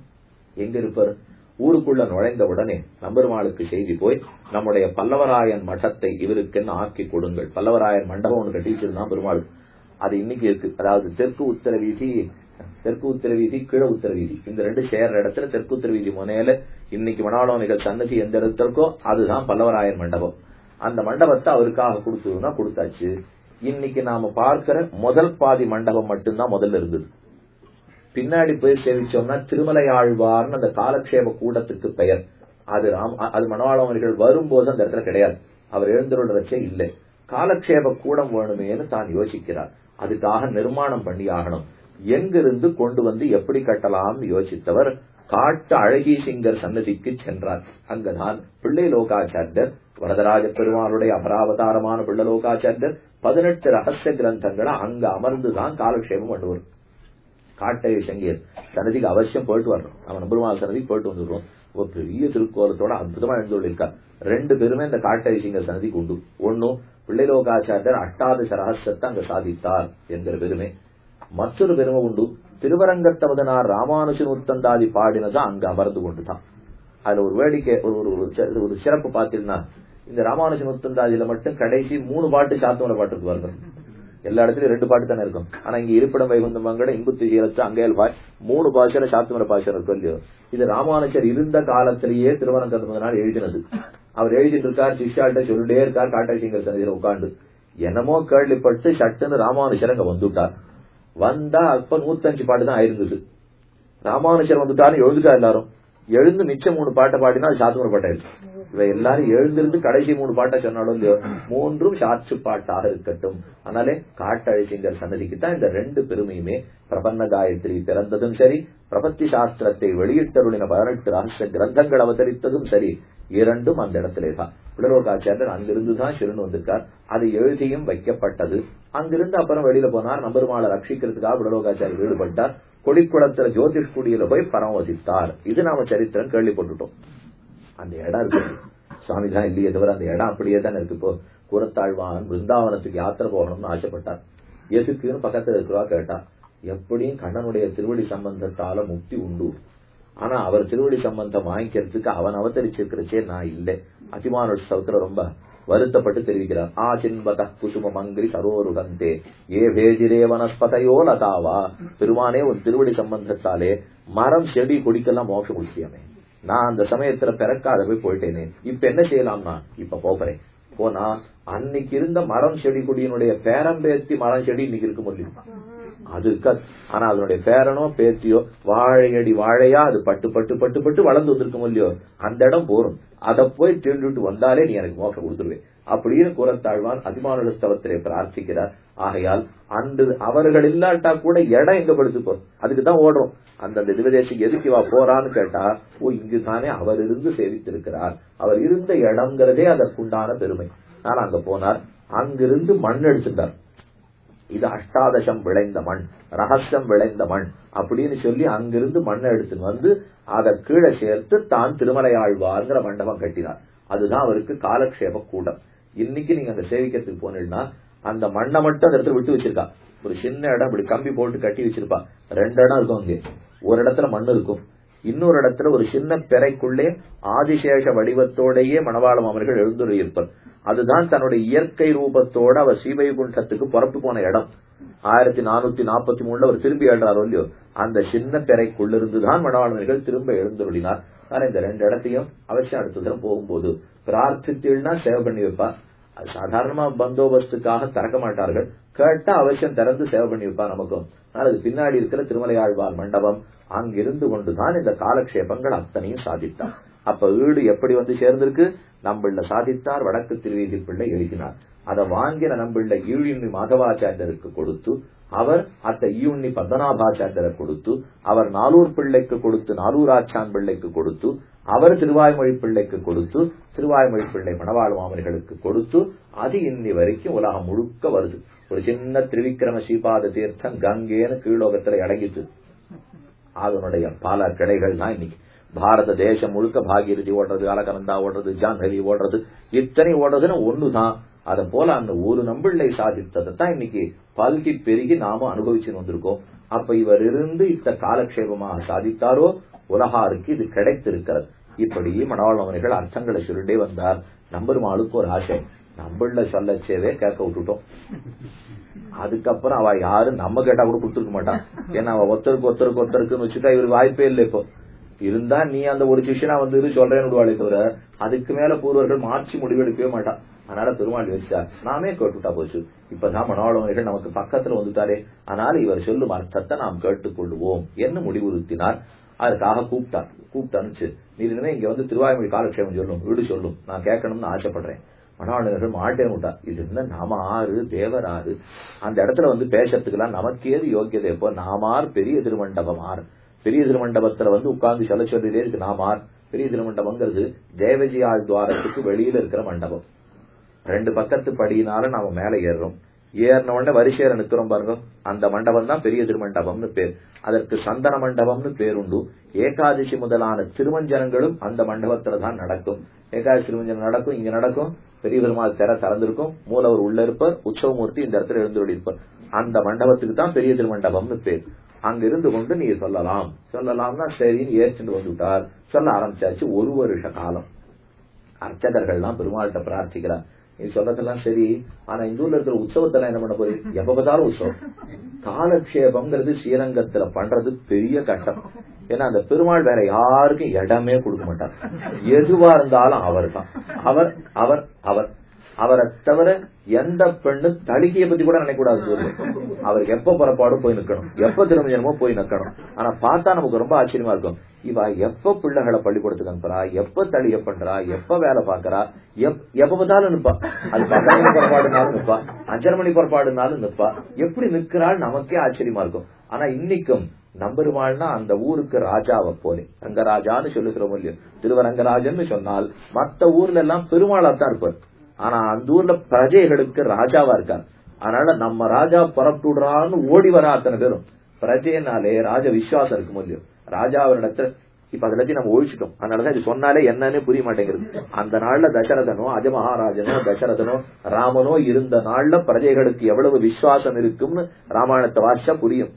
எங்க இருப்பார் ஊருக்குள்ள நுழைந்த உடனே நம்பெருமாளுக்கு செய்தி போய் நம்முடைய பல்லவராயன் மഠத்தை இவருக்குன்னு ஆக்கி கொடுங்கள் பல்லவராயன் மண்டபம் ஒன்று கட்டி வச்சிருந்தான் பெருமாள் அது இன்னைக்கு இருக்கு அதாவது தெற்கு உத்தர வீதி தெற்கு உத்தர வீதி கீழ உத்தர வீதி இந்த ரெண்டு சேர்ற இடத்துல தெற்கு உத்தர வீதி முனையில இன்னைக்கு மணவாளவனிகள் சன்னதி எந்த இடத்துல இருக்கோ அதுதான் பல்லவராயன் மண்டபம் அந்த மண்டபத்தை அவருக்காக கொடுத்ததுன்னா கொடுத்தாச்சு இன்னைக்கு நாம பார்க்கிற முதல் பாதி மண்டபம் மட்டும்தான் முதல்ல இருந்தது பின்னாடி போய் சேவிச்சோம்னா திருமலை ஆழ்வார்னு அந்த காலக்ஷேப கூடத்துக்கு பெயர் அது ராம் அது மனவாளவர்கள் வரும்போது அந்த இடத்துல கிடையாது அவர் எழுந்துள்ளதே இல்லை காலக்ஷேப கூடம் வேணுமேனு தான் யோசிக்கிறார் அதுக்காக நிர்மாணம் பண்ணி ஆகணும் எங்கிருந்து கொண்டு வந்து எப்படி கட்டலாம்னு யோசித்தவர் காட்டு அழகி சிங்கர் சன்னதிக்கு சென்றார் அங்கதான் பிள்ளை லோகாச்சாரியர் வரதராஜ பெருமானுடைய அபராவதாரமான பிள்ளை லோகாச்சாரியர் பதினெட்டு ரகசிய கிரந்தங்களை அங்க அமர்ந்துதான் காலக்ஷேபம் பண்ணுவார் காட்டை சங்கீர் சன்னதிக்கு அவசியம் போயிட்டு வரணும் நம்ம நம்பருமாள் சன்னதிக்கு போயிட்டு வந்துடுறோம் ஒரு பெரிய திருக்கோலத்தோட அற்புதமா எழுந்துள்ளிருக்கார் ரெண்டு பேருமே இந்த காட்டை சிங்கர் சன்னதிக்கு உண்டு ஒன்னும் பிள்ளைலோகாச்சாரியர் அஷ்டாதச ரகசியத்தை அங்க சாதித்தார் என்கிற பெருமை மற்றொரு பெருமை உண்டு திருவரங்கத்தவதனார் ராமானுஜன் உத்தந்தாதி பாடினதா அங்க அமர்ந்து கொண்டுதான் அதுல ஒரு வேடிக்கை ஒரு ஒரு ஒரு சிறப்பு பார்த்தீங்கன்னா இந்த ராமானுஜன் உத்தந்தாதியில மட்டும் கடைசி மூணு பாட்டு சாத்தமர பாட்டுக்கு வரணும் எல்லா இடத்துலயும் ரெண்டு பாட்டு தானே இருக்கும் ஆனா இங்க இருப்பிடம் வைகுந்தம் மங்கட இன்புத்து சீரத்து அங்கேயல் பாய் மூணு பாஷையில சாத்துமர பாஷை இருக்கும் இல்லையோ இது ராமானுஜர் இருந்த காலத்திலேயே திருவரங்கத்தமதனால் எழுதினது அவர் எழுதிட்டு இருக்கார் சிஷ்யாள்கிட்ட சொல்லிட்டே இருக்கார் காட்டாட்சிங்கர் சன்னதியில உட்காந்து என்னமோ கேள்விப்பட்டு சட்டுன்னு ராமானுஜர் அங்க வந்துட்டார் வந்தா அப்ப நூத்தஞ்சு பாட்டு தான் ஆயிருந்தது ராமானுஜர் வந்துட்டாரு எழுதுட்டா எல்லாரும் எழுந்து மிச்சம் மூணு பாட்டை பாடினா அது சாத்துமர பாட்டாயிருச்சு இவ எல்லாரும் எழுந்திருந்து கடைசி மூணு பாட்டை சொன்னாலும் இல்லையோ மூன்றும் சாட்சி பாட்டாக இருக்கட்டும் அதனாலே காட்டழிச்சிங்கிற சன்னதிக்கு தான் இந்த ரெண்டு பெருமையுமே பிரபன்ன காயத்ரி பிறந்ததும் சரி பிரபத்தி சாஸ்திரத்தை வெளியிட்டருளின பதினெட்டு ரகசிய கிரந்தங்கள் அவதரித்ததும் சரி இரண்டும் அந்த இடத்திலே தான் பிளரோகாச்சாரியர் அங்கிருந்து தான் சிறுன்னு வந்திருக்கார் அது எழுதியும் வைக்கப்பட்டது அங்கிருந்து அப்புறம் வெளியில போனார் நம்பெருமாளை ரட்சிக்கிறதுக்காக பிளரோகாச்சாரியர் ஈடுபட்டார் கொடிக்குளத்துல ஜோதிஷ் குடியில போய் பரமவசித்தார் இது நாம சரித்திரம் கேள்விப்பட்டுட்டோம் அந்த இடம் இருக்கு சுவாமி தான் இல்லையே தவிர அந்த இடம் அப்படியே தானே இருக்கு இப்போ கூரத்தாழ்வான் பிருந்தாவனத்துக்கு யாத்திரை போகணும்னு ஆசைப்பட்டார் எதுக்குன்னு பக்கத்துல இருக்கிறவா கேட்டா எப்படியும் கண்ணனுடைய திருவடி சம்பந்தத்தால முக்தி உண்டு ஆனா அவர் திருவடி சம்பந்தம் வாங்கிக்கிறதுக்கு அவன் அவதரிச்சிருக்கிறச்சே நான் இல்லை அதிமான சவுத்துல ரொம்ப வருத்தப்பட்டு தெரிவிக்கிறார் ஆ சின்பத குசும மங்கிரி சரோருகந்தே ஏ பேஜிரே வனஸ்பதையோ லதாவா பெருமானே உன் திருவடி சம்பந்தத்தாலே மரம் செடி கொடிக்கெல்லாம் மோட்சம் முடிச்சியமே நான் அந்த சமயத்துல பிறக்காத போய் போயிட்டேனே இப்ப என்ன செய்யலாம்னா இப்ப போறேன் போனா அன்னைக்கு இருந்த மரம் செடி கொடியினுடைய பேரம்பேத்தி மரம் செடி இன்னைக்கு இருக்க முடியும் அது இருக்காது ஆனா அதனுடைய பேரனோ பேத்தியோ வாழையடி வாழையா அது பட்டு பட்டு பட்டு பட்டு வளர்ந்து வந்திருக்கும் இல்லையோ அந்த இடம் போரும் அதை போய் திருண்டுட்டு வந்தாலே நீ எனக்கு மோசம் கொடுத்துருவேன் அப்படின்னு கூறத்தாழ்வான் அதிமான ஸ்தவத்திலே பிரார்த்திக்கிறார் ஆகையால் அன்று அவர்கள் இல்லாட்டா கூட இடம் எங்க படுத்துப்போ அதுக்குதான் ஓடுறோம் அந்த திவதேசம் எதுக்கு வா போறான்னு கேட்டா ஓ இங்கு தானே அவர் இருந்து சேவித்திருக்கிறார் அவர் இருந்த இடம்ங்கிறதே அதற்குண்டான பெருமை நான் அங்க போனார் அங்கிருந்து மண் எடுத்துட்டார் இது அஷ்டாதசம் விளைந்த மண் ரகசியம் விளைந்த மண் அப்படின்னு சொல்லி அங்கிருந்து மண்ணை எடுத்துன்னு வந்து அதை கீழே சேர்த்து தான் திருமலையாழ்வார்ங்கிற மண்டபம் கட்டினார் அதுதான் அவருக்கு காலக்ஷேப கூடம் இன்னைக்கு நீங்க அந்த சேவிக்கிறதுக்கு போனீங்கன்னா அந்த மண்ணை மட்டும் அந்த இடத்துல விட்டு வச்சிருக்கா ஒரு சின்ன இடம் இப்படி கம்பி போட்டு கட்டி வச்சிருப்பா ரெண்டு இடம் இருக்கும் அங்கே ஒரு இடத்துல மண் இருக்கும் இன்னொரு இடத்துல ஒரு சின்ன பிறைக்குள்ளே ஆதிசேஷ வடிவத்தோடையே மணவாளம் அவர்கள் எழுந்துள்ளிருப்பார் அதுதான் தன்னுடைய இயற்கை ரூபத்தோட அவர் ஸ்ரீவைகுண்டத்துக்கு புறப்பு போன இடம் ஆயிரத்தி நானூத்தி நாற்பத்தி மூணுல அவர் திரும்பி எழுறாரோ இல்லையோ அந்த சின்ன பிறைக்குள்ளிருந்துதான் மணவாளர்கள் திரும்ப எழுந்துள்ளினார் ஆனா இந்த ரெண்டு இடத்தையும் அவசியம் அடுத்த தரம் போகும்போது பிரார்த்தித்தீள்னா சேவை பண்ணி வைப்பா அது சாதாரணமா பந்தோபஸ்துக்காக திறக்க மாட்டார்கள் கேட்டா அவசியம் திறந்து சேவை பண்ணி வைப்பா நமக்கும் ஆனால் அது பின்னாடி இருக்கிற திருமலையாழ்வார் மண்டபம் அங்கிருந்து கொண்டுதான் இந்த காலக்ஷேபங்கள் அத்தனையும் சாதித்தார் அப்ப வீடு எப்படி வந்து சேர்ந்திருக்கு நம்மள சாதித்தார் வடக்கு திருவீதி பிள்ளை எழுதினார் அதை வாங்கின நம்மள ஈழியுண்ணி மாதவாச்சாரியருக்கு கொடுத்து அவர் அத்த ஈயுண்ணி பத்மநாபாச்சாரியரை கொடுத்து அவர் நாலூர் பிள்ளைக்கு கொடுத்து நாலூராச்சான் பிள்ளைக்கு கொடுத்து அவர் திருவாய்மொழி பிள்ளைக்கு கொடுத்து திருவாய்மொழி பிள்ளை மணவாழ் மாமர்களுக்கு கொடுத்து அது இன்னி வரைக்கும் உலகம் முழுக்க வருது ஒரு சின்ன திருவிக்கிரம ஸ்ரீபாத தீர்த்தம் கங்கேன்னு கீழோகத்துல அடங்கிட்டு அதனுடைய பல கிளைகள் தான் இன்னைக்கு பாரத தேசம் முழுக்க பாகீரதி ஓடுறது அலகனந்தா ஓடுறது ஜான்ஹவி ஓடுறது இத்தனை ஓடுறதுன்னு ஒண்ணுதான் அத போல அந்த ஒரு நம்பிள்ளை சாதித்ததை தான் இன்னைக்கு பல்கி பெருகி நாம அனுபவிச்சுன்னு வந்திருக்கோம் அப்ப இவர் இருந்து இத்த காலக்ஷேபமாக சாதித்தாரோ உலகாருக்கு இது கிடைத்திருக்கிறது இப்படி மணவாளவர்கள் அர்த்தங்களை சொல்லிட்டே வந்தார் நம்பெருமாளுக்கு ஒரு ஆசை நம்பிள்ள சொல்லச்சேவே கேட்க விட்டுட்டோம் அதுக்கப்புறம் அவ யாரும் நம்ம கேட்டா கூட கொடுத்துருக்க மாட்டான் ஏன்னா அவ ஒருத்தருக்கு ஒருத்தருக்கு ஒருத்தருக்குன்னு வச்சுட்டா இவருக்கு வாய்ப்பே இல்லை இப்போ இருந்தா நீ அந்த ஒரு சிஷனா வந்து சொல்றேன்னு விடுவாளே தவிர அதுக்கு மேல பூர்வர்கள் மாற்றி முடிவெடுக்கவே மாட்டான் அதனால பெருமாள் வச்சா நாமே கேட்டுட்டா போச்சு இப்பதான் மனோளவர்கள் நமக்கு பக்கத்துல வந்துட்டாரே அதனால இவர் சொல்லும் அர்த்தத்தை நாம் கேட்டுக்கொள்வோம் என்று முடிவுறுத்தினார் அதுக்காக கூப்பிட்டார் கூப்பிட்டு அனுப்பிச்சு நீ இனிமே இங்க வந்து திருவாய்மொழி காலக்ஷேமம் சொல்லும் வீடு சொல்லும் நான் கேட்கணும்னு ஆசைப்படுறேன் மனோளவர்கள் மாட்டே விட்டா இது என்ன நாம ஆறு தேவர் ஆறு அந்த இடத்துல வந்து பேசுறதுக்கெல்லாம் நமக்கு ஏது யோக்கியதை இப்போ நாமார் பெரிய திருமண்டபம் ஆறு பெரிய திருமண்டபத்துல வந்து உட்கார்ந்து சொல்ல சொல்லிட்டே இருக்கு நாமார் பெரிய திருமண்டபங்கிறது தேவஜியாள் துவாரத்துக்கு வெளியில இருக்கிற மண்டபம் ரெண்டு பக்கத்து படியினால நாம மேல ஏறுறோம் ஏறின உடனே வரிசையில நிக்கிறோம் பாருங்க அந்த மண்டபம் தான் பெரிய திருமண்டபம்னு பேர் அதற்கு சந்தன மண்டபம்னு பேருண்டு ஏகாதசி முதலான திருமஞ்சனங்களும் அந்த மண்டபத்துல தான் நடக்கும் ஏகாதசி திருமஞ்சனம் நடக்கும் இங்க நடக்கும் பெரிய பெருமாள் திற திறந்திருக்கும் மூலவர் உள்ள இருப்பார் உற்சவமூர்த்தி இந்த இடத்துல எழுந்து இருப்பார் அந்த மண்டபத்துக்கு தான் பெரிய திருமண்டபம்னு பேர் அங்க இருந்து கொண்டு நீ சொல்லலாம் சொல்லலாம்னா சரின்னு ஏற்றுட்டு வந்துவிட்டார் சொல்ல ஆரம்பிச்சாச்சு ஒரு வருஷ காலம் அர்ச்சகர்கள்லாம் பெருமாள்கிட்ட பிரார்த்திக்கிறார் நீ சொல்றதெல்லாம் சரி ஆனா இந்த ஊர்ல இருக்கிற உற்சவத்தெல்லாம் என்ன பண்ண போய் எப்ப பார்த்தாலும் உற்சவம் காலக்ஷேபம்ங்கிறது ஸ்ரீரங்கத்துல பண்றது பெரிய கட்டம் ஏன்னா அந்த பெருமாள் வேற யாருக்கும் இடமே கொடுக்க மாட்டார் எதுவா இருந்தாலும் அவர் தான் அவர் அவர் அவர் அவரை தவிர எந்த பெண்ணு தலிகையை பத்தி கூட நினைக்க கூடாது ஊர்ல. அவருக்கு எப்ப புறப்பாடும் போய் நிக்கணும் எப்ப திருமணமோ போய் நிக்கணும் ஆனா பார்த்தா நமக்கு ரொம்ப ஆச்சரியமா இருக்கும் இவ எப்ப பிள்ளைகளை பள்ளிக்கூடத்துக்கு அனுப்புறா எப்ப தளிகை பண்றா எப்ப வேலை பாக்குறா எப்- எப்ப பார்த்தாலும் நிப்பா அது பத்து மணி புறப்பாடுனாலும் நிப்பா அஞ்சரை மணி புறப்பாடுனாலும் நிப்பா எப்படி நிக்கிறாள் நமக்கே ஆச்சரியமா இருக்கும் ஆனா இன்னைக்கும் நம்பெருமாள்னா அந்த ஊருக்கு ராஜாவை போலே ரங்கராஜான்னு சொல்லுகிற இல்லையோ திருவரங்கராஜன்னு சொன்னால் மத்த ஊர்ல எல்லாம் பெருமாளா தான் இருப்பார் ஆனா அந்த ஊர்ல பிரஜைகளுக்கு ராஜாவா இருக்கார் அதனால நம்ம ராஜா புறப்படுறான்னு ஓடி வர அத்தனை பேரும் பிரஜைனாலே ராஜ விசுவாசம் இருக்கும் இல்லையோ ராஜாவினிடத்துல இப்ப அதை பத்தி நம்ம ஒழிச்சிட்டோம் அதனாலதான் இது சொன்னாலே என்னன்னு புரிய மாட்டேங்குது அந்த நாள்ல தசரதனோ அஜமகாராஜனோ தசரதனோ ராமனோ இருந்த நாள்ல பிரஜைகளுக்கு எவ்வளவு விசுவாசம் இருக்கும்னு ராமாயணத்தை வாசிச்சா புரியும்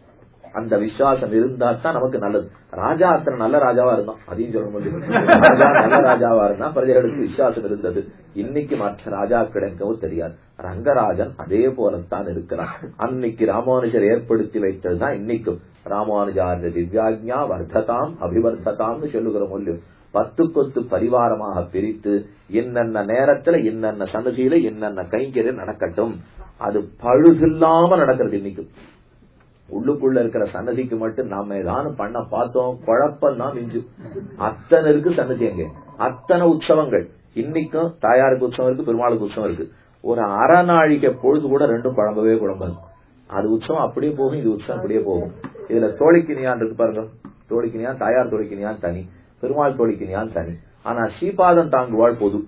அந்த விசுவாசம் இருந்தா தான் நமக்கு நல்லது ராஜா அத்தனை நல்ல ராஜாவா இருந்தான் அதையும் சொல்ல முடியும் ராஜா நல்ல ராஜாவா இருந்தா பிரஜைகளுக்கு விசுவாசம் இருந்தது இன்னைக்கு மற்ற ராஜாக்களுக்கோ தெரியாது ரங்கராஜன் அதே போலத்தான் இருக்கிறான் அன்னைக்கு ராமானுஜர் ஏற்படுத்தி வைத்ததுதான் இன்னைக்கும் ராமானுஜாரிய திவ்யாஜ்ஞா வர்த்ததாம் அபிவர்த்ததாம்னு சொல்லுகிற மொழியும் பத்து கொத்து பரிவாரமாக பிரித்து என்னென்ன நேரத்துல என்னென்ன சன்னதியில என்னென்ன கைங்கரியம் நடக்கட்டும் அது பழுதில்லாம நடக்கிறது இன்னைக்கும் உள்ளுக்குள்ள இருக்கிற சன்னதிக்கு மட்டும் நாம ஏதாவது பண்ண பார்த்தோம் குழப்பம் தான் மிஞ்சு அத்தனை இருக்கு சன்னதி அங்க அத்தனை உற்சவங்கள் இன்னைக்கும் தாயாருக்கு உற்சவம் இருக்கு பெருமாளுக்கு உற்சவம் இருக்கு ஒரு அறநாழிகை பொழுது கூட ரெண்டும் குழம்பவே குழம்பது அது உற்சவம் அப்படியே போகும் இது உற்சவம் அப்படியே போகும் இதுல தோழிக்கினியான் இருக்கு பாருங்க தோழிக்கினியான் தாயார் தோழிக்கினியான் தனி பெருமாள் தோழிக்கினியான் தனி ஆனா ஸ்ரீபாதம் தாங்குவாள் பொது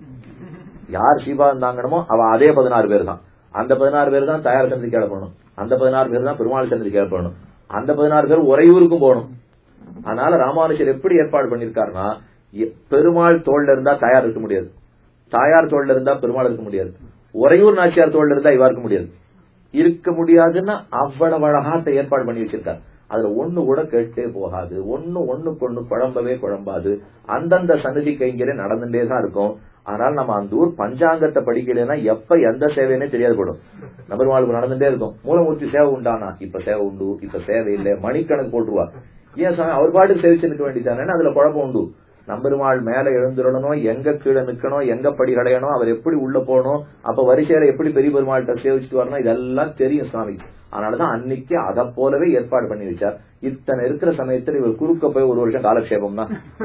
யார் ஸ்ரீபாதம் தாங்கணுமோ அவ அதே பதினாறு பேர் தான் அந்த பதினாறு பேர் தான் தயார் சந்திரிக்கு கிளப்பணும் அந்த பதினாறு பேர் தான் பெருமாள் சந்திரிக்கு கிளப்பணும் அந்த பதினாறு பேர் உறையூருக்கும் போகணும் அதனால ராமானுஜர் எப்படி ஏற்பாடு பண்ணிருக்காருன்னா எ- பெருமாள் தோல்ல இருந்தா தயார் இருக்க முடியாது தாயார் தோல்ல இருந்தா பெருமாள் இருக்க முடியாது உறையூர் நாச்சியார் தோல்ல இருந்தா இவா இருக்க முடியாது இருக்க முடியாதுன்னா அவ்வளவு அழகாத்த ஏற்பாடு பண்ணி வச்சிருக்காரு அதுல ஒண்ணு கூட கேட்டே போகாது ஒண்ணு ஒண்ணுக்கு ஒண்ணு குழம்பவே குழம்பாது அந்தந்த சன்னதி கைங்கரே நடந்துட்டே தான் இருக்கும் அதனால நம்ம அந்த ஊர் பஞ்சாங்கத்தை படிக்கலைன்னா எப்ப எந்த சேவைன்னே தெரியாது போடும் நபர்வாளுக்கு நடந்துட்டே இருக்கும் மூலமூர்த்தி சேவை உண்டானா இப்ப சேவை உண்டு இப்ப சேவை இல்லை மணிக்கணக்கு போட்டுருவா ஏன் சாமி அவர் பாட்டுக்கு சேவிச்சு நிற்க வேண்டியதானே அதுல குழப்பம் உண்டு நம்பெருமாள் மேல எழுந்துடணும் எங்க கீழே நிக்கணும் எங்க படி கடையணும் அவர் எப்படி உள்ள போகணும் அப்ப வரிசையில எப்படி பெரிய பெருமாள்கிட்ட சேவிச்சுட்டு வரணும் இதெல்லாம் தெரியும் சாமி அதனாலதான் அன்னைக்கு அதை போலவே ஏற்பாடு பண்ணி வச்சார் இத்தனை இருக்கிற சமயத்துல இவர் குறுக்க போய் ஒரு வருஷம் காலக்ஷேபம்னா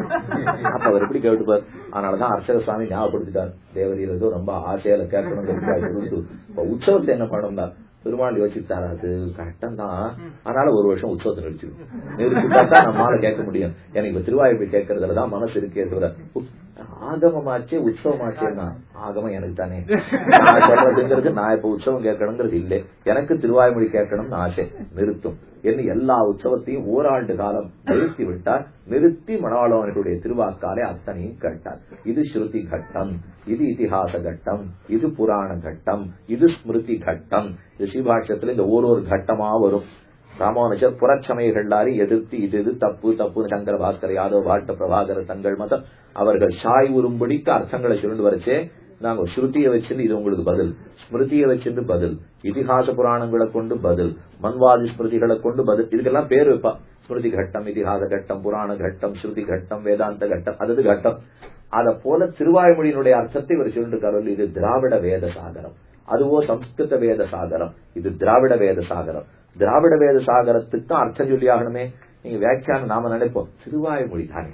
அப்ப அவர் எப்படி கேட்டுப்பார் அதனாலதான் அர்ச்சக சுவாமி ஞாபகப்படுத்திட்டார் தேவதையில் ஏதோ ரொம்ப ஆசையில கேட்கணும் இப்ப உற்சவத்தை என்ன பண்ணணும் பெருமாள் யோசித்தார் அது கஷ்டம் தான் அதனால ஒரு வருஷம் உற்சவத்தை நிறுத்திடும் நிறுத்திட்டா தான் நம்மளால கேட்க முடியும் எனக்கு இப்ப திருவாய்ப்பை கேட்கறதுலதான் மனசு இருக்கே தவிர உத்- ஆகமமாச்சே உற்சவமாச்சேன்னா ஆகமம் எனக்கு தானே நான் சொல்றதுங்கிறது நான் இப்ப உற்சவம் கேட்கணுங்கிறது இல்லை எனக்கு திருவாய்மொழி கேட்கணும்னு ஆசை நிறுத்தும் என்று எல்லா உற்சவத்தையும் ஓராண்டு காலம் நிறுத்தி விட்டார் நிறுத்தி மணவாளவனுடைய திருவாக்காலே அத்தனையும் கேட்டார் இது ஸ்ருதி கட்டம் இது இதிகாச கட்டம் இது புராண கட்டம் இது ஸ்மிருதி கட்டம் இது ஸ்ரீபாஷ்யத்துல இந்த ஒரு ஒரு கட்டமா வரும் ராமானுஜர் புறச்சமயங்களாரி எதிர்த்து இது இது தப்பு தப்புன்னு சங்கர பாஸ்கர் யாதவ் பாட்ட பிரபாகர தங்கள் மதம் அவர்கள் ஷாய் உரும்படிக்கு அர்த்தங்களை சொல்லிட்டு வரச்சே நாங்க ஸ்ருதியை வச்சிருந்து இது உங்களுக்கு பதில் ஸ்மிருதியை வச்சிருந்து பதில் இதிகாச புராணங்களை கொண்டு பதில் மன்வாதி ஸ்மிருதிகளை கொண்டு பதில் இதுக்கெல்லாம் பேர் வைப்பா ஸ்மிருதி கட்டம் இதிகாச கட்டம் புராண கட்டம் ஸ்ருதி கட்டம் வேதாந்த கட்டம் அது கட்டம் அத போல திருவாய்மொழியினுடைய அர்த்தத்தை இவர் சொல்லிட்டு இருக்காரு இது திராவிட வேத சாகரம் அதுவோ சம்ஸ்கிருத வேத சாகரம் இது திராவிட வேத சாகரம் திராவிட வேத சாகரத்துக்கு அர்த்தம் சொல்லி ஆகணுமே நீங்க வியாக்கியானம் நாம நினைப்போம் திருவாய்மொழி தானே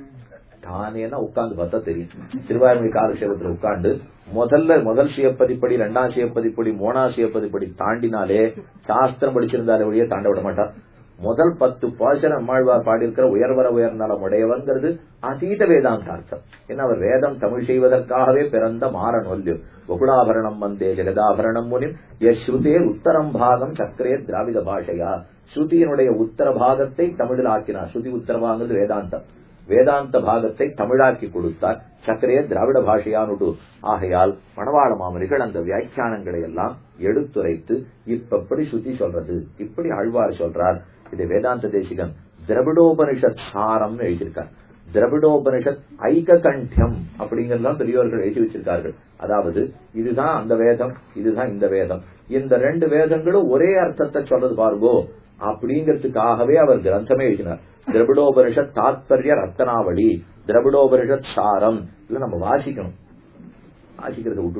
தானேன்னா உட்கார்ந்து பார்த்தா தெரியும் திருவாய்மொழி காலக்ஷேபத்துல உட்கார்ந்து முதல்ல முதல் சியப்பதிப்படி ரெண்டாம் சியப்பதிப்படி மூணாம் சியப்பதிப்படி தாண்டினாலே சாஸ்திரம் படிச்சிருந்தாலே ஒழிய தாண்ட விட மாட்டார் முதல் பத்து பாசன அம்மாழ்வார் பாடியிருக்கிற உயர்வர உயர்நலம் உடையவன்கிறது அதீத வேதாந்த அர்த்தம் ஏன்னா அவர் வேதம் தமிழ் செய்வதற்காகவே பிறந்த மாறன் வல்லியோ வகுடாபரணம் வந்தே ஜெகதாபரணம் முனிம் யஸ்ருதேர் உத்தரம் பாகம் சக்கரே திராவிட பாஷையா ஸ்ருதியினுடைய உத்தர பாகத்தை தமிழில் ஆக்கினார் ஸ்ருதி உத்தரவாங்கிறது வேதாந்தம் வேதாந்த பாகத்தை தமிழாக்கி கொடுத்தார் சக்கரைய திராவிட பாஷையானுடு ஆகையால் மணவாள மாமனிகள் அந்த வியாக்கியானங்களை எல்லாம் எடுத்துரைத்து இப்ப எப்படி சுத்தி சொல்றது இப்படி ஆழ்வார் சொல்றார் இது வேதாந்த தேசிகன் திரவிடோபனிஷத் சாரம்னு எழுதியிருக்கார் திரவிடோபனிஷத் ஐக கண்டியம் அப்படிங்கறதுதான் பெரியவர்கள் எழுதி வச்சிருக்கார்கள் அதாவது இதுதான் அந்த வேதம் இதுதான் இந்த வேதம் இந்த ரெண்டு வேதங்களும் ஒரே அர்த்தத்தை சொல்றது பாருங்கோ அப்படிங்கிறதுக்காகவே அவர் கிரந்தமே எழுதினார் திரவிடோபனிஷத் தாத்பரிய ரத்தனாவளி திரவிடோபனிஷத் சாரம் இது நம்ம வாசிக்கணும் வாசிக்கிறத விட்டுட்டு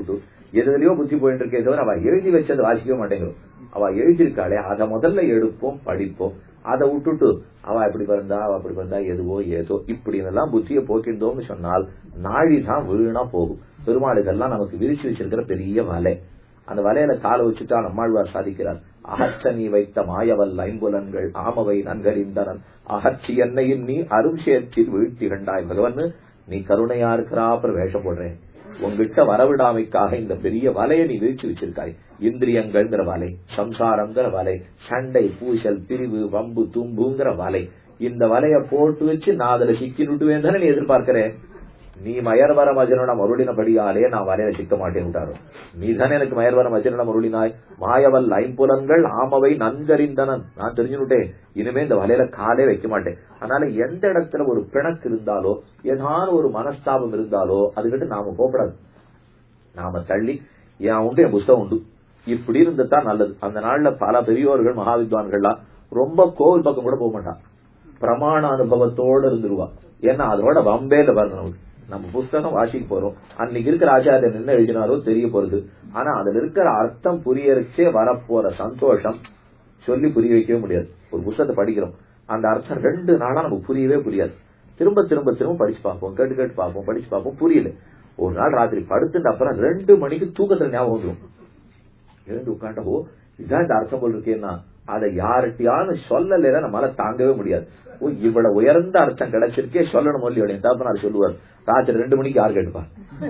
எதுலயோ புத்தி போயிட்டு இருக்கே தவிர அவ எழுதி வச்சதை வாசிக்கவே மாட்டேங்கிறோம் அவ எழுதியிருக்காளே அதை முதல்ல எடுப்போம் படிப்போம் அதை விட்டுட்டு அவ இப்படி பிறந்தா அவ அப்படி பிறந்தா எதுவோ ஏதோ இப்படின்னு எல்லாம் புத்தியை போக்கிட்டோம்னு சொன்னால் நாழிதான் வீணா போகும் பெருமாளுக்கெல்லாம் நமக்கு விரிச்சு வச்சிருக்கிற பெரிய வலை அந்த வலையில காலை வச்சுட்டா நம்மாழ்வார் சாதிக்கிறார் அகற்ற நீ வைத்த மாயவல் ஐம்புலன்கள் ஆமவை நன்கறிந்தனன் அகற்றி என்னையும் நீ அரும் சேர்த்தில் வீழ்த்தி கண்டாய் பகவன் நீ கருணையா இருக்கிறா அப்புறம் வேஷம் போடுறேன் உங்ககிட்ட வரவிடாமைக்காக இந்த பெரிய வலையை நீ வீழ்ச்சி வச்சிருக்காய் இந்திரியங்கள்ங்கிற வலை சம்சாரங்கிற வலை சண்டை பூசல் பிரிவு வம்பு தும்புங்கிற வலை இந்த வலைய போட்டு வச்சு நான் அதுல சிக்கி விட்டுவேன் தானே நீ எதிர்பார்க்கிறேன் நீ மயர்வர மஜனனம் அருளினபடியாலே நான் வலையில சிக்க மாட்டேன் விட்டாரு நீ தானே எனக்கு மயர்வர மஜனனம் அருளினாய் மாயவல் ஐம்புலன்கள் ஆமவை நன்கறிந்தனன் நான் தெரிஞ்சுட்டேன் இனிமே இந்த வலையில காலே வைக்க மாட்டேன் அதனால எந்த இடத்துல ஒரு பிணக்கு இருந்தாலோ ஏதாவது ஒரு மனஸ்தாபம் இருந்தாலோ அதுகிட்ட நாம போகப்படாது நாம தள்ளி என் உண்டு என் புஸ்தகம் உண்டு இப்படி இருந்துதான் நல்லது அந்த நாள்ல பல பெரியோர்கள் மகாவித்வான்கள்லாம் ரொம்ப கோவில் பக்கம் கூட போக மாட்டான் பிரமாண அனுபவத்தோட இருந்துருவா ஏன்னா அதோட வம்பேல வரணும் நமக்கு நம்ம புஸ்தகம் வாசிக்க போறோம் அன்னைக்கு இருக்கிற ஆச்சாரியர் என்ன எழுதினாரோ தெரிய போறது ஆனா அதுல இருக்கிற அர்த்தம் புரியறச்சே வரப்போற சந்தோஷம் சொல்லி புரிய வைக்கவே முடியாது ஒரு புஸ்தகத்தை படிக்கிறோம் அந்த அர்த்தம் ரெண்டு நாளா நமக்கு புரியவே புரியாது திரும்ப திரும்ப திரும்ப படிச்சு பார்ப்போம் கேட்டு கேட்டு பார்ப்போம் படிச்சு பார்ப்போம் புரியல ஒரு நாள் ராத்திரி படுத்துட்டு அப்புறம் ரெண்டு மணிக்கு தூக்கத்துல ஞாபகம் வந்துடும் எழுந்து உட்காண்ட ஓ இதான் இந்த அர்த்தம் போல் இருக்கேன்னா அதை யார்கிட்டயானு சொல்லலைன்னா நம்மளால தாங்கவே முடியாது ஓ இவ்வளவு உயர்ந்த அர்த்தம் கிடைச்சிருக்கே சொல்லணும் மொழி அப்படின்னு தகப்பனார் சொல்லுவார் ராத்திரி ரெண்டு மணிக்கு யார் கேட்டுப்பா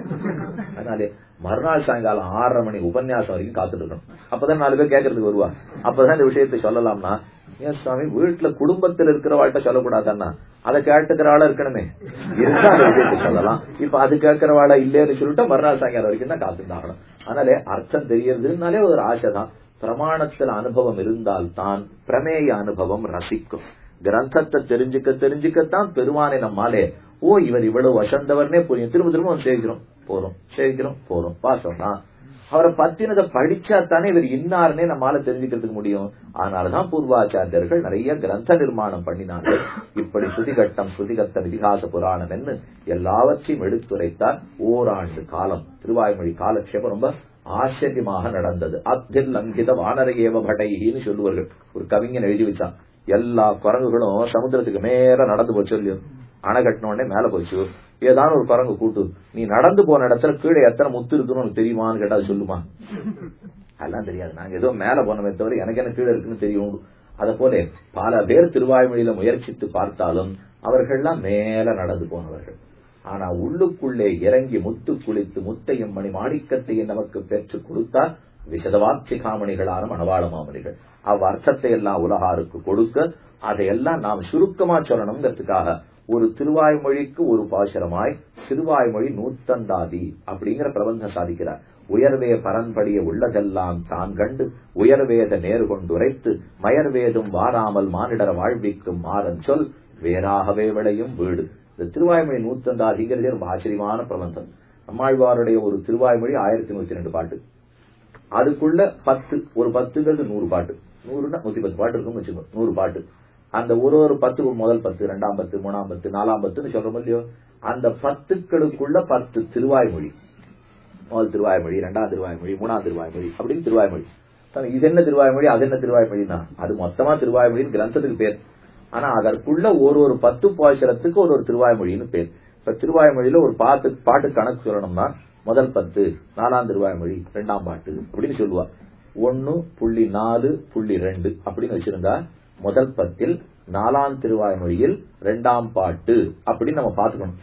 அதனாலே மறுநாள் சாயங்காலம் ஆறரை மணி உபன்யாசம் வரைக்கும் காத்துட்டு இருக்கணும் அப்பதான் நாலு பேர் கேட்கறதுக்கு வருவா அப்பதான் இந்த விஷயத்தை சொல்லலாம்னா ஏன் சுவாமி வீட்டுல குடும்பத்தில் இருக்கிறவாழ்கிட்ட சொல்லக்கூடாதுன்னா அதை கேட்டுக்கிறவாள இருக்கணுமே இருந்தா அந்த விஷயத்தை சொல்லலாம் இப்ப அது கேட்கிறவாள இல்லைன்னு சொல்லிட்டு மறுநாள் சாயங்காலம் வரைக்கும் தான் காத்துட்டாகணும் அதனாலே அர்த்தம் தெரியறதுனாலே ஒரு ஆசை தான் பிரமாணத்துல அனுபவம் இருந்தால் தான் பிரமேய அனுபவம் ரசிக்கும் கிரந்தத்தை தெரிஞ்சுக்க தெரிஞ்சுக்கத்தான் பெருமானை நம்மாலே ஓ இவர் இவ்வளவு வசந்தவர்னே புரியும் திரும்ப திரும்ப வந்து சேவிக்கிறோம் போறோம் சேவிக்கிறோம் போறோம் பாசம்னா அவரை பத்தினதை படிச்சா தானே இவர் இன்னார்னே நம்மால தெரிஞ்சுக்கிறதுக்கு முடியும் அதனாலதான் பூர்வாச்சாரியர்கள் நிறைய கிரந்த நிர்மாணம் பண்ணினாங்க இப்படி சுதிகட்டம் சுதிகத்தம் இதிகாச புராணம் என்று எல்லாவற்றையும் எடுத்துரைத்தார் ஓராண்டு காலம் திருவாய்மொழி காலக்ஷேபம் ரொம்ப ஆச்சரியமாக நடந்தது அத்தில் லங்கித வானரையேவ படைன்னு சொல்லுவார்கள் ஒரு கவிஞன் எழுதி வச்சான் எல்லா குரங்குகளும் சமுத்திரத்துக்கு மேல நடந்து போச்சு இல்லையோ அணை கட்டின உடனே மேல போச்சு ஏதாவது ஒரு குரங்கு கூட்டு நீ நடந்து போன இடத்துல கீழே எத்தனை முத்து இருக்குன்னு உனக்கு தெரியுமான்னு கேட்டா அது சொல்லுமா அதெல்லாம் தெரியாது நாங்க ஏதோ மேல போனமே தவிர எனக்கு என்ன கீழே இருக்குன்னு தெரியும் அத போல பல பேர் திருவாய்மொழியில முயற்சித்து பார்த்தாலும் அவர்கள்லாம் மேல நடந்து போனவர்கள் ஆனா உள்ளுக்குள்ளே இறங்கி முத்து குளித்து முத்தையும் மணி மாணிக்கத்தையும் நமக்கு பெற்றுக் கொடுத்தார் விசதவாட்சி காமணிகளான மணவாள மாமணிகள் அவ் அர்த்தத்தை எல்லாம் உலகாருக்கு கொடுக்க அதையெல்லாம் நாம் சுருக்கமா சொல்லணுங்கிறதுக்காக ஒரு திருவாய்மொழிக்கு ஒரு பாசுரமாய் திருவாய்மொழி நூத்தந்தாதி அப்படிங்கிற பிரபந்தம் சாதிக்கிறார் உயர்வே பரன்படிய உள்ளதெல்லாம் தான் கண்டு உயர்வேத நேரு கொண்டுரைத்து மயர்வேதும் வாராமல் மானிடர வாழ்விக்கும் மாறன் சொல் வேறாகவே விளையும் வீடு இந்த திருவாய்மொழி நூத்தந்தாதிங்கிறதே ரொம்ப ஆச்சரியமான பிரபந்தம் நம்மாழ்வாருடைய ஒரு திருவாய்மொழி ஆயிரத்தி நூத்தி ரெண்டு பாட்டு அதுக்குள்ள பத்து ஒரு பத்துங்கிறது நூறு பாட்டு நூறுனா நூத்தி பத்து பாட்டு இருக்கும்னு வச்சுக்கோங்க நூறு பாட்டு அந்த ஒரு ஒரு பத்து முதல் பத்து ரெண்டாம் பத்து மூணாம் பத்து நாலாம் பத்துன்னு சொல்றோம் இல்லையோ அந்த பத்துக்களுக்குள்ள பத்து திருவாய்மொழி முதல் திருவாய்மொழி ரெண்டாம் திருவாய்மொழி மூணாம் திருவாய்மொழி அப்படின்னு திருவாய்மொழி இது என்ன திருவாய்மொழி அது என்ன திருவாய்மொழினா அது மொத்தமா திருவாய்மொழின்னு கிரந்தத்துக்கு பேர் ஆனா அதற்குள்ள ஒரு ஒரு பத்து பாசுரத்துக்கு ஒரு ஒரு திருவாய்மொழின்னு பேர் இப்ப திருவாய்மொழியில ஒரு பாட்டு பாட்டு கணக்கு சொல்லணும்னா முதல் பத்து நாலாம் திருவாய்மொழி ரெண்டாம் பாட்டு அப்படின்னு சொல்லுவா ஒன்னு புள்ளி நாலு புள்ளி ரெண்டு அப்படின்னு வச்சிருந்தா முதல் பத்தில் நாலாம் திருவாய்மொழியில் ரெண்டாம் பாட்டு அப்படின்னு நம்ம பாத்துக்கணும்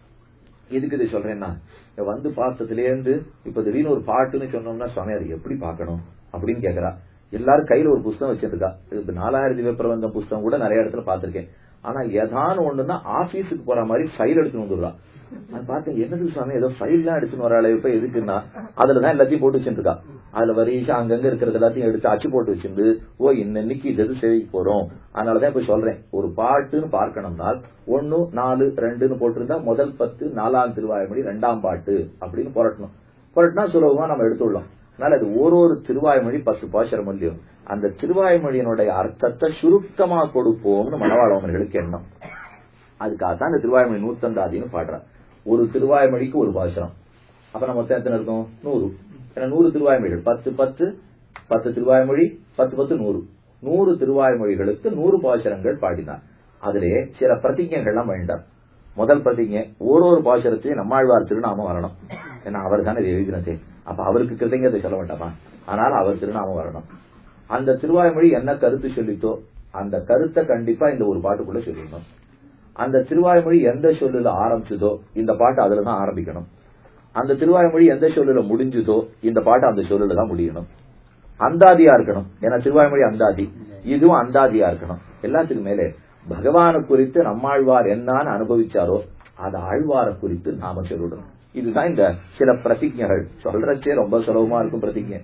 எதுக்கு இது சொல்றேன்னா வந்து பார்த்ததுலேருந்து இப்ப திடீர்னு ஒரு பாட்டுன்னு சொன்னோம்னா சுவாமி அதை எப்படி பார்க்கணும் அப்படின்னு கேக்குறா எல்லாரும் கையில ஒரு புஸ்தகம் வச்சிருக்கா இப்ப நாலாயிரத்தி வெப்பரவந்த புஸ்தகம் கூட நிறைய இடத்துல பாத்திருக்கேன் ஆனா ஏதான ஒண்ணுன்னா ஆபீஸுக்கு போற மாதிரி ஃபைல் எடுத்துன்னு வந்துடுறா அது பார்த்தேன் என்னது சுவாமி ஏதோ ஃபைல் எல்லாம் எடுத்துன்னு வர இப்ப எதுக்குன்னா அதுலதான் எல்லாத்தையும் போட்டு வச்சிருக்கா அதுல வரிசை அங்கங்க இருக்கிறது எல்லாத்தையும் எடுத்து அச்சு போட்டு வச்சிருந்து ஓ இன்னைக்கு இது எது சேவைக்கு போறோம் அதனாலதான் இப்ப சொல்றேன் ஒரு பாட்டுன்னு பார்க்கணும்னா ஒன்னு நாலு ரெண்டுன்னு போட்டிருந்தா முதல் பத்து நாலாம் திருவாய்மொழி ரெண்டாம் பாட்டு அப்படின்னு புரட்டணும் புரட்டினா சுலபமா நம்ம எடுத்துடலாம் அதனால அது ஒரு ஒரு திருவாய்மொழி பத்து பாசரம் இல்லையும் அந்த திருவாய்மொழியினுடைய அர்த்தத்தை சுருக்கமா கொடுப்போம்னு மனவாளவர்களுக்கு எண்ணம் அதுக்காகத்தான் இந்த திருவாய்மொழி நூத்தந்தாதின்னு பாடுறார் ஒரு திருவாய்மொழிக்கு ஒரு பாசனம் அப்ப நம்ம மொத்தம் எத்தனை இருக்கும் நூறு ஏன்னா நூறு திருவாய்மொழிகள் பத்து பத்து பத்து திருவாய்மொழி பத்து பத்து நூறு நூறு திருவாய்மொழிகளுக்கு நூறு பாசுரங்கள் பாடினார் அதிலே சில பிரதிஜைகள்லாம் வேண்டார் முதல் பிரதிஜை ஒரு ஒரு பாசுரத்தையும் நம்மாழ்வார் திருநாமம் வரணும் ஏன்னா அவர் தானே எழுதினதே அப்ப அவருக்கு கிருதங்கத்தை சொல்ல வேண்டாமா ஆனால் அவர் திருநாமம் வரணும் அந்த திருவாய்மொழி என்ன கருத்து சொல்லித்தோ அந்த கருத்தை கண்டிப்பா இந்த ஒரு பாட்டுக்குள்ள சொல்லிடணும் அந்த திருவாய்மொழி எந்த சொல்லுல ஆரம்பிச்சதோ இந்த பாட்டு அதுல தான் ஆரம்பிக்கணும் அந்த திருவாய்மொழி எந்த சொல்லுல முடிஞ்சதோ இந்த பாட்டு அந்த சொல்லுல தான் முடியணும் அந்தாதியா இருக்கணும் ஏன்னா திருவாய்மொழி அந்தாதி இதுவும் அந்தாதியா இருக்கணும் எல்லாத்துக்கும் மேலே பகவான குறித்து நம்மாழ்வார் என்னான்னு அனுபவிச்சாரோ அது ஆழ்வார குறித்து நாம சொல்லணும் இதுதான் இந்த சில பிரதிஜைகள் சொல்றச்சே ரொம்ப சுலபமா இருக்கும் பிரதிஜை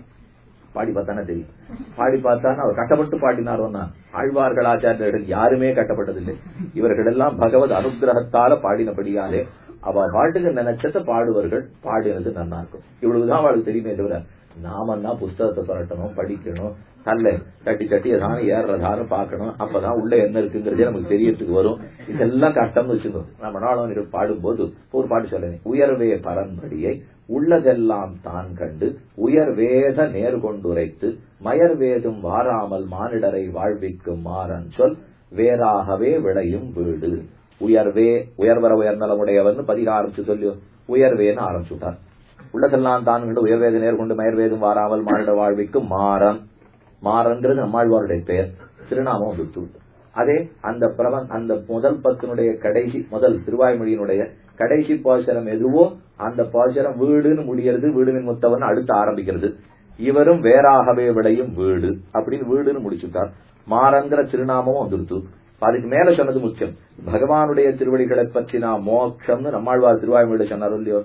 பாடி பார்த்தானே தெரியும் பாடி பார்த்தான்னு அவர் கட்டப்பட்டு பாடினாரோன்னா ஆழ்வார்கள் ஆச்சாரியர்கள் யாருமே கட்டப்பட்டதில்லை இவர்கள் எல்லாம் பகவத் அனுகிரகத்தால பாடினபடியாலே அவ பாட்டுக்கு நினைச்சத பாடுவர்கள் பாடினது நல்லா இருக்கும் இவ்வளவுதான் அவளுக்கு தெரியுமே தவிர நாம தான் புஸ்தகத்தை சொல்லட்டணும் படிக்கணும் தல்ல தட்டி தட்டி ஏதாவது ஏறுறதான்னு பார்க்கணும் அப்பதான் உள்ள என்ன இருக்குங்கிறதே நமக்கு தெரியறதுக்கு வரும் இதெல்லாம் கஷ்டம்னு வச்சுக்கோ நம்ம நாளவர்கள் பாடும்போது ஒரு பாட்டு சொல்லேன் உயர்வே பரம்படியை உள்ளதெல்லாம் தான் கண்டு உயர் வேத நேர்கொண்டுரைத்து மயர் வேதும் வாராமல் மானிடரை வாழ்விக்கும் மாறன் சொல் வேறாகவே விளையும் வீடு உயர்வே உயர்வர உயர்நலமுடையவன் பதிக ஆரம்பிச்சு சொல்லி உயர்வேன்னு ஆரம்பிச்சுட்டார் உள்ளதெல்லாம் தான் கண்டு உயர்வேத நேர்கொண்டு மயர்வேதும் வாராமல் மானிட வாழ்விக்கும் மாறன் மாறன்கிறது நம்மாழ்வாருடைய பெயர் திருநாமம் விட்டு அதே அந்த பிரபன் அந்த முதல் பத்தினுடைய கடைசி முதல் திருவாய்மொழியினுடைய கடைசி பாசனம் எதுவோ அந்த பாசனம் வீடுன்னு முடியறது வீடுவின் முத்தவன் அடுத்து ஆரம்பிக்கிறது இவரும் வேறாகவே விளையும் வீடு அப்படின்னு வீடுன்னு முடிச்சுட்டார் மாறங்கிற திருநாமமும் வந்துருத்து அதுக்கு மேல சொன்னது முக்கியம் பகவானுடைய திருவடிகளை பற்றி நான் மோட்சம்னு நம்மாழ்வார் திருவாய்மொழியில சொன்னார் இல்லையோ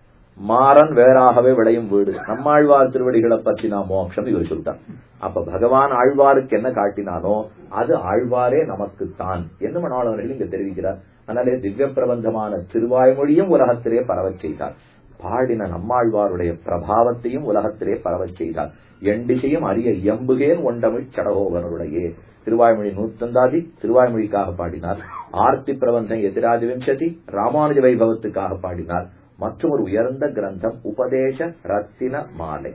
மாறன் வேறாகவே விளையும் வீடு நம்மாழ்வார் திருவடிகளை பற்றி நான் மோட்சம் இவர் சொல்லிட்டான் அப்ப பகவான் ஆழ்வாருக்கு என்ன காட்டினானோ அது ஆழ்வாரே நமக்குத்தான் என்று மனோளவர்கள் இங்க தெரிவிக்கிறார் அதனாலே திவ்ய பிரபந்தமான திருவாய்மொழியும் உலகத்திலே பரவச் செய்தார் பாடின நம்மாழ்வாருடைய பிரபாவத்தையும் உலகத்திலே பரவச் செய்தார் எண்டிசையும் அரிய எம்புகேன் ஒண்டமிழ் சடகோகனுடைய திருவாய்மொழி நூத்தந்தாதி திருவாய்மொழிக்காக பாடினார் ஆர்த்தி பிரபந்தம் எதிராஜ விம்சதி ராமானுஜ வைபவத்துக்காக பாடினார் மற்றும் ஒரு உயர்ந்த கிரந்தம் உபதேச ரத்தின மாலை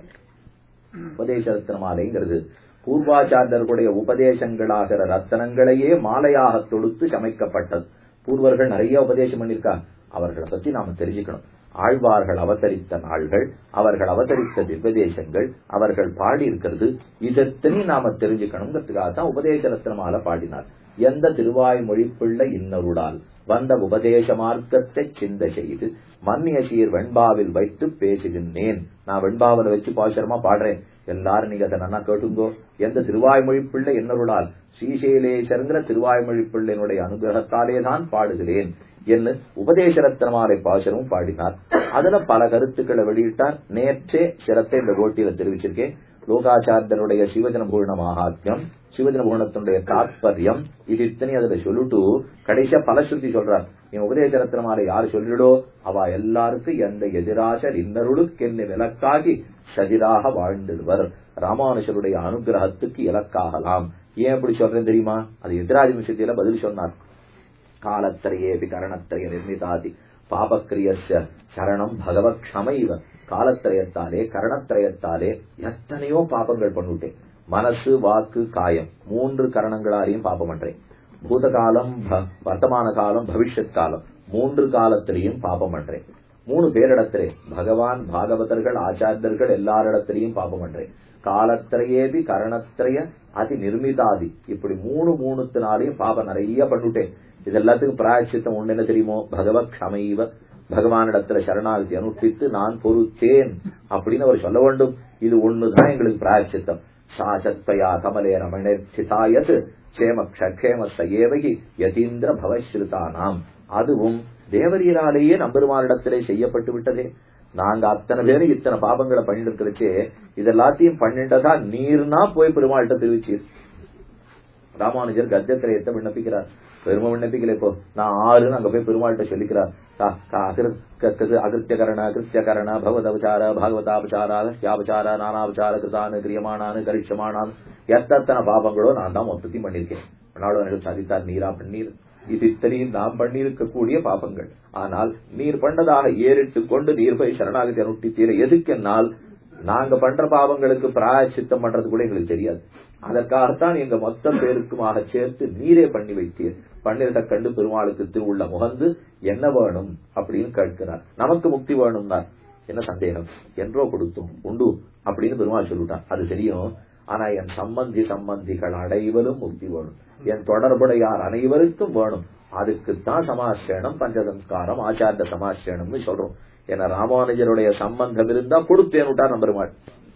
உபதேச ரத்தின மாலைங்கிறது பூர்வாச்சாரியர்களுடைய உபதேசங்களாகிற ரத்தனங்களையே மாலையாக தொடுத்து சமைக்கப்பட்டது பூர்வர்கள் நிறைய உபதேசம் பண்ணிருக்கா அவர்களை பத்தி நாம தெரிஞ்சுக்கணும் ஆழ்வார்கள் அவதரித்த நாள்கள் அவர்கள் அவதரித்த திவ்யதேசங்கள் அவர்கள் பாடி இருக்கிறது இதத்தனையும் நாம தெரிஞ்சுக்கணுங்கிறதுக்காக தான் உபதேச ரத்னமால பாடினார் எந்த திருவாய்மொழி பிள்ளை இன்னருடால் வந்த உபதேச மார்க்கத்தை சிந்த செய்து மன்னிய சீர் வெண்பாவில் வைத்து பேசுகின்றேன் நான் வெண்பாவில் வச்சு பாசுரமா பாடுறேன் எல்லாரும் நீங்க அதை நல்லா கேட்டுங்கோ எந்த திருவாய்மொழி பிள்ளை என்னருளால் ஸ்ரீசைலேசருங்கிற திருவாய்மொழி பிள்ளையினுடைய அனுகிரகத்தாலே தான் பாடுகிறேன் என்று உபதேச ரத்னமாலை பாசுரமும் பாடினார் அதுல பல கருத்துக்களை வெளியிட்டார் நேற்றே சிரத்தை இந்த கோட்டியில தெரிவிச்சிருக்கேன் லோகாச்சாரியருடைய சிவஜன பூர்ண மகாத்மியம் சிவஜன பூர்ணத்தினுடைய தாத்பரியம் இது இத்தனை அதுல சொல்லிட்டு கடைசியா பலஸ்ருதி சொல்றார் நீ உபதேச ரத்னமாலை யாரு சொல்லிடோ அவ எல்லாருக்கும் எந்த எதிராசர் இன்னருளுக்கு என்ன விலக்காகி சதிராக வாழ்ந்திடுவர் ராமானுஷருடைய அனுகிரகத்துக்கு இலக்காகலாம் ஏன் அப்படி சொல்றேன் தெரியுமா அது எதிராஜ விஷயத்தில பதில் சொன்னார் காலத்திரையேபி கரணத்திரைய நிர்மிதாதி பாபக்கிரியஸ்ய சரணம் பகவத் க்ஷமைவ காலத்திரயத்தாலே கரணத்திரயத்தாலே எத்தனையோ பாபங்கள் பண்ணிவிட்டேன் மனசு வாக்கு காயம் மூன்று கரணங்களாலையும் பாபம் பண்றேன் பூதகாலம் வர்த்தமான காலம் பவிஷ்யத் காலம் மூன்று காலத்திலையும் பாபம் பண்றேன் மூணு பேரிடத்திலே பகவான் பாகவதர்கள் ஆச்சாரியர்கள் எல்லாரிடத்திலையும் பாபம் பண்றேன் காலத்திரையேபி கரணத்திரைய அதி நிர்மிதாதி இப்படி மூணு மூணுத்தினாலையும் பாபம் நிறைய பண்ணிவிட்டேன் இது எல்லாத்துக்கும் பிராயச்சித்தம் ஒண்ணு என்ன தெரியுமோ பகவத் க்ஷமைவ பகவானிடத்துல சரணாகதி அனுஷ்டித்து நான் பொறுத்தேன் அப்படின்னு அவர் சொல்ல வேண்டும் இது ஒண்ணுதான் எங்களுக்கு பிராயச்சித்தம் சாசத்வயா கமலே ரமணிதாயத் க்ஷேம க்ஷேமஸ்த ஏவகி யதீந்திர பவஸ்ருதானாம் அதுவும் தேவரீராலேயே நம்பெருமானிடத்திலே செய்யப்பட்டு விட்டதே நாங்க அத்தனை பேரும் இத்தனை பாபங்களை பண்ணிட்டு இருக்கிறச்சே இதெல்லாத்தையும் பண்ணிட்டதா நீர்னா போய் பெருமாள்கிட்ட தெரிவிச்சீர் ராமானுஜர் கத்தியத்திரையத்தை விண்ணப்பிக்கிறார் பெருமை விண்ணப்பிக்கல இப்போ நான் ஆறுன்னு அங்க போய் பெருமாள்கிட்ட சொல்லிக்கிறார் அகிருத்தியகரண கிருத்தியகரண பகவதபசார பாகவதாபசாரா சியாபசார நானாபசார கிருதானு கிரியமானானு கரிஷமானான் எத்தனை பாபங்களோ நான் தான் மொத்தத்தையும் பண்ணிருக்கேன் நாடு சாதித்தார் நீரா பண்ணீர் இது இத்தனையும் நாம் பண்ணியிருக்கக்கூடிய பாபங்கள் ஆனால் நீர் பண்ணதாக ஏறிட்டு கொண்டு நீர் போய் சரணாகதி அனுஷ்டித்தீர எதுக்கென்னால் நாங்க பண்ற பாவங்களுக்கு பிராயச்சித்தம் பண்றது கூட எங்களுக்கு தெரியாது அதற்காகத்தான் எங்க மொத்த பேருக்குமாக சேர்த்து நீரே பண்ணி வைத்தீர் பன்னிரண்ட கண்டு பெருமாளுக்கு திருவுள்ள முகந்து என்ன வேணும் அப்படின்னு கேட்கிறார் நமக்கு முக்தி வேணும்னா என்ன சந்தேகம் என்றோ கொடுத்தோம் உண்டு அப்படின்னு பெருமாள் சொல்லிட்டான் அது தெரியும் ஆனா என் சம்பந்தி சம்பந்திகள் அனைவரும் முக்தி வேணும் என் தொடர்புடையார் அனைவருக்கும் வேணும் அதுக்குத்தான் சமாசிரணம் பஞ்சசம்ஸ்காரம் ஆச்சாரிய சமாசிரணம்னு சொல்றோம் ஏன்னா ராமானுஜருடைய சம்பந்தம் இருந்தா கொடுத்தேன் விட்டார் நம்பருமாள்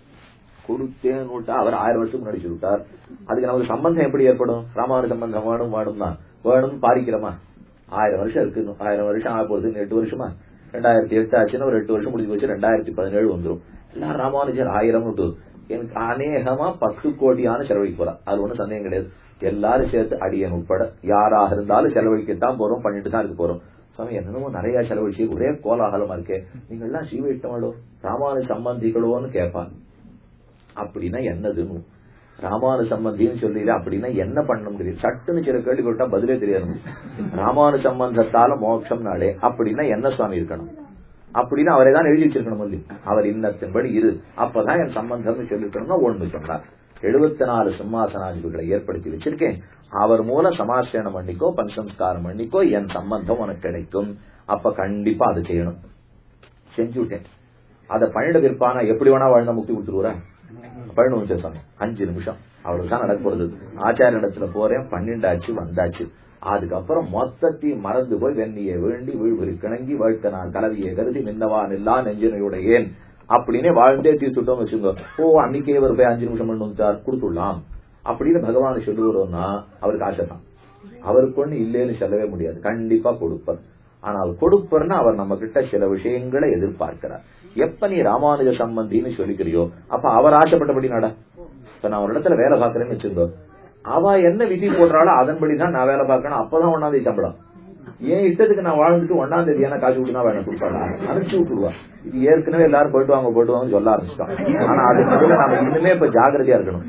கொடுத்தேன் விட்டா அவர் ஆயிரம் வருஷம் முன்னாடி சொல்லிட்டார் அதுக்கு நமக்கு சம்பந்தம் எப்படி ஏற்படும் ராமானுஜ சம்பந்தம் வேணும் வேணும் தான் வேணும் பாரிக்கிறோமா ஆயிரம் வருஷம் இருக்கு இன்னும். ஆயிரம் வருஷம் ஆக போகுது இன்னும் எட்டு வருஷமா ரெண்டாயிரத்தி எட்டு ஆச்சுன்னா ஒரு எட்டு வருஷம் முடிஞ்சு போச்சு ரெண்டாயிரத்தி பதினேழு வந்துரும் எல்லாம் ராமானுஜர் ஆயிரம் விட்டு எனக்கு அநேகமா பத்து கோடியான செலவழிக்க போறா அது ஒண்ணும் சந்தேகம் கிடையாது எல்லாரும் சேர்த்து அடியன் உட்பட யாராக இருந்தாலும் செலவழிக்கத்தான் போறோம் பண்ணிட்டு தான் இருக்க போறோம் சுவாமி என்னமோ நிறைய செலவழிச்சு ஒரே கோலாகலமா இருக்கே நீங்க எல்லாம் ஸ்ரீவைஷ்ணவளோ ராமானு சம்பந்திகளோன்னு கேட்பாங்க அப்படின்னா என்னதுன்னு ராமானு சம்பந்தின்னு சொல்லிடு அப்படின்னா என்ன பண்ண முடியும் சட்டுன்னு சில கேள்வி கேட்டா பதிலே தெரியாது ராமானு சம்பந்தத்தால மோட்சம் நாடே அப்படின்னா என்ன சுவாமி இருக்கணும் அப்படின்னு அவரை தான் எழுதி வச்சிருக்கணும் இல்லையா அவர் இன்னத்தின்படி இரு அப்பதான் என் சம்பந்தம்னு சொல்லிருக்கணும்னா ஒண்ணு சொன்னார் எழுபத்தி நாலு சிம்மாசனாதிபதிகளை ஏற்படுத்தி வச்சிருக்கேன் அவர் மூலம் சமாசனம் பண்ணிக்கோ பஞ்சசம்ஸ்காரம் பண்ணிக்கோ என் சம்பந்தம் உனக்கு கிடைக்கும் அப்ப கண்டிப்பா அதை செய்யணும் செஞ்சுட்டேன் அதை பண்ணிட விற்பானா எப்படி வேணா வாழ்ந்தா முக்தி கொடுத்துருவா பதினொன்று சொன்னேன் அஞ்சு நிமிஷம் அவ்வளவு தான் நடக்க போறது ஆச்சார இடத்துல போறேன் பன்னெண்டாச்சு வந்தாச்சு அதுக்கப்புறம் மொத்தத்தையும் மறந்து போய் வெண்ணியை வேண்டி வீழ்வரி கிணங்கி வாழ்த்த நான் கலவியை கருதி நின்னவா நில்லா நெஞ்சினையுடையேன் அப்படின்னே வாழ்ந்தே தீர்த்துட்டோம் வச்சுங்க ஓ அன்னைக்கே இவர் போய் அஞ்சு நிமிஷம் பண்ணு சார் கொடுத்துடலாம் அப்படின்னு பகவான் சொல்லுகிறோம்னா அவருக்கு ஆசை தான் அவருக்கு ஒண்ணு இல்லைன்னு சொல்லவே முடியாது கண்டிப்பா கொடுப்பார் ஆனால் கொடுப்பர்னா அவர் நம்ம கிட்ட சில விஷயங்களை எதிர்பார்க்கிறார் எப்ப நீ ராமானுஜ சம்பந்தின்னு சொல்லிக்கிறியோ அப்ப அவர் ஆசைப்பட்டபடி நட இப்ப நான் ஒரு இடத்துல வேலை பார்க்கறேன்னு வச்சுக்கோ அவ என்ன விதி போடுறாளோ அதன்படிதான் நான் வேலை பார்க்கணும் அப்பதான் ஒன்னாம் தேதி சம்பளம் ஏன் இஷ்டத்துக்கு நான் வாழ்ந்துட்டு ஒன்னாம் தேதி ஏன்னா காசு கொடுத்தா வேணும் கொடுப்பாடா அனுப்பிச்சு விட்டுடுவா இது ஏற்கனவே எல்லாரும் போயிட்டு வாங்க போயிட்டு வாங்கன்னு சொல்ல ஆரம்பிச்சிட்டோம் ஆனா அதுக்கு நடுவுல நாம இன்னுமே இப்ப ஜாகிரதையா இருக்கணும்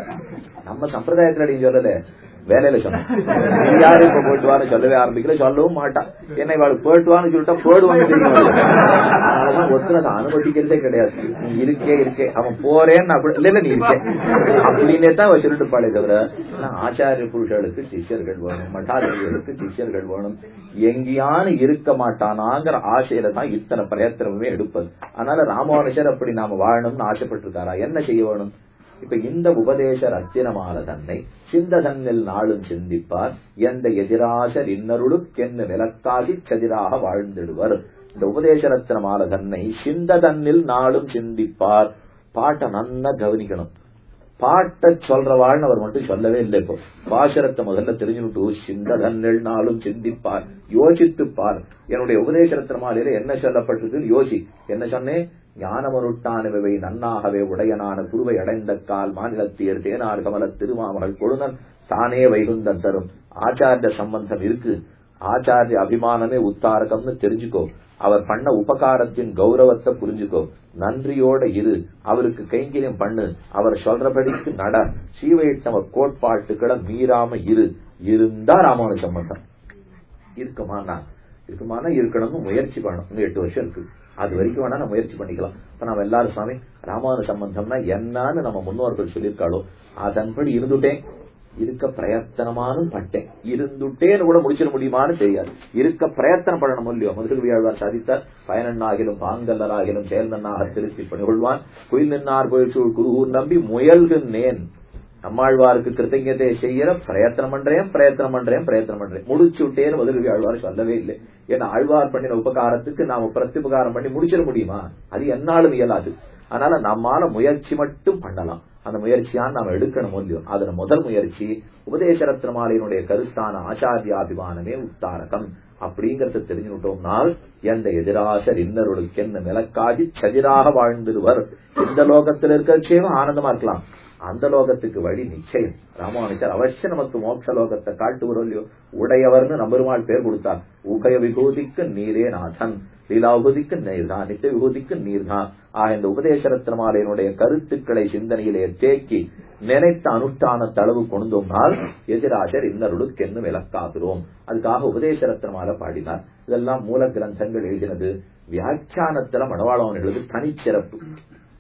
நம்ம சம்பிரதாயத்துல நீங்க சொல்லல வேலையில சொன்னோம் நீ யாரு இப்ப போயிட்டு வான்னு சொல்லவே ஆரம்பிக்கல சொல்லவும் மாட்டான் என்ன இவாளுக்கு போயிட்டு வான்னு சொல்லிட்டா போயிடுவாங்க தெரியும் அதனாலதான் ஒருத்தர் அதை அனுமதிக்கிறதே கிடையாது நீ இருக்கே இருக்கே அவன் போறேன்னு அப்படி இல்ல இல்ல நீ இருக்கே அப்படின்னே தான் அவன் சொல்லிட்டு பாடே தவிர ஆனா ஆச்சாரிய புருஷர்களுக்கு சிஷ்யர்கள் வேணும் மட்டாச்சாரியர்களுக்கு சிஷ்யர்கள் வேணும் எங்கேயானு இருக்க மாட்டானாங்கிற ஆசையில தான் இத்தனை பிரயத்தனமே எடுப்பது அதனால ராமானுஷர் அப்படி நாம வாழணும்னு ஆசைப்பட்டிருக்காரா என்ன செய்ய வேணும் இப்ப இந்த உபதேச ரத்தினமான தன்னை சிந்த தன்னில் நாளும் சிந்திப்பார் எந்த எதிராசர் இன்னருளுக்கென்னு விலக்காகி கதிராக வாழ்ந்திடுவர் இந்த உபதேச ரத்தினமான தன்னை சிந்த தன்னில் நாளும் சிந்திப்பார் பாட்டை நன்னா கவனிக்கணும் பாட்டை சொல்றவாழ்னு அவர் மட்டும் சொல்லவே இல்லை இப்போ பாசரத்தை முதல்ல தெரிஞ்சுட்டு சிந்த தன்னில் நாளும் சிந்திப்பார் யோசித்துப்பார் என்னுடைய உபதேச ரத்தினமாலையில என்ன சொல்லப்பட்டிருக்குன்னு யோசி என்ன சொன்னேன் ஞானமருட்டானவை நன்னாகவே உடையனான குருவை அடைந்த கால் மாநிலத்தியர் தேனார் கமல திருமாமகள் கொழுநன் தானே வைகுந்தன் தரும் ஆச்சாரிய சம்பந்தம் இருக்கு ஆச்சாரிய அபிமானமே உத்தாரகம்னு தெரிஞ்சுக்கோ அவர் பண்ண உபகாரத்தின் கௌரவத்தை புரிஞ்சுக்கோ நன்றியோட இரு அவருக்கு கைங்கரியம் பண்ணு அவர் சொல்றபடிக்கு நட சீவைஷ்ணவ கோட்பாட்டுக்களை மீறாம இரு இருந்தா ராமானு சம்பந்தம் இருக்குமானா இருக்குமானா இருக்கணும்னு முயற்சி பண்ணணும் இன்னும் எட்டு வருஷம் இருக்கு அது வரைக்கும் வேணா நம்ம முயற்சி பண்ணிக்கலாம் இப்ப நம்ம எல்லாரும் சுவாமி ராமானு சம்பந்தம்னா என்னன்னு நம்ம முன்னோர்கள் சொல்லியிருக்காளோ அதன்படி இருந்துட்டேன் இருக்க பிரயத்தனமானும் பட்டேன் இருந்துட்டேன்னு கூட முடிச்சிட முடியுமான்னு தெரியாது இருக்க பிரயத்தனம் பண்ணணும் இல்லையோ முதல் வியாழ்வார் சாதித்தார் பயனண்ணாகிலும் பாங்கல்லராகிலும் செயல்நன்னாக திருத்தி பணிகொள்வான் குயில் நின்னார் போயிற்று குருகூர் நம்பி முயல்கின்றேன் நம்மாழ்வாருக்கு கிருத்தஞதை செய்யற பிரயத்தனம் பண்றேன் பிரயத்தனம் பண்றேன் பிரயத்தனம் பண்றேன் முடிச்சு விட்டேன்னு முதல் ஆழ்வார் சொல்லவே இல்லை ஏன்னா ஆழ்வார் பண்ணின உபகாரத்துக்கு நாம பிரத்யுபகாரம் பண்ணி முடிச்சிட முடியுமா அது என்னாலும் இயலாது அதனால நம்மால முயற்சி மட்டும் பண்ணலாம் அந்த முயற்சியான் நாம எடுக்கணும் இல்லையோ அதுல முதல் முயற்சி உபதேச ரத்னமாலையினுடைய கருத்தான ஆச்சாரியாபிமானமே உத்தாரகம் அப்படிங்கறத தெரிஞ்சுட்டோம்னால் எந்த எதிராசர் இன்னருளுக்கு என்ன விளக்காகி சதிராக வாழ்ந்துடுவர் இந்த லோகத்தில் இருக்கிறச்சேவும் ஆனந்தமா இருக்கலாம் அந்த லோகத்துக்கு வழி நிச்சயம் ராமானுஜர் அவசியம் நமக்கு மோட்ச லோகத்தை காட்டுவரோ இல்லையோ உடையவர்னு நம்பெருமாள் பேர் கொடுத்தார் உபய விபூதிக்கு நீரே நாதன் லீலா விபூதிக்கு நீர்தான் நித்திய விபூதிக்கு நீர்தான் ஆக இந்த உபதேச ரத்னமாலையினுடைய கருத்துக்களை சிந்தனையிலே தேக்கி நினைத்த அனுஷ்டான தளவு கொண்டோம்னால் எதிராசர் இன்னருளுக்கு என்ன விளக்காகிறோம் அதுக்காக உபதேச ரத்னமால பாடினார் இதெல்லாம் மூல கிரந்தங்கள் எழுதினது வியாக்கியானத்துல மணவாளவன் எழுது தனிச்சிறப்பு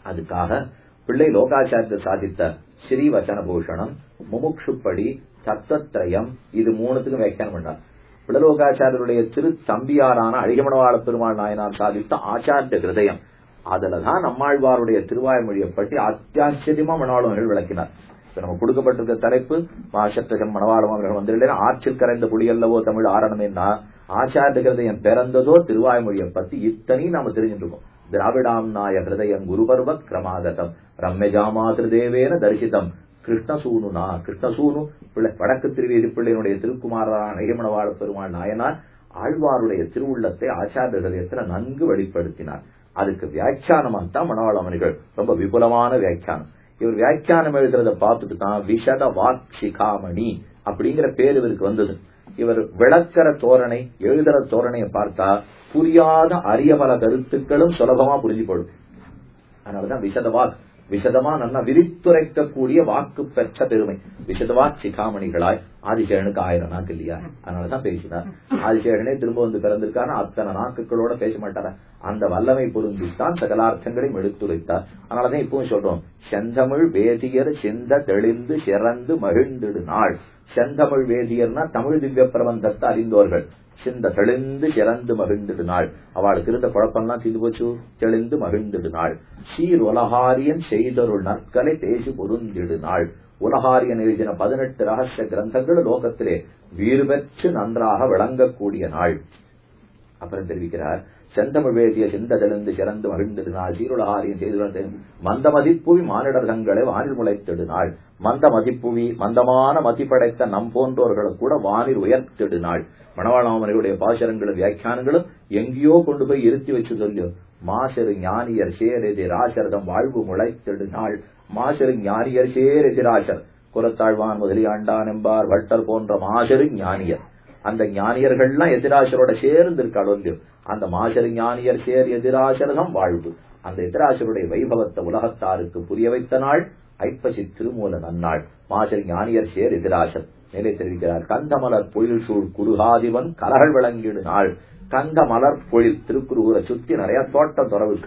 அதுக்காக பிள்ளை லோகாச்சாரியர் சாதித்த ஸ்ரீவச்சன பூஷணம் முமுட்சுப்படி தத்தத்ரயம் இது மூணுத்துக்கும் வியாக்கியானம் பண்ணார் பிள்ளலோகாச்சாரியருடைய திரு தம்பியாரான அழிகமணவாள பெருமாள் நாயனார் சாதித்த ஆச்சாரிய ஹிருதயம் அதுலதான் நம்மாழ்வாருடைய திருவாய்மொழியை பற்றி அத்தியாச்சரியமா மணவாளர்கள் விளக்கினார் இப்ப நம்ம கொடுக்கப்பட்டிருக்க தலைப்பு மாசத்தகன் மணவாளம் அவர்கள் வந்திருந்தேன் ஆற்றில் கரைந்த புலியல்லவோ தமிழ் ஆரணமேன்னா ஆச்சாரிய ஹிருதயம் பிறந்ததோ திருவாய்மொழியை பத்தி இத்தனையும் நாம தெரிஞ்சுட்டு இருக்கோம் திராவிடாம் நாய ஹிருதயம் குருபர்வத் கிரமாகதம் ரம்யஜாமாதிரு தேவேன தரிசிதம் கிருஷ்ணசூனுனா கிருஷ்ணசூனு பிள்ளை வடக்கு திருவேதி பிள்ளையினுடைய திருக்குமாரான நெய்மணவாழ பெருமாள் நாயனார் ஆழ்வாருடைய திருவுள்ளத்தை ஆச்சாரிய ஹிருதயத்துல நன்கு வெளிப்படுத்தினார் அதுக்கு வியாக்கியானமாக தான் மணவாள மணிகள் ரொம்ப விபுலமான வியாக்கியானம் இவர் வியாக்கியானம் எழுதுறத பார்த்துட்டு தான் விஷத வாக்ஷிகாமணி அப்படிங்கிற பேர் இவருக்கு வந்தது இவர் விளக்கிற தோரணை எழுதுற தோரணையை பார்த்தா புரியாத அரிய பல கருத்துக்களும் சுலபமா புரிஞ்சு போடும் அதனாலதான் விஷத வாக் விஷதமா நல்லா விரித்துரைக்கக்கூடிய வாக்கு பெற்ற பெருமை விஷதவா சிகாமணிகளாய் ஆதிசேகனுக்கு ஆயிரம் நாக்கு இல்லையா அதனாலதான் பேசினார் ஆதிசேகனே திரும்ப வந்து பிறந்திருக்காரு அத்தனை நாக்குகளோட பேச மாட்டார அந்த வல்லமை பொருந்தித்தான் சகலார்த்தங்களையும் எடுத்துரைத்தார் அதனாலதான் இப்பவும் சொல்றோம் செந்தமிழ் வேதியர் சிந்த தெளிந்து சிறந்து மகிழ்ந்திடு நாள் செந்தமிழ் வேதியர்னா தமிழ் திவ்ய பிரபந்தத்தை அறிந்தோர்கள் சிந்த தெளிந்து சிறந்து மகிழ்ந்திடு நாள் அவளுக்கு இருந்த குழப்பம்லாம் தீர்ந்து போச்சு தெளிந்து மகிழ்ந்திடு நாள் சீர் உலகாரியன் செய்தொருள் நற்கலை பேசி பொருந்திடு நாள் உலகாரியன் எழுதின பதினெட்டு ரகசிய கிரந்தங்கள் லோகத்திலே வீறு பெற்று நன்றாக விளங்கக்கூடிய நாள் அப்புறம் தெரிவிக்கிறார் செந்தமிழ் வேதிய சிந்ததெழுந்து சிறந்து மகிழ்ந்திடு நாள் சீருலகாரியம் செய்து மந்த மதிப்புவி மானிடர் தங்களை வானில் முளைத்திடு நாள் மந்த மதிப்புவி மந்தமான மதி படைத்த நம் போன்றோர்களை கூட வானில் உயர்த்திடு நாள் மணவாளாமனையுடைய பாசரங்களும் வியாக்கியானங்களும் எங்கேயோ கொண்டு போய் இருத்தி வச்சு சொல்லியோ மாசரு ஞானியர் சேரெதி ராசரதம் வாழ்வு முளைத்திடு நாள் மாசரு ஞானியர் சேரெதி ராசர் குரத்தாழ்வான் முதலியாண்டான் என்பார் வட்டர் போன்ற மாசரு ஞானியர் அந்த ஞானியர்கள்லாம் எதிராசரோட சேர்ந்து இருக்காள் இல்லையோ அந்த மாசரு ஞானியர் சேர் எதிராசரதம் வாழ்வு அந்த எதிராசருடைய வைபவத்தை உலகத்தாருக்கு புரிய வைத்த நாள் ஐப்பசி திருமூல நன்னாள் மாசரு ஞானியர் சேர் எதிராசர் மேலே தெரிவிக்கிறார் கந்தமலர் பொழில் சூழ் குருகாதிவன் கலகள் விளங்கிடு நாள் கந்த மலர் பொழில் திருக்குறுகூரை சுத்தி நிறைய தோட்டம் துறவுக்கு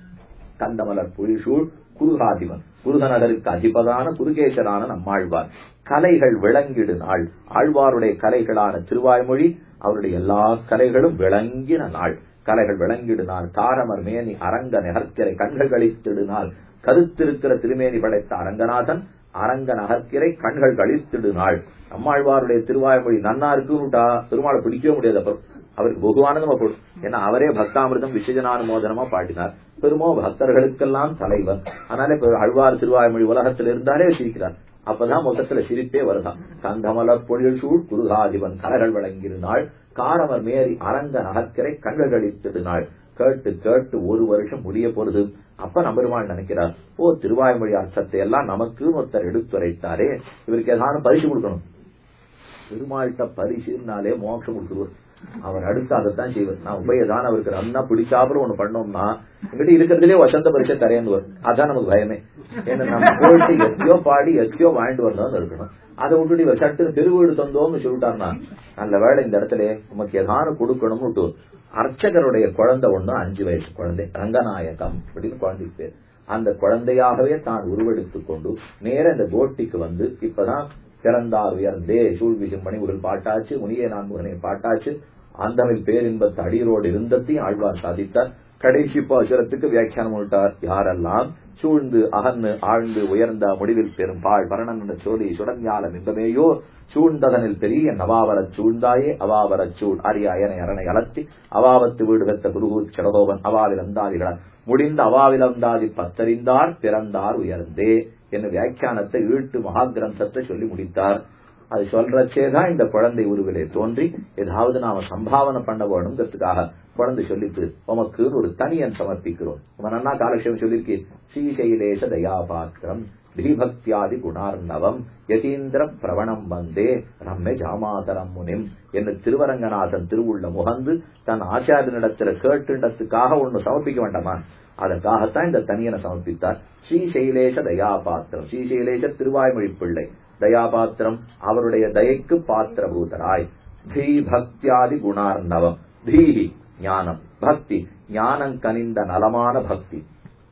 கந்தமலர் பொழில் சூழ் குருகாதிவன் குருகநகருக்கு அதிபதான குருகேசரான நம்மாழ்வார் கலைகள் விளங்கிடு நாள் ஆழ்வாருடைய கலைகளான திருவாய்மொழி அவருடைய எல்லா கலைகளும் விளங்கின நாள் கலைகள் விளங்கிடு நாள் தாரமர் மேனி அரங்க நகர்க்கிறை கண்கள் கழித்திடு நாள் கருத்திருக்கிற திருமேனி படைத்த அரங்கநாதன் அரங்க நகர்க்கிறை கண்கள் கழித்திடு நாள் நம்மாழ்வாருடைய திருவாய்மொழி நன்னா இருக்குன்னுட்டா பெருமாளை பிடிக்கவே முடியாது அப்புறம் அவருக்கு பகுவானதமா போடும் ஏன்னா அவரே பக்தாமிர்தம் விசஜனானுமோதனமா பாடினார் பெருமோ பக்தர்களுக்கெல்லாம் தலைவர் அதனால இப்ப அழ்வார் திருவாய்மொழி உலகத்தில் இருந்தாலே சிரிக்கிறார் அப்பதான் மொத்தத்துல சிரிப்பே வருதான் கந்தமலர் பொழில் சூழ் குருகாதிபன் கலர்கள் வழங்கியிருந்தாள் காரமர் மேரி அரங்க நகர்க்கரை கண்கள் கழித்திடுநாள் கேட்டு கேட்டு ஒரு வருஷம் முடிய போறது அப்ப நம்பெருமாள் நினைக்கிறார் ஓ திருவாய்மொழி அர்த்தத்தை எல்லாம் நமக்கு ஒருத்தர் எடுத்துரைத்தாரே இவருக்கு ஏதாவது பரிசு கொடுக்கணும் பெருமாள்கிட்ட பரிசுனாலே மோட்சம் கொடுத்துருவார் அவர் அடுத்து அதைத்தான் செய்வார் நான் உபயதான் அவருக்கு நல்லா பிடிச்சாப்புல ஒண்ணு பண்ணோம்னா எங்கிட்ட இருக்கிறதுலே வசந்த பரிசை தரேன்னு வரும் அதான் நமக்கு பயமே ஏன்னா நம்ம போயிட்டு எத்தையோ பாடி எத்தையோ வாழ்ந்து வரதான் இருக்கணும் அதை விட்டுட்டு இவர் சட்டு பெருவீடு தந்தோம்னு சொல்லிட்டாருன்னா நல்ல வேலை இந்த இடத்துல நமக்கு எதான கொடுக்கணும்னு அர்ச்சகருடைய குழந்தை ஒண்ணு அஞ்சு வயசு குழந்தை ரங்கநாயகம் அப்படின்னு குழந்தைக்கு பேர் அந்த குழந்தையாகவே தான் உருவெடுத்துக் கொண்டு நேர இந்த கோட்டிக்கு வந்து இப்பதான் பிறந்தார் உயர்ந்தே சூழ்விசும் மணிமுகள் பாட்டாச்சு முனியே நான்முகனை பாட்டாச்சு ஆந்தமிழ் பேரின்பத்து அடியரோடு இருந்தத்தையும் ஆழ்வார் சாதித்தார் கடைசி பாசுரத்துக்கு வியாக்கியானம் விட்டார் யாரெல்லாம் சூழ்ந்து அகன்னு ஆழ்ந்து உயர்ந்த முடிவில் பெரும் பாழ் பரணன் சோதி சுடஞ்ஞாலம் இன்பமேயோ சூழ்ந்ததனில் பெரிய நவாவரச் சூழ்ந்தாயே அவாவரச் சூழ் அரிய அயனை அரணை அலர்த்தி அவாவத்து வீடு வெத்த குருகூர் சடகோவன் அவாவில் அந்தாதிகளார் முடிந்த அவாவில் அந்தாதி பத்தறிந்தார் பிறந்தார் உயர்ந்தே என்ன வியாக்கியானத்தை ஈட்டு மகா கிரந்தத்தை சொல்லி முடித்தார் அது சொல்றச்சேதான் இந்த குழந்தை உருவிலே தோன்றி ஏதாவது நாம சம்பாவனை பண்ண வேணுங்கிறதுக்காக குழந்தை சொல்லிட்டு உமக்கு ஒரு தனியன் சமர்ப்பிக்கிறோம் நம்ம நன்னா காலக்ஷேபம் சொல்லிருக்கு ஸ்ரீசைலேஷ தயாபாத்திரம் தீபக்தியாதி குணார்ணவம் யதீந்திர பிரவணம் வந்தே ரம்மை ஜாமாதரம் முனிம் என்று திருவரங்கநாதன் திருவுள்ள முகந்து தன் ஆச்சாரியனிடத்துல கேட்டுண்டத்துக்காக ஒண்ணு சமர்ப்பிக்க வேண்டாமா அதற்காகத்தான் இந்த தனியனை சமர்ப்பித்தார் ஸ்ரீசைலேஷ தயாபாத்திரம் ஸ்ரீசைலேஷ திருவாய்மொழி பிள்ளை தயாபாத்திரம் அவருடைய தயைக்கு பாத்திரபூதராய் தீ பக்தியாதி குணார்ணவம் தீஹி ஞானம் பக்தி ஞானம் கனிந்த நலமான பக்தி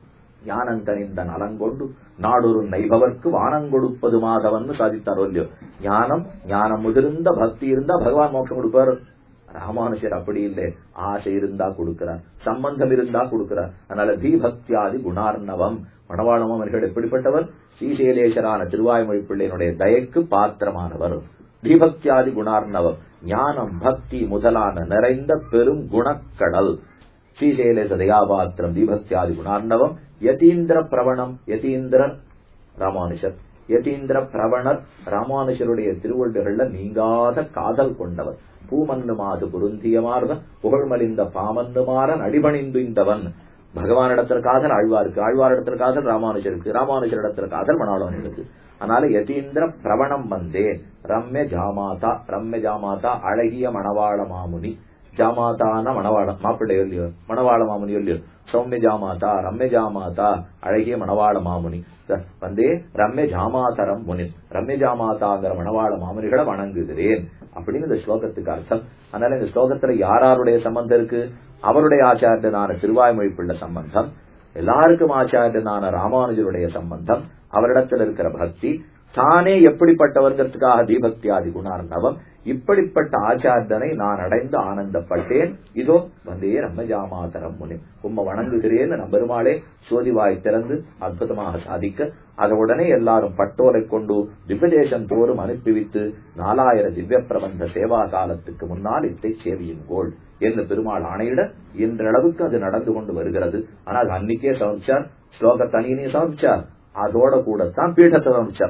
ஞானந்தனிந்த நலங்கொண்டு நாடொரு நைபவர்க்கு வானம் கொடுப்பது மாதவன் சாதித்தாரோ இல்லையோ ஞானம் ஞானம் முதிர்ந்த பக்தி இருந்தா பகவான் மோட்சம் கொடுப்பார் ராமானுஷர் அப்படி இல்லை ஆசை இருந்தா கொடுக்கிறார் சம்பந்தம் இருந்தா கொடுக்கிறார் அதனால தீபக்தியாதி குணார்ணவம் மணவாளம் அவர்கள் எப்படிப்பட்டவர் ஸ்ரீசைலேசரான திருவாய்மொழி பிள்ளையினுடைய தயக்கு பாத்திரமானவர் தீபக்தியாதி குணார்ணவம் ஞானம் பக்தி முதலான நிறைந்த பெரும் குணக்கடல் ஸ்ரீசைலேச தயாபாத்திரம் தீபக்தியாதி குணார்ணவம் யதீந்திர பிரவணம் யதீந்திரன் ராமானுஷர் யதீந்திர பிரவணர் ராமானுஷருடைய திருவள்ளுகள்ல நீங்காத காதல் கொண்டவர் பூமன்னு மாது புருந்தியமார்வன் புகழ்மலிந்த பாமன்னுமாறன் அடிபணிந்து இந்தவன் பகவானிடத்துல காதல் ஆழ்வாருக்கு ஆழ்வாரிடத்துல காதல் ராமானுஜருக்கு ராமானுஜரிடத்துல காதல் மணாளவனுக்கு அதனால யதீந்திர பிரவணம் வந்தே ரம்ய ஜாமாதா ரம்ய ஜாமாதா அழகிய மணவாள மாமுனி ஜாமாதான மணவாள மாப்பிள்ளை இல்லையோ மணவாள மாமுனி இல்லையோ சௌமிய ஜாமாதா ரம்ய ஜாமாதா அழகிய மணவாள மாமுனி வந்தே ரம்ய ஜாமாதரம் முனி ரம்ய ஜாமாதாங்கிற மணவாள மாமுனிகளை வணங்குகிறேன் அப்படின்னு இந்த ஸ்லோகத்துக்கு அர்த்தம் அதனால இந்த ஸ்லோகத்துல யாராருடைய சம்பந்தம் இருக்கு அவருடைய ஆச்சாரியனான திருவாய்மொழி பிள்ளை சம்பந்தம் எல்லாருக்கும் ஆச்சாரியனான ராமானுஜருடைய சம்பந்தம் அவரிடத்தில் இருக்கிற பக்தி தானே எப்படிப்பட்டவர்கிறதுக்காக தீபக்தியாதி குணார்ணவம் இப்படிப்பட்ட ஆச்சாரியனை நான் அடைந்து ஆனந்தப்பட்டேன் இதோ வந்தே ரம்மஜாமாதரம் முனி உம்ம வணங்குகிறேன்னு நம் பெருமாளே சோதிவாய் திறந்து அற்புதமாக சாதிக்க அதை உடனே எல்லாரும் பட்டோலை கொண்டு திவ்யதேசம் தோறும் அனுப்பி வைத்து நாலாயிரம் திவ்ய பிரபந்த சேவா காலத்துக்கு முன்னால் இத்தை சேவியுங்கோள் என்று பெருமாள் ஆணையிட இன்றளவுக்கு அது நடந்து கொண்டு வருகிறது ஆனால் அன்னைக்கே சமைச்சார் ஸ்லோக தனியனே சமைச்சார் அதோட கூடத்தான் பீഠத்தை சமைச்சார்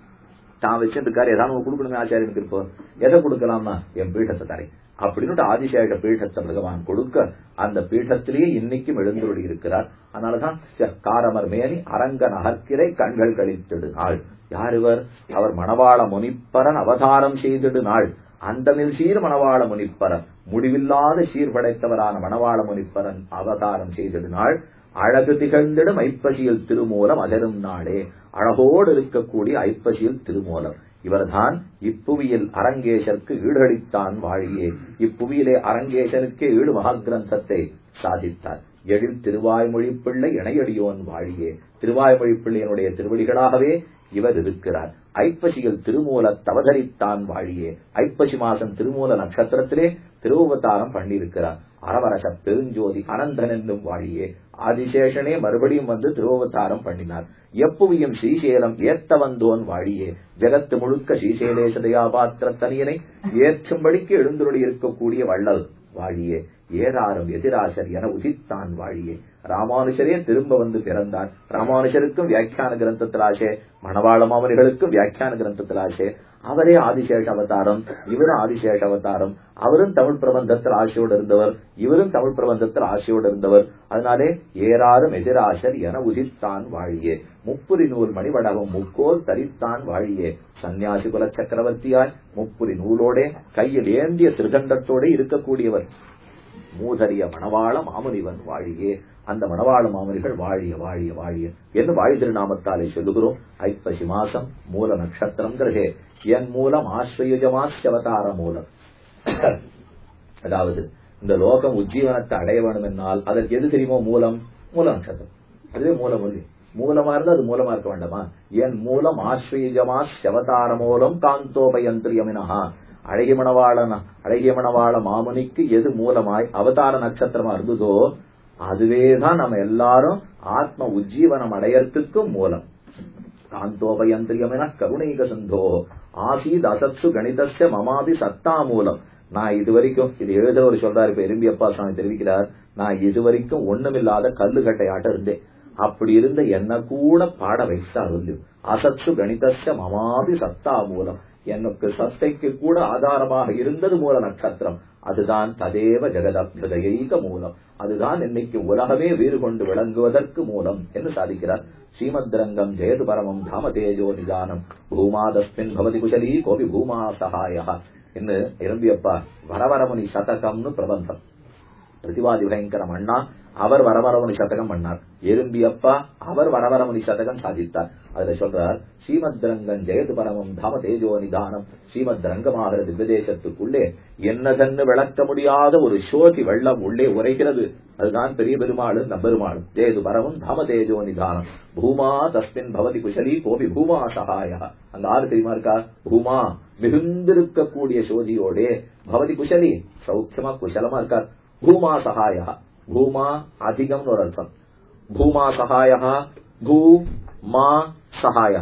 தான் வச்சிருக்காரு ஏதாவது கொடுக்கணுமே ஆச்சாரியனுக்கு இப்போ எதை கொடுக்கலாமா என் பீഠத்தை தரேன் அப்படின்னு ஆதிசேஷ பீഠத்தை பகவான் கொடுக்க அந்த பீഠத்திலேயே இன்னைக்கும் எழுந்துள்ளி இருக்கிறார் அதனாலதான் காரமர் மேனி அரங்க நகர்க்கிரை கண்கள் கழித்திடு நாள் யார் இவர் அவர் மணவாள முனிப்பரன் அவதாரம் செய்திடு நாள் அந்தமில் சீர் மணவாள முனிப்பரன் முடிவில்லாத சீர் படைத்தவரான மணவாள முனிப்பரன் அவதாரம் செய்திடு நாள் அழகு திகழ்ந்திடும் ஐப்பசியில் திருமூலம் அகரும் நாளே அழகோடு இருக்கக்கூடிய ஐப்பசியில் திருமூலம் இவர்தான் இப்புவியில் அரங்கேசருக்கு ஈடடித்தான் வாழியே இப்புவியிலே அரங்கேசனுக்கே ஈடு மகாகிரந்தத்தை சாதித்தார் எழில் திருவாய்மொழி பிள்ளை இணையடியோன் வாழியே திருவாய்மொழி பிள்ளையனுடைய திருவடிகளாகவே இவர் இருக்கிறார் ஐப்பசியில் திருமூல தவதரித்தான் வாழியே ஐப்பசி மாசம் திருமூல நட்சத்திரத்திலே திருவுவதாரம் பண்ணியிருக்கிறார் அரவரச பெருஞ்சோதி அனந்தன் என்னும் வாழியே ஆதிசேஷனே மறுபடியும் வந்து திருவவதாரம் பண்ணினார் எப்புவியும் ஸ்ரீசேலம் ஏத்த வந்தோன் வாழியே ஜெகத்து முழுக்க ஸ்ரீசேலேசதையா பாத்திர தனியனை ஏற்றும்படிக்கு எழுந்துருளி இருக்கக்கூடிய வள்ளல் வாழியே ஏறாரும் எதிராசர் என உதித்தான் வாழியே ராமானுஷரே திரும்ப வந்து பிறந்தார் ராமானுஷருக்கும் வியாக்கியான கிரந்தத்தில் ஆசே மணவாள மாமனிகளுக்கும் வியாக்கியான கிரந்தத்தில் ஆசே அவரே ஆதிசேஷ அவதாரம் இவரும் ஆதிசேஷ அவதாரம் அவரும் தமிழ் பிரபந்தத்தில் ஆசையோடு இருந்தவர் இவரும் தமிழ் பிரபந்தத்தில் ஆசையோடு இருந்தவர் அதனாலே ஏறாரும் எதிராசர் என உதித்தான் வாழியே முப்புரி நூல் மணிவடகம் முக்கோல் தரித்தான் வாழியே சன்னியாசி குல சக்கரவர்த்தியாய் முப்புரி நூலோட கையில் ஏந்திய திருகண்டத்தோட இருக்கக்கூடியவர் மூதறிய மணவாள மாமுனிவன் வாழியே அந்த மணவாள மாமுனிகள் வாழிய வாழிய வாழிய என்று வாழி திருநாமத்தாலே சொல்லுகிறோம் ஐப்பசி மாசம் மூல நட்சத்திரங்கிறதே என் மூலம் ஆஸ்வயுஜமாஸ்யவதார மூலம் அதாவது இந்த லோகம் உஜ்ஜீவனத்தை அடைய வேண்டும் என்னால் அதற்கு எது தெரியுமோ மூலம் மூல நட்சத்திரம் அதுவே மூலம் இல்லை மூலமா இருந்தா அது மூலமா இருக்க வேண்டாமா என் மூலம் ஆஸ்வீஜமா செவதார மூலம் காந்தோபயந்திரியமினஹா அழகிய மணவாளன் அழகிய மணவாள மாமுனிக்கு எது மூலமாய் அவதார நட்சத்திரமா இருந்ததோ அதுவேதான் நம்ம எல்லாரும் ஆத்ம உஜ்ஜீவனம் அடையறதுக்கும் மூலம் காந்தோபயந்திரியமென கருணைக சந்தோ ஆசீத் அசத்சு கணிதஸ்ய மமாபி சத்தா மூலம் நான் இது வரைக்கும் இது எழுதுறவர் சொல்றாரு இப்ப எறும்பி அப்பா சாமி தெரிவிக்கிறார் நான் இது வரைக்கும் ஒண்ணுமில்லாத கல்லுக்கட்டையாட்ட இருந்தேன் அப்படி இருந்த என்ன கூட பாட வைத்தார் அசத்சு கணிதஸ்ய மமாபி சத்தா மூலம் எனக்கு சத்தைக்கு கூட ஆதாரமாக இருந்தது மூல நட்சத்திரம் அதுதான் ததேவ ஜெகதபிரதயைக மூலம் அதுதான் இன்னைக்கு உலகமே வீறு கொண்டு விளங்குவதற்கு மூலம் என்று சாதிக்கிறார் ஸ்ரீமத் ரங்கம் ஜெயது பரமம் தாம தேஜோ நிதானம் பூமாதஸ்மின் பவதி குசலி கோபி பூமா சகாயா என்று இரும்பியப்பா வரவரமுனி சதகம்னு பிரபந்தம் பிரதிவாதி பயங்கரம் அண்ணா அவர் வரவரமுனி சதகம் பண்ணார் எறும்பியப்பா அவர் வரவரமுனி சதகம் சாதித்தார் அதுல சொல்றார் ஸ்ரீமத் ரங்கன் ஜெயது பரமம் தாம தேஜோ நிதானம் ஸ்ரீமத் ரங்கமாகிற திவ்யதேசத்துக்குள்ளே என்னதென்னு விளக்க முடியாத ஒரு சோதி வெள்ளம் உள்ளே உரைகிறது அதுதான் பெரிய பெருமாள் நம்பெருமாள் ஜெயது பரமம் தாம தேஜோ நிதானம் பூமா தஸ்மின் பவதி குஷலி கோபி பூமா சகாயா அந்த ஆறு தெரியுமா இருக்கா பூமா மிகுந்திருக்கக்கூடிய சோதியோடே பவதி குஷலி சௌக்கியமா குஷலமா இருக்கார் பூமா சகாயா பூமா அதிகம்னு ஒரு அர்த்தம் பூமா சகாயா பூ மா சகாயா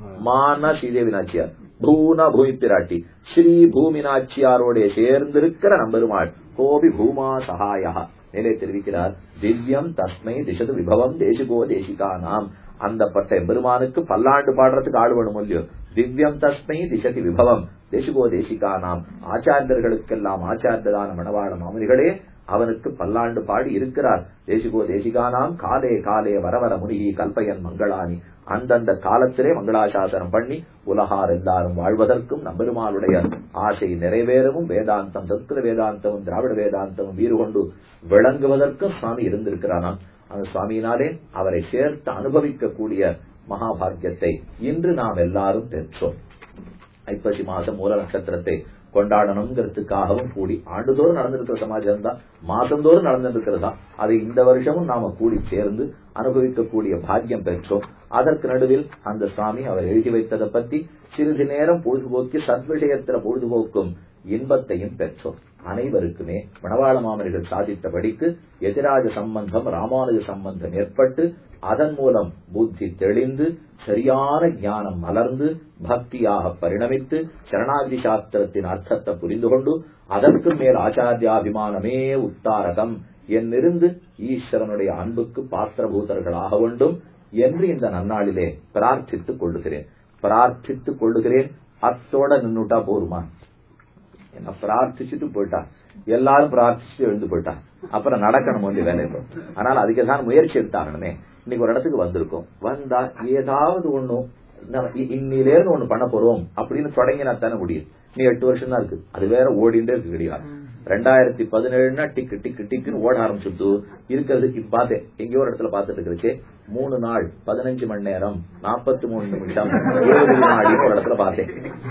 மான ஸ்ரீதேவி நாச்சியார் பூன பூமி பிராட்டி ஸ்ரீ பூமி நாச்சியாரோட சேர்ந்திருக்கிற நம்பெருமாள் கோபி பூமா சகாயா மேலே தெரிவிக்கிறார் திவ்யம் தஸ்மை திசது விபவம் தேசிகோ தேசிகானாம் அந்த பட்ட பெருமானுக்கு பல்லாண்டு பாடுறதுக்கு ஆள் வேணும் இல்லையோ திவ்யம் தஸ்மை திசதி விபவம் தேசிகோ தேசிகானாம் ஆச்சாரியர்களுக்கெல்லாம் ஆச்சாரியரான மணவாள மாமனிகளே அவனுக்கு பல்லாண்டு பாடி இருக்கிறார் தேசிகோ தேசிகானாம் காலே காலே வரவர முனிகி கல்பயன் மங்களானி அந்தந்த காலத்திலே மங்களாசாசனம் பண்ணி உலகார் எல்லாரும் வாழ்வதற்கும் நம்பெருமாளுடைய ஆசை நிறைவேறவும் வேதாந்தம் சம்ஸ்கிருத வேதாந்தமும் திராவிட வேதாந்தமும் வீறு கொண்டு விளங்குவதற்கும் சுவாமி இருந்திருக்கிறானாம் அந்த சுவாமியினாலே அவரை சேர்த்து அனுபவிக்கக்கூடிய மகாபாகியத்தை இன்று நாம் எல்லாரும் பெற்றோம் ஐப்பசி மாசம் மூல நட்சத்திரத்தை கொண்டாடணுங்கிறதுக்காகவும் கூடி ஆண்டுதோறும் நடந்திருக்கிற சமாஜம் தான் மாசந்தோறும் நடந்திருக்கிறதா அதை இந்த வருஷமும் நாம கூடி சேர்ந்து அனுபவிக்கக்கூடிய பாக்கியம் பெற்றோம் அதற்கு நடுவில் அந்த சுவாமி அவர் எழுதி வைத்ததை பத்தி சிறிது நேரம் பொழுதுபோக்கி சத்விஷயத்தில பொழுதுபோக்கும் இன்பத்தையும் பெற்றோம் அனைவருக்குமே மணவாள மாமனிகள் சாதித்தபடிக்கு எதிராஜ சம்பந்தம் ராமானுஜ சம்பந்தம் ஏற்பட்டு அதன் மூலம் புத்தி தெளிந்து சரியான ஞானம் மலர்ந்து பக்தியாக பரிணமித்து சரணாகி சாஸ்திரத்தின் அர்த்தத்தை புரிந்து கொண்டு அதற்கு மேல் ஆச்சாரியாபிமானமே உத்தாரகம் என்னிருந்து ஈஸ்வரனுடைய அன்புக்கு பாத்திரபூதர்களாக வேண்டும் என்று இந்த நன்னாளிலே பிரார்த்தித்துக் கொள்ளுகிறேன் பிரார்த்தித்துக் கொள்ளுகிறேன் அத்தோட நின்னுட்டா போருமா என்ன பிரார்த்திச்சுட்டு போயிட்டா எல்லாரும் பிரார்த்திச்சுட்டு எழுந்து போயிட்டா அப்புறம் நடக்கணும் வந்து வேலை ஆனால் அதுக்கு தான் முயற்சி எடுத்தாங்கன்னு இன்னைக்கு ஒரு இடத்துக்கு வந்திருக்கோம் வந்தா ஏதாவது ஒண்ணும் இன்னிலேருந்து ஒண்ணு பண்ண போறோம் அப்படின்னு தொடங்கினா தானே முடியும் நீ எட்டு வருஷம் தான் இருக்கு அது வேற ஓடிண்டே இருக்கு கிடையாது ரெண்டாயிரத்தி பதினேழுனா டிக்கு டிக்கு டிக்குன்னு ஓட ஆரம்பிச்சுட்டு இருக்கிறது இப்ப பார்த்தேன் எங்கேயோ ஒரு இடத்துல பார்த்துட்டு இருக்கிறச்சு மூணு நாள் பதினஞ்சு மணி நேரம் நாற்பத்தி மூணு நிமிஷம் இருபது வினாடி ஒரு இடத்துல பார்த்தேன்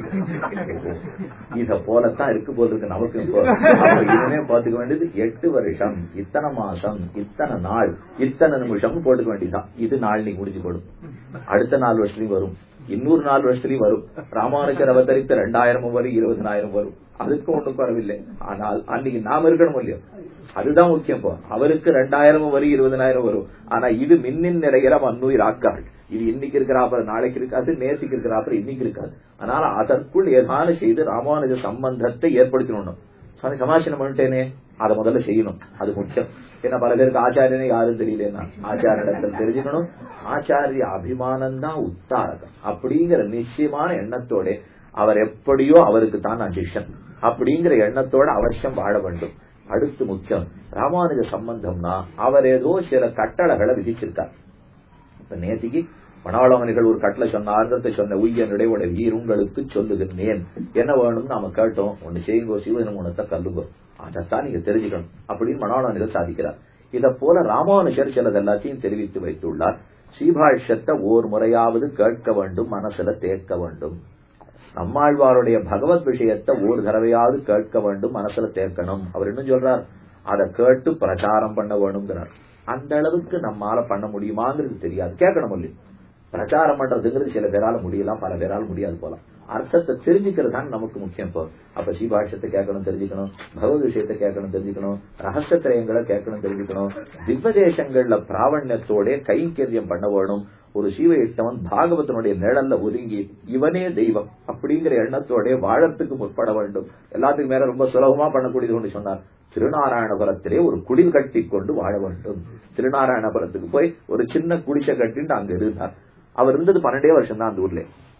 இத போலத்தான் இருக்கு போல இருக்கு நமக்கு இப்போ இனிமே பாத்துக்க வேண்டியது எட்டு வருஷம் இத்தனை மாசம் இத்தனை நாள் இத்தனை நிமிஷம் போட்டுக்க வேண்டியதுதான் இது நாள் நீ முடிஞ்சு போடும் அடுத்த நாலு வருஷத்துலயும் வரும் இன்னொரு நாலு வருஷத்துலயும் வரும் ராமானுஜர் அவதரித்த ரெண்டாயிரமும் வரும் இருபதனாயிரம் வரும் அதுக்கு ஒண்ணும் குறவில்லை ஆனால் அன்னைக்கு நாம இருக்கணும் இல்லையோ அதுதான் முக்கியம் இப்போ அவருக்கு ரெண்டாயிரமும் வரும் இருபதனாயிரம் வரும் ஆனா இது மின்னின் நிறைகிற மண்ணுயிர் ஆக்காள் இது இன்னைக்கு இருக்கிறாப்புல நாளைக்கு இருக்காது நேற்றுக்கு இருக்கிறாப்புல இன்னைக்கு இருக்காது அதனால அதற்குள் ஏதான செய்து ராமானுஜ சம்பந்தத்தை ஏற்படுத்தணும் சுவாமி சமாசனம் பண்ணிட்டேனே அதை முதல்ல செய்யணும் அது முக்கியம் ஏன்னா பல பேருக்கு ஆச்சாரியனே யாரும் தெரியலன்னா ஆச்சாரிடத்தில் தெரிஞ்சுக்கணும் ஆச்சாரிய அபிமானம் தான் உத்தாரகம் அப்படிங்கிற நிச்சயமான எண்ணத்தோட அவர் எப்படியோ அவருக்கு தான் நான் சிஷ்யன் அப்படிங்கிற எண்ணத்தோட அவசியம் வாழ வேண்டும் அடுத்து முக்கியம் ராமானுஜ சம்பந்தம்னா அவர் ஏதோ சில கட்டளைகளை விதிச்சிருக்கார் இப்ப நேத்திக்கு மணவாளவனிகள் ஒரு கட்டளை சொன்னார்ன்றத சொன்ன உய்யனுடைய வீர் உங்களுக்கு சொல்லுகிறேன் என்ன வேணும்னு நாம கேட்டோம் ஒண்ணு செய்யுங்கோ சிவன குணத்தை கல்லுங்கோ அதைத்தான் நீங்க தெரிஞ்சுக்கணும் அப்படின்னு மணவாளவனிகள் சாதிக்கிறார் இத போல ராமானுஜர் சிலது எல்லாத்தையும் தெரிவித்து வைத்துள்ளார் ஸ்ரீபாஷ்யத்தை ஓர் முறையாவது கேட்க வேண்டும் மனசுல தேக்க வேண்டும் நம்மாழ்வாருடைய பகவத் விஷயத்தை ஒரு தடவையாவது கேட்க வேண்டும் மனசுல தேர்க்கணும் அவர் என்ன சொல்றார் அதை கேட்டு பிரச்சாரம் பண்ண வேணுங்கிறார் அந்த அளவுக்கு நம்மால பண்ண முடியுமாங்கிறது தெரியாது கேட்கணும் இல்லையா பிரச்சாரம் பண்றதுங்கிறது சில பேரால முடியலாம் பல பேரால முடியாது போலாம் அர்த்தத்தை தெரிஞ்சுக்கிறது தான் நமக்கு முக்கியம் இப்போ அப்ப ஸ்ரீபாஷ்யத்தை கேட்கணும் தெரிஞ்சுக்கணும் பகவத் விஷயத்தை கேட்கணும் தெரிஞ்சுக்கணும் ரகசியத்திரயங்களை கேட்கணும் தெரிஞ்சுக்கணும் திவ்வதேசங்கள்ல பிராவண்யத்தோட கைங்கரியம் பண்ண வேணும் ஒரு சீவையிட்டவன் பாகவதனுடைய நிழல்ல ஒதுங்கி இவனே தெய்வம் அப்படிங்கிற எண்ணத்தோட வாழறதுக்கு முற்பட வேண்டும் எல்லாத்துக்கும் மேல ரொம்ப சுலபமா பண்ணக்கூடியது ஒன்று சொன்னார் திருநாராயணபுரத்திலே ஒரு குடில் கட்டி கொண்டு வாழ வேண்டும் திருநாராயணபுரத்துக்கு போய் ஒரு சின்ன குடிசை கட்டிட்டு அங்க இருந்தார் அவர் இருந்தது பன்னெண்டே வருஷம் தான் அந்த ஊர்ல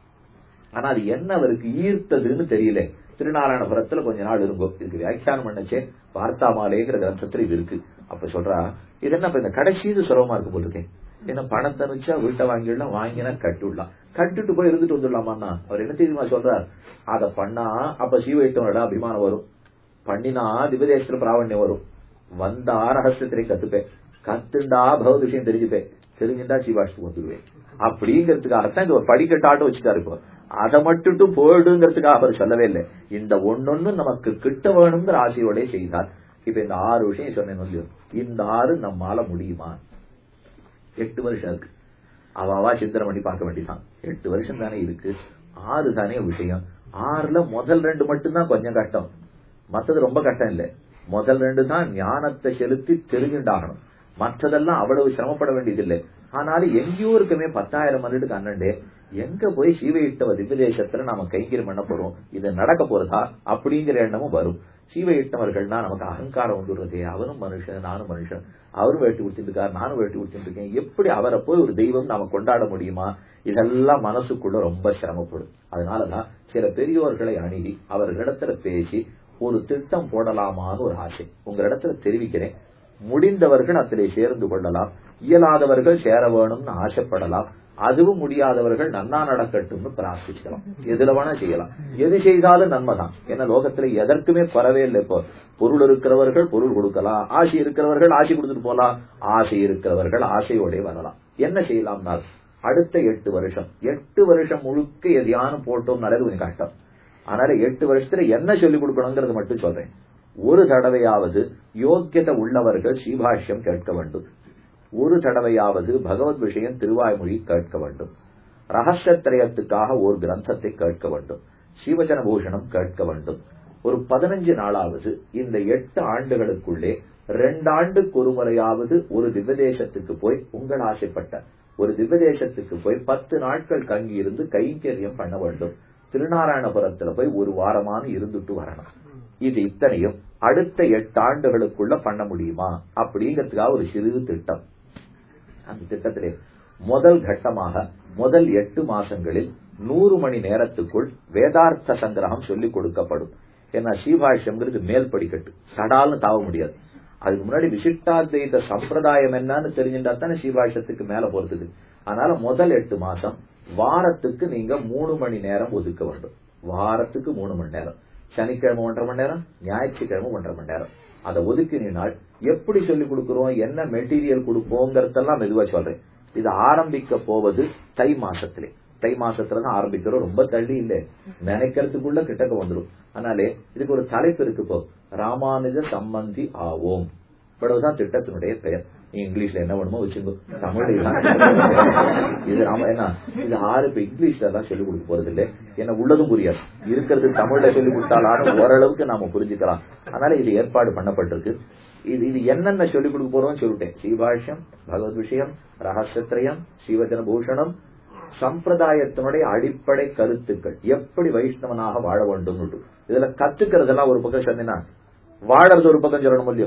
ஆனா அது என்ன அவருக்கு ஈர்த்ததுன்னு தெரியல திருநாராயணபுரத்துல கொஞ்ச நாள் இருங்கோ இதுக்கு வியாக்கியானம் பண்ணச்சே வார்த்தாமாலேங்கிற கிரந்தத்துல இது இருக்கு அப்ப சொல்றா இது என்ன இந்த கடைசி சுலபமா இருக்கு போல இருக்கேன் என்ன பணத்தை வச்சா வீட்டை வாங்கிடலாம் வாங்கினா கட்டிவிடலாம் கட்டிட்டு போய் இருந்துட்டு வந்துடலாமான்னா அவர் என்ன தெரியுமா சொல்றார் அத பண்ணா அப்ப சீவைட்டோட அபிமானம் வரும் பண்ணினா திவதேசத்துல பிராவண்யம் வரும் வந்த ரகசியத்திலே கத்துப்பேன் கத்துண்டா பகவத் விஷயம் தெரிஞ்சுப்பேன் தெரிஞ்சுட்டா சிவாஷ்டுக்கு வந்துடுவேன் அப்படிங்கிறதுக்காகத்தான் இது ஒரு படிக்கட்டாட்டம் வச்சுட்டாரு இப்போ அதை மட்டும் போயிடுங்கிறதுக்காக அவர் சொல்லவே இல்லை இந்த ஒன்னொன்னு நமக்கு கிட்ட வேணுங்கிற ஆசையோட செய்தார் இப்ப இந்த ஆறு விஷயம் சொன்னேன் இல்லையோ இந்த ஆறு நம்மால முடியுமா எட்டு வருஷம் இருக்கு அவாவா சித்திரம் பண்ணி பார்க்க வேண்டியதான் எட்டு வருஷம் தானே இருக்கு ஆறு தானே விஷயம் ஆறுல முதல் ரெண்டு மட்டும்தான் கொஞ்சம் கஷ்டம் மத்தது ரொம்ப கஷ்டம் இல்ல முதல் ரெண்டு தான் ஞானத்தை செலுத்தி தெரிஞ்சுண்டாகணும் மற்றதெல்லாம் அவ்வளவு சிரமப்பட வேண்டியதில்லை ஆனாலும் எங்கேயோ இருக்குமே பத்தாயிரம் மணிக்கு அண்ணண்டே எங்க போய் சீவையிட்டவ திவ்யதேசத்துல நாம கைங்கரியம் பண்ண போறோம் இது நடக்க போறதா அப்படிங்கிற எண்ணமும் வரும் சீவையிட்டவர்கள்னா நமக்கு அகங்காரம் வந்துடுறதே அவனும் மனுஷன் நானும் மனுஷன் அவரும் வேட்டி குடிச்சிருக்காரு நானும் வேட்டி குடிச்சிட்டு இருக்கேன் எப்படி அவரை போய் ஒரு தெய்வம் நாம கொண்டாட முடியுமா இதெல்லாம் மனசுக்குள்ள ரொம்ப சிரமப்படும் அதனாலதான் சில பெரியோர்களை அணுகி அவர்களிடத்துல பேசி ஒரு திட்டம் போடலாமான்னு ஒரு ஆசை உங்களிடத்துல தெரிவிக்கிறேன் முடிந்தவர்கள் அதிலே சேர்ந்து கொள்ளலாம் இயலாதவர்கள் சேர வேணும்னு ஆசைப்படலாம் அதுவும் முடியாதவர்கள் நன்னா நடக்கட்டும்னு பிரார்த்திக்கலாம் எதுல வேணா செய்யலாம் எது செய்தாலும் நன்மைதான் ஏன்னா லோகத்துல எதற்குமே குறவே இல்லை இப்போ பொருள் இருக்கிறவர்கள் பொருள் கொடுக்கலாம் ஆசை இருக்கிறவர்கள் ஆசை கொடுத்துட்டு போலாம் ஆசை இருக்கிறவர்கள் ஆசையோட வரலாம் என்ன செய்யலாம்னால் அடுத்த எட்டு வருஷம் எட்டு வருஷம் முழுக்க எதையானும் போட்டோம்னாலே கொஞ்சம் கஷ்டம் அதனால எட்டு வருஷத்துல என்ன சொல்லிக் கொடுக்கணுங்கிறது மட்டும் சொல்றேன் ஒரு தடவையாவது யோக்கியத்தை உள்ளவர்கள் ஸ்ரீபாஷ்யம் கேட்க வேண்டும் ஒரு தடவையாவது பகவத் விஷயம் திருவாய்மொழி கேட்க வேண்டும் ரகசியத்திரயத்துக்காக ஒரு கிரந்தத்தை கேட்க வேண்டும் ஸ்ரீவச்சன பூஷணம் கேட்க வேண்டும் ஒரு பதினஞ்சு நாளாவது இந்த எட்டு ஆண்டுகளுக்குள்ளே ரெண்டு ஆண்டுக்கு ஒரு முறையாவது ஒரு திவ்யதேசத்துக்கு போய் உங்கள் ஆசைப்பட்ட ஒரு திவ்யதேசத்துக்கு போய் பத்து நாட்கள் தங்கி இருந்து கைங்கரியம் பண்ண வேண்டும் திருநாராயணபுரத்துல போய் ஒரு வாரமான இருந்துட்டு வரணும் இது இத்தனையும் அடுத்த எட்டு ஆண்டுகளுக்குள்ள பண்ண முடியுமா அப்படிங்கிறதுக்காக ஒரு சிறு திட்டம் அந்த திட்டத்திலே முதல் கட்டமாக முதல் எட்டு மாசங்களில் நூறு மணி நேரத்துக்குள் வேதார்த்த சங்கிரகம் சொல்லிக் கொடுக்கப்படும் ஏன்னா ஸ்ரீபாஷ்யம்ங்கிறது மேல் படிக்கட்டு சடால்னு தாவ முடியாது அதுக்கு முன்னாடி விசிஷ்டாத்வைத சம்பிரதாயம் என்னன்னு தெரிஞ்சுட்டா தானே ஸ்ரீபாஷ்யத்துக்கு மேல போறதுக்கு அதனால முதல் எட்டு மாசம் வாரத்துக்கு நீங்க மூணு மணி நேரம் ஒதுக்க வேண்டும் வாரத்துக்கு மூணு மணி நேரம் சனிக்கிழமை ஒன்றரை மணி நேரம் ஞாயிற்றுக்கிழமை ஒன்றரை மணி நேரம் அதை ஒதுக்கினால் எப்படி சொல்லிக் கொடுக்கிறோம் என்ன மெட்டீரியல் கொடுப்போங்கிறதெல்லாம் மெதுவா சொல்றேன் இது ஆரம்பிக்க போவது தை மாசத்திலே தை மாசத்துல தான் ஆரம்பிக்கிறோம் ரொம்ப தள்ளி இல்ல நினைக்கிறதுக்குள்ள கிட்டக்க வந்துடும் அதனாலே இதுக்கு ஒரு தலைப்பு இருக்கு இப்போ ராமானுஜ சம்பந்தி ஆவோம் இவ்வளவுதான் திட்டத்தினுடைய பெயர் நீ இங்கிலீஷ்ல என்ன வேணுமோ வச்சுக்கோ தமிழ்ல இது நாம என்ன இது ஆறு இப்ப இங்கிலீஷ்ல தான் சொல்லிக் கொடுக்க போறது இல்லை என்ன உள்ளதும் புரியாது இருக்கிறது தமிழ்ல சொல்லிக் கொடுத்தாலும் ஓரளவுக்கு நாம புரிஞ்சுக்கலாம் அதனால இது ஏற்பாடு பண்ணப்பட்டிருக்கு இது இது என்னென்ன சொல்லிக் கொடுக்க போறோம்னு சொல்லிட்டேன் ஸ்ரீபாஷ்யம் பகவத் விஷயம் ரகசியத்திரயம் ஸ்ரீவச்சன பூஷணம் சம்பிரதாயத்தினுடைய அடிப்படை கருத்துக்கள் எப்படி வைஷ்ணவனாக வாழ வேண்டும் இதுல கத்துக்கிறதெல்லாம் ஒரு பக்கம் சொன்னா வாழறது ஒரு பக்கம் சொல்லணும் இல்லையோ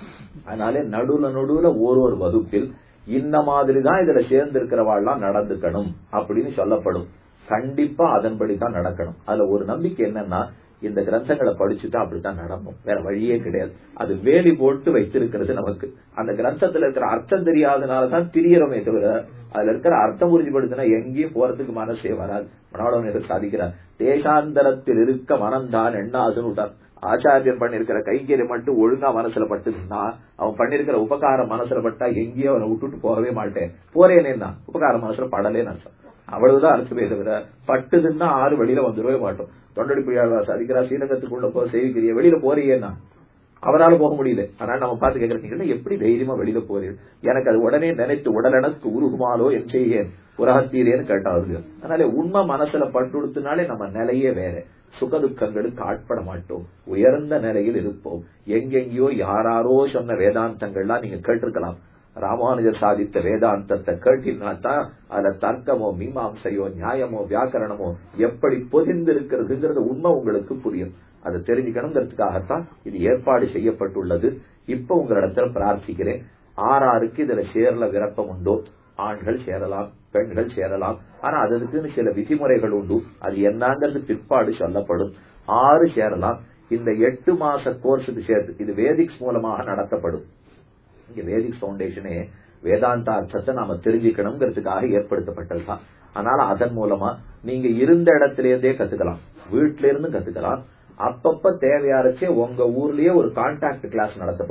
அதனால நடுவுல நடுவுல ஒரு ஒரு வகுப்பில் இந்த மாதிரி தான் இதுல சேர்ந்து இருக்கிறவாள்லாம் நடந்துக்கணும் அப்படின்னு சொல்லப்படும் கண்டிப்பா அதன்படி தான் நடக்கணும் அதுல ஒரு நம்பிக்கை என்னன்னா இந்த கிரந்தங்களை படிச்சுட்டா அப்படித்தான் நடக்கும் வேற வழியே கிடையாது அது வேலி போட்டு வைத்திருக்கிறது நமக்கு அந்த கிரந்தத்துல இருக்கிற அர்த்தம் தெரியாதனாலதான் திரியறமே தவிர அதுல இருக்கிற அர்த்தம் உறுதிப்படுத்தினா எங்கேயும் போறதுக்கு மனசே வராது மனோடவன் சாதிக்கிறார் தேசாந்தரத்தில் இருக்க மனம்தான் எண்ணாதுன்னு விட்டார் ஆச்சாரியன் பண்ணிருக்கிற கைங்கரை மட்டும் ஒழுங்கா மனசுல பட்டுதுன்னா அவன் பண்ணிருக்கிற உபகாரம் மனசுல பட்டா எங்கேயோ அவனை விட்டுட்டு போகவே மாட்டேன் போறேனேன்னா உபகாரம் மனசுல படலேன்னு அர்த்தம் அவ்வளவுதான் அர்த்தமே தவிர பட்டுதுன்னா ஆறு வெளியில வந்துடவே மாட்டோம் தொண்டடி பிரியாளர் சாதிக்கிறா ஸ்ரீரங்கத்துக்குள்ள போ செய்திக்கிறிய வெளியில போறீங்கன்னா அவரால் போக முடியல அதனால நம்ம பார்த்து கேட்கறீங்கன்னா எப்படி தைரியமா வெளியில போறீங்க எனக்கு அது உடனே நினைத்து உடலெனக்கு உருகுமாலோ என் செய்யேன் உலகத்தீரேன்னு கேட்டாரு அதனால உண்மை மனசுல பட்டுடுத்துனாலே நம்ம நிலையே வேற சுகதுக்கங்களுக்கு ஆட்பட மாட்டோம் உயர்ந்த நிலையில் இருப்போம் எங்கெங்கயோ யாராரோ சொன்ன வேதாந்தங்கள்லாம் நீங்க கேட்டிருக்கலாம் ராமானுஜர் சாதித்த வேதாந்தத்தை கேட்டினா தான் அதுல தர்க்கமோ மீமாம்சையோ நியாயமோ வியாக்கரணமோ எப்படி பொதிந்து இருக்கிறதுங்கிறது உண்மை உங்களுக்கு புரியும் அதை தெரிஞ்சுக்கணுங்கிறதுக்காகத்தான் இது ஏற்பாடு செய்யப்பட்டுள்ளது இப்ப உங்களிடத்துல பிரார்த்திக்கிறேன் ஆறாருக்கு இதுல சேர்ல விருப்பம் உண்டோ ஆண்கள் சேரலாம் பெண்கள் சேரலாம் ஆனா அதுக்குன்னு சில விதிமுறைகள் உண்டு அது என்னங்கிறது பிற்பாடு சொல்லப்படும் ஆறு சேரலாம் இந்த எட்டு மாச கோர்ஸுக்கு சேர்த்து இது வேதிக்ஸ் மூலமாக நடத்தப்படும் இங்க வேதிக் பவுண்டேஷனே வேதாந்த அர்த்தத்தை நாம தெரிஞ்சுக்கணுங்கிறதுக்காக ஏற்படுத்தப்பட்டதுதான் அதனால அதன் மூலமா நீங்க இருந்த இடத்துல இருந்தே கத்துக்கலாம் வீட்டுல இருந்து கத்துக்கலாம் அப்பப்ப தேவையாரச்சே உங்க ஊர்லயே ஒரு கான்டாக்ட் கிளாஸ் நடத்தப்படும்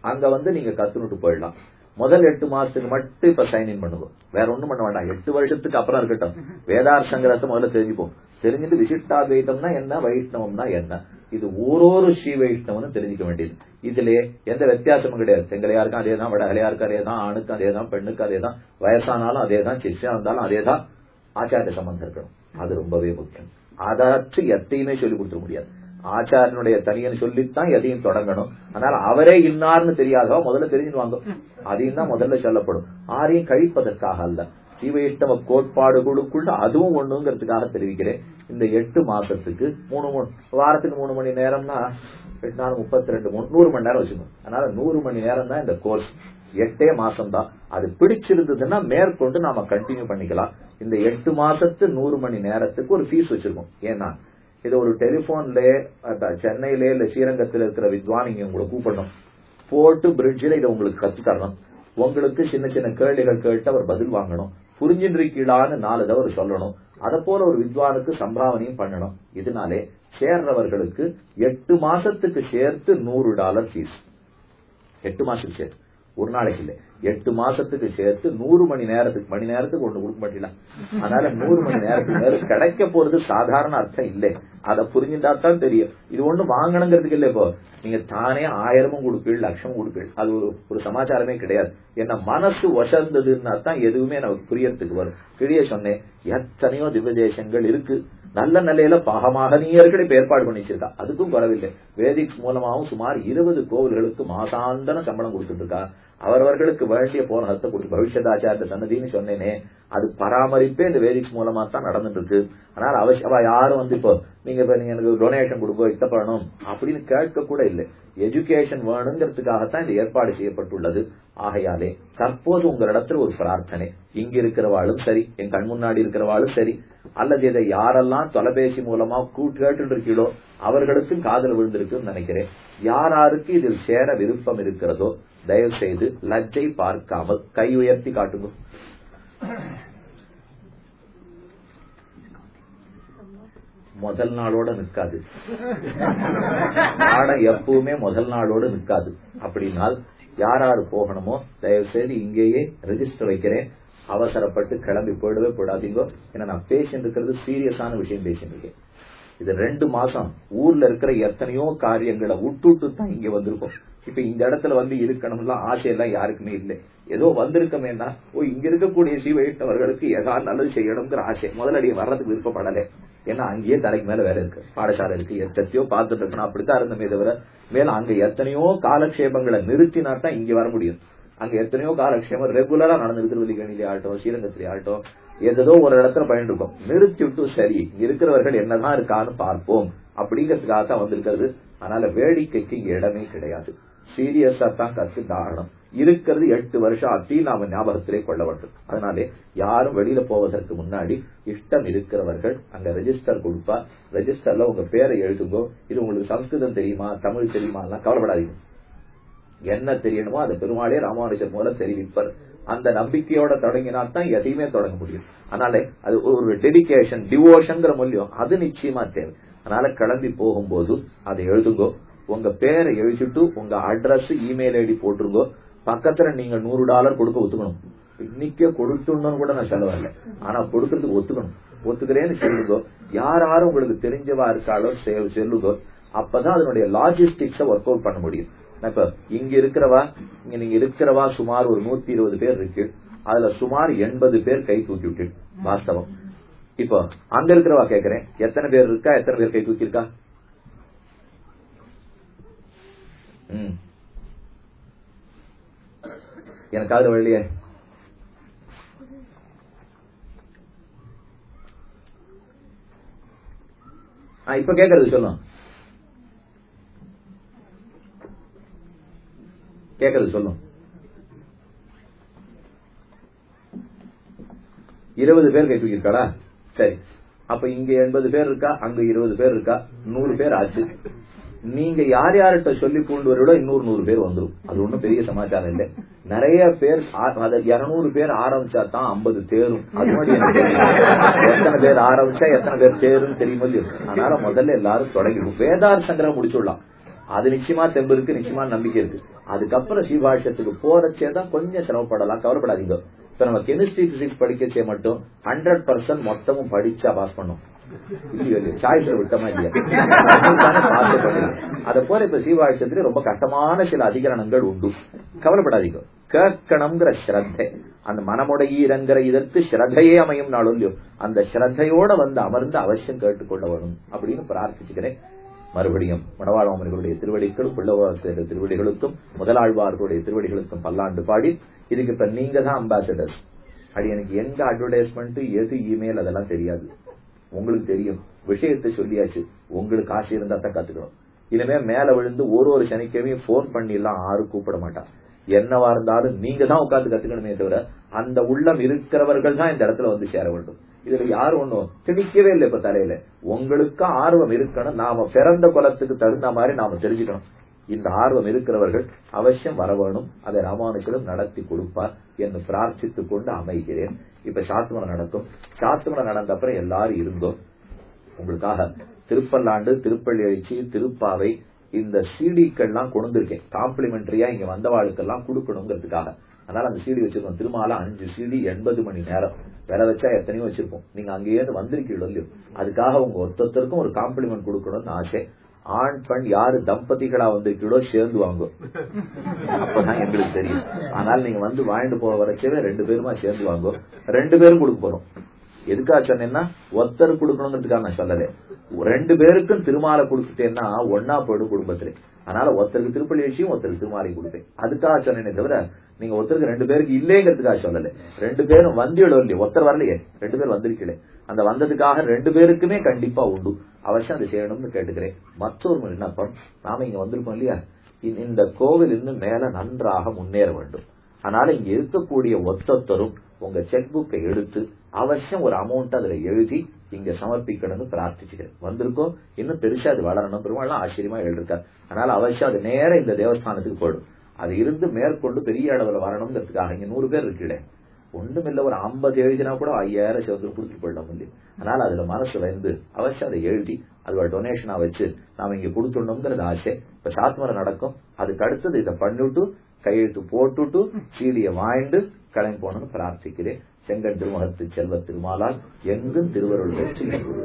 அங்க வந்து நீங்க கத்துனுட்டு போயிடலாம் முதல் எட்டு மாசத்துக்கு மட்டும் இப்ப சைன் இன் பண்ணுங்க வேற ஒண்ணும் பண்ண வேண்டாம் எட்டு வருஷத்துக்கு அப்புறம் இருக்கட்டும் வேதார் சங்கரத்தை முதல்ல தெரிஞ்சுப்போம் தெரிஞ்சுட்டு விசிஷ்டாத்வைத்தம்னா என்ன வைஷ்ணவம்னா என்ன இது ஓரோரு ஸ்ரீ வைஷ்ணவனும் தெரிஞ்சுக்க வேண்டியது இதுல எந்த வித்தியாசமும் கிடையாது செங்கலையாருக்கும் அதே தான் வடகலையாருக்கும் அதே தான் ஆணுக்கும் அதே தான் பெண்ணுக்கும் அதே தான் வயசானாலும் அதே தான் சிஷ்யா இருந்தாலும் அதே தான் ஆச்சாரிய சம்பந்தம் இருக்கணும் அது ரொம்பவே முக்கியம் அதாச்சு எத்தையுமே சொல்லி கொடுத்துட முடியாது ஆச்சாரியனுடைய தனியன் சொல்லித்தான் எதையும் தொடங்கணும் அதனால அவரே இன்னார்னு தெரியாதவா முதல்ல தெரிஞ்சுடுவாங்க அதையும் தான் முதல்ல சொல்லப்படும் ஆரையும் கழிப்பதற்காக அல்ல சீவைஷ்ணவ கோட்பாடுகளுக்குள்ள அதுவும் ஒண்ணுங்கிறதுக்காக தெரிவிக்கிறேன் இந்த எட்டு மாசத்துக்கு மூணு மூணு வாரத்துக்கு மூணு மணி நேரம்னா எட்டு நாள் முப்பத்தி ரெண்டு மூணு நூறு மணி நேரம் வச்சுக்கணும் அதனால நூறு மணி நேரம் தான் இந்த கோர்ஸ் எட்டே மாசம் தான் அது பிடிச்சிருந்ததுன்னா மேற்கொண்டு நாம கண்டினியூ பண்ணிக்கலாம் இந்த எட்டு மாசத்து நூறு மணி நேரத்துக்கு ஒரு ஃபீஸ் வச்சிருக்கோம் ஏன்னா இது ஒரு டெலிபோன்ல சென்னையில இல்ல ஸ்ரீரங்கத்தில் இருக்கிற வித்வான் இங்க உங்களை கூப்பிடணும் போட்டு பிரிட்ஜில் இதை உங்களுக்கு கத்து தரணும் உங்களுக்கு சின்ன சின்ன கேள்விகள் கேட்டு அவர் பதில் வாங்கணும் புரிஞ்சின்றிருக்கீழான்னு நாலு தடவை சொல்லணும் அதை போல ஒரு வித்வானுக்கு சம்பாவனையும் பண்ணணும் இதனாலே சேர்றவர்களுக்கு எட்டு மாசத்துக்கு சேர்த்து நூறு டாலர் ஃபீஸ் எட்டு மாசத்துக்கு சேர்த்து ஒரு நாளைக்கு இல்லை எட்டு மாசத்துக்கு சேர்த்து நூறு மணி நேரத்துக்கு மணி நேரத்துக்கு ஒண்ணு கொடுக்க மாட்டீங்களா அதனால நூறு மணி நேரத்துக்கு மேல கிடைக்க போறது சாதாரண அர்த்தம் இல்லை அதை புரிஞ்சுட்டா தான் தெரியும் இது ஒண்ணு வாங்கணுங்கிறதுக்கு இல்லை இப்போ நீங்க தானே ஆயிரமும் கொடுப்பீள் லட்சமும் கொடுப்பீள் அது ஒரு ஒரு சமாச்சாரமே கிடையாது என்ன மனசு வசந்ததுன்னா தான் எதுவுமே நமக்கு புரியறதுக்கு வரும் கிழிய சொன்னேன் எத்தனையோ திவ்யதேசங்கள் இருக்கு நல்ல நிலையில பாகமாகனியர்கள் இப்ப ஏற்பாடு பண்ணி வச்சிருக்கா அதுக்கும் குறவில்லை வேதிக்ஸ் மூலமாகவும் சுமார் இருபது கோவில்களுக்கு மாசாந்தன சம்பளம் கொடுத்துட்டு இருக்கா அவரவர்களுக்கு வேண்டிய போனத்தை கொடுத்து பவிஷ்யதாச்சாரிய சன்னதின்னு சொன்னேனே அது பராமரிப்பே இந்த வேதிக்ஸ் மூலமா தான் நடந்துட்டு இருக்கு அதனால அவசியமா யாரும் வந்து இப்போ நீங்க இப்ப நீங்க எனக்கு டொனேஷன் கொடுங்க இத்த பண்ணணும் அப்படின்னு கேட்க கூட இல்லை எஜுகேஷன் வேணுங்கிறதுக்காகத்தான் இந்த ஏற்பாடு செய்யப்பட்டுள்ளது ஆகையாலே தற்போது உங்களிடத்துல ஒரு பிரார்த்தனை இங்க இருக்கிறவாளும் சரி என் கண் முன்னாடி இருக்கிறவாளும் சரி அல்லது இதை யாரெல்லாம் தொலைபேசி மூலமா கூட்டு கேட்டு இருக்கீங்களோ அவர்களுக்கும் காதல் விழுந்திருக்குன்னு நினைக்கிறேன் யாராருக்கு இதில் சேர விருப்பம் இருக்கிறதோ தயவு செய்து லஜ்ஜை பார்க்காமல் கை உயர்த்தி காட்டுங்க முதல் நாளோட நிற்காது நாடகம் எப்பவுமே முதல் நாளோட நிற்காது அப்படின்னால் யார் யாரு போகணுமோ தயவு செய்து இங்கேயே ரெஜிஸ்டர் வைக்கிறேன் அவசரப்பட்டு கிளம்பி போயிடவே போடாதீங்க ஏன்னா நான் பேசிட்டு இருக்கிறது சீரியஸான விஷயம் பேசிட்டு இருக்கேன் இது ரெண்டு மாசம் ஊர்ல இருக்கிற எத்தனையோ காரியங்களை விட்டுட்டு தான் இங்க வந்திருக்கோம் இப்ப இந்த இடத்துல வந்து இருக்கணும்லாம் ஆசையெல்லாம் யாருக்குமே இல்லை ஏதோ வந்திருக்கமேனா ஓ இங்க இருக்கக்கூடிய சிவையிட்டவர்களுக்கு ஏதாவது நல்லது செய்யணுங்கிற ஆசை முதலடி வர்றதுக்கு விருப்பப்படலை ஏன்னா அங்கேயே தலைக்கு மேல வேலை இருக்கு பாடசாலை இருக்கு எத்தனையோ பார்த்துட்டு இருக்கணும் அப்படித்தான் இருந்தமே தவிர மேல அங்க எத்தனையோ காலக்ஷேபங்களை நிறுத்தினா தான் இங்க வர முடியும் அங்க எத்தனையோ காலக்ஷேபம் ரெகுலரா நடந்திருக்கு திருவல்லிக்கணிலே ஆகட்டும் ஸ்ரீரங்கத்திலே ஆகட்டும் ஏதோ ஒரு இடத்துல பயன் இருக்கும் நிறுத்தி விட்டு சரி இங்க இருக்கிறவர்கள் என்னதான் இருக்கான்னு பார்ப்போம் அப்படிங்கிறதுக்காக தான் வந்திருக்கிறது அதனால வேடிக்கைக்கு இங்க இடமே கிடையாது சீரியஸா தான் கத்துட்டாகணும் இருக்கிறது எட்டு வருஷம் அத்தையும் நாம ஞாபகத்திலே கொள்ள வேண்டும் அதனாலே யாரும் வெளியில போவதற்கு முன்னாடி இஷ்டம் இருக்கிறவர்கள் அங்க ரெஜிஸ்டர் கொடுப்பா ரெஜிஸ்டர்ல உங்க பேரை எழுதுங்கோ இது உங்களுக்கு சம்ஸ்கிருதம் தெரியுமா தமிழ் தெரியுமா எல்லாம் கவலைப்படாதீங்க என்ன தெரியணுமோ அதை பெருமாளே ராமானுஜர் மூலம் தெரிவிப்பர் அந்த நம்பிக்கையோட தொடங்கினா தான் எதையுமே தொடங்க முடியும் அதனால அது ஒரு டெடிகேஷன் டிவோஷன்ங்கிற மூலியம் அது நிச்சயமா தேவை அதனால கிளம்பி போகும்போது அதை எழுதுங்கோ உங்க பேரை எழுதிட்டு உங்க அட்ரஸ் இமெயில் ஐடி போட்டுருங்கோ பக்கத்துல நீங்க நூறு டாலர் கொடுக்க ஒத்துக்கணும் இன்னைக்கே கொடுத்துடணும்னு கூட நான் சொல்ல வரல ஆனா கொடுக்கறதுக்கு ஒத்துக்கணும் ஒத்துக்கிறேன்னு சொல்லுங்க யார் யாரும் உங்களுக்கு தெரிஞ்சவா இருக்காளோ சொல்லுங்க அப்பதான் அதனுடைய லாஜிஸ்டிக்ஸ ஒர்க் அவுட் பண்ண முடியும் இப்ப இங்க இருக்கிறவா இங்க நீங்க இருக்கிறவா சுமார் ஒரு நூத்தி இருபது பேர் இருக்கு அதுல சுமார் எண்பது பேர் கை தூக்கி விட்டு வாஸ்தவம் இப்போ அங்க இருக்கிறவா கேக்குறேன் எத்தனை பேர் இருக்கா எத்தனை பேர் கை தூக்கி இருக்கா ம் எனக்காவது வழியே இப்ப கேக்குறது சொல்லும் கேக்குறது சொல்லும் இருபது பேர் கை தூக்கிருக்காளா சரி அப்ப இங்க எண்பது பேர் இருக்கா அங்க இருபது பேர் இருக்கா நூறு பேர் ஆச்சு நீங்க யார் யார்கிட்ட சொல்லி கொண்டு வரீங்களோ இன்னொரு நூறு பேர் வந்துடும் அது ஒண்ணும் பெரிய சமாச்சாரம் இல்லை நிறைய பேர் இருநூறு பேர் ஆரம்பிச்சா தான் ஐம்பது தேரும் அது மாதிரி எத்தனை பேர் ஆரம்பிச்சா எத்தனை பேர் தேரும் தெரியுமோ அதனால முதல்ல எல்லாரும் தொடங்கிடும் வேதார் சங்கரம் முடிச்சுடலாம் அது நிச்சயமா தெம்பு இருக்கு நிச்சயமா நம்பிக்கை இருக்கு அதுக்கப்புறம் சிவாஷத்துக்கு போறச்சே தான் கொஞ்சம் சிரமப்படலாம் கவலைப்படாதீங்க இப்ப நம்ம கெமிஸ்ட்ரி பிசிக்ஸ் படிக்கச்சே மட்டும் ஹண்ட்ரட் பர்சன்ட் மொத்தமும் படிச்சா பாஸ் பண்ணும் இல்லையோ இல்லையோ சாய்ஸ்ல விட்டமா இல்லையா பாஸ் பண்ணிடலாம் அதை போல இப்ப சீவாழ்ச்சத்துல ரொம்ப கஷ்டமான சில அதிகரணங்கள் உண்டு கவலைப்படாதீங்க கேட்கணுங்கிற ஸ்ரத்தை அந்த மனமுடையீரங்கிற இதற்கு ஸ்ரத்தையே அமையும் நாளும் இல்லையோ அந்த ஸ்ரத்தையோட வந்து அமர்ந்து அவசியம் கேட்டுக்கொள்ள வேணும் அப்படின்னு பிரார்த்திச்சுக்கிறேன் மறுபடியும் மணவாளவர்களுடைய திருவடிகளும் பிள்ளவாசர் திருவடிகளுக்கும் முதலாழ்வார்களுடைய திருவடிகளுக்கும் பல்லாண்டு பாடி இதுக்கு இப்ப நீங்க தான் அம்பாசடர் அது எனக்கு எங்க அட்வர்டைஸ்மெண்ட் எது இமெயில் அதெல்லாம் தெரியாது உங்களுக்கு தெரியும் விஷயத்தை சொல்லியாச்சு உங்களுக்கு ஆசை இருந்தா தான் கத்துக்கணும் இனிமே மேல விழுந்து ஒரு ஒரு சனிக்கிழமையும் போன் பண்ணி எல்லாம் யாரும் கூப்பிட மாட்டான் என்னவா இருந்தாலும் நீங்க தான் உட்கார்ந்து கத்துக்கணுமே தவிர அந்த உள்ளம் இருக்கிறவர்கள் தான் இந்த இடத்துல வந்து சேர வேண்டும் இதுல யாரும் ஒண்ணும் திணிக்கவே இல்லை இப்ப தலையில உங்களுக்கு ஆர்வம் இருக்கணும் நாம பிறந்த குலத்துக்கு தகுந்த மாதிரி நாம தெரிஞ்சுக்கணும் இந்த ஆர்வம் இருக்கிறவர்கள் அவசியம் வர வேணும் அதை ராமானுஜரும் நடத்தி கொடுப்பார் என்று பிரார்த்தித்துக் கொண்டு அமைகிறேன் இப்ப சாத்துமரம் நடக்கும் சாத்துமரம் நடந்த அப்புறம் எல்லாரும் இருந்தோம் உங்களுக்காக திருப்பல்லாண்டு திருப்பள்ளி எழுச்சி திருப்பாவை இந்த சிடிக்கள்லாம் கொண்டிருக்கேன் காம்ப்ளிமெண்டரியா இங்க வந்தவாளுக்கெல்லாம் கொடுக்கணுங்கிறதுக்காக அதனால அந்த சிடி வச்சிருக்கோம் திருமால அஞ்சு சிடி எண்பது மணி நேரம் விலை வச்சா எத்தனையோ வச்சிருப்போம் நீங்க அங்கேயே வந்திருக்கீங்களோ இல்லையோ அதுக்காக உங்க ஒருத்தருக்கும் ஒரு காம்ப்ளிமெண்ட் கொடுக்கணும்னு ஆசை ஆண் பெண் யாரு தம்பதிகளா வந்திருக்கீங்களோ சேர்ந்து வாங்கும் அப்பதான் எங்களுக்கு தெரியும் ஆனால் நீங்க வந்து வாழ்ந்து போக வரைக்கவே ரெண்டு பேருமா சேர்ந்து வாங்கும் ரெண்டு பேரும் கொடுக்க போறோம் எதுக்காக சொன்னேன்னா ஒருத்தர் கொடுக்கணுங்கிறதுக்காக நான் சொல்லல ரெண்டு பேருக்கும் திருமாலை கொடுத்துட்டேன்னா ஒன்னா போயிடும் குடும்பத்துல அதனால ஒருத்தருக்கு திருப்பள்ளி விஷயம் ஒருத்தருக்கு திருமாலை கொடுப்பேன் அதுக்காக சொன்னேனே தவிர நீங்க ஒருத்தருக்கு ரெண்டு பேருக்கு இல்லைங்கிறதுக்காக சொல்லல ரெண்டு பேரும் வந்தியிடம் இல்லையே ஒருத்தர் வரலையே ரெண்டு பேர் வந்திருக்கல அந்த வந்ததுக்காக ரெண்டு பேருக்குமே கண்டிப்பா உண்டு அவசியம் அதை செய்யணும்னு கேட்டுக்கிறேன் மற்றொரு விண்ணப்பம் நாம இங்க வந்திருக்கோம் இல்லையா இந்த கோவில் இன்னும் மேல நன்றாக முன்னேற வேண்டும் அதனால இங்க இருக்கக்கூடிய ஒத்தொத்தரும் உங்க செக் புக்கை எடுத்து அவசியம் ஒரு அமௌண்ட் அதுல எழுதி இங்க சமர்ப்பிக்கணும்னு பிரார்த்திச்சுக்கிறேன் வந்திருக்கோம் இன்னும் பெருசா அது வளரணும் பெருமாள் ஆச்சரியமா எழுதிருக்காரு அதனால அவசியம் அது நேர இந்த தேவஸ்தானத்துக்கு போயிடும் அது இருந்து மேற்கொண்டு பெரிய அளவுல வரணுங்கிறதுக்காக இங்க நூறு பேர் இருக்குல்ல ஒண்ணுமில்ல ஒரு ஐம்பது எழுதினா கூட ஐயாயிரம் சேர்த்து கொடுத்துட்டு போயிடலாம் இல்லையா அதனால அதுல மனசு வந்து அவசியம் அதை எழுதி அது ஒரு டொனேஷனா வச்சு நாம இங்க கொடுத்துடணுங்கிறது ஆசை இப்ப சாத்மரம் நடக்கும் அதுக்கு அடுத்தது இதை பண்ணிட்டு கையெழுத்து போட்டுட்டு சீடியை வாங்கிட்டு கிளம்பி போகணும்னு பிரார்த்திக்கிறேன் செங்கன் திருமுகத்து செல்வ திருமாலால் எங்கும் திருவருள் வெற்றி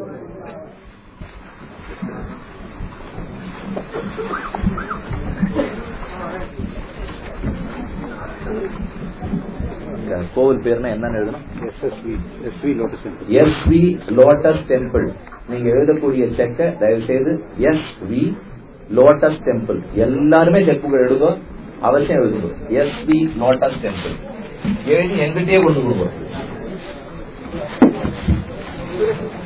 கோவில் பேர்னா என்னன்னு எழுதணும் S S V S V lotus temple S V lotus temple நீங்க எழுதக்கூடிய செக்க தயவு செய்து எஸ் வி லோட்டஸ் டெம்பிள் எல்லாருமே செக் புக் எழுதுங்க அவசியம் எழுதுங்க எஸ் வி லோட்டஸ் டெம்பிள் எழுதி எங்கிட்டே கொண்டு கொடுங்க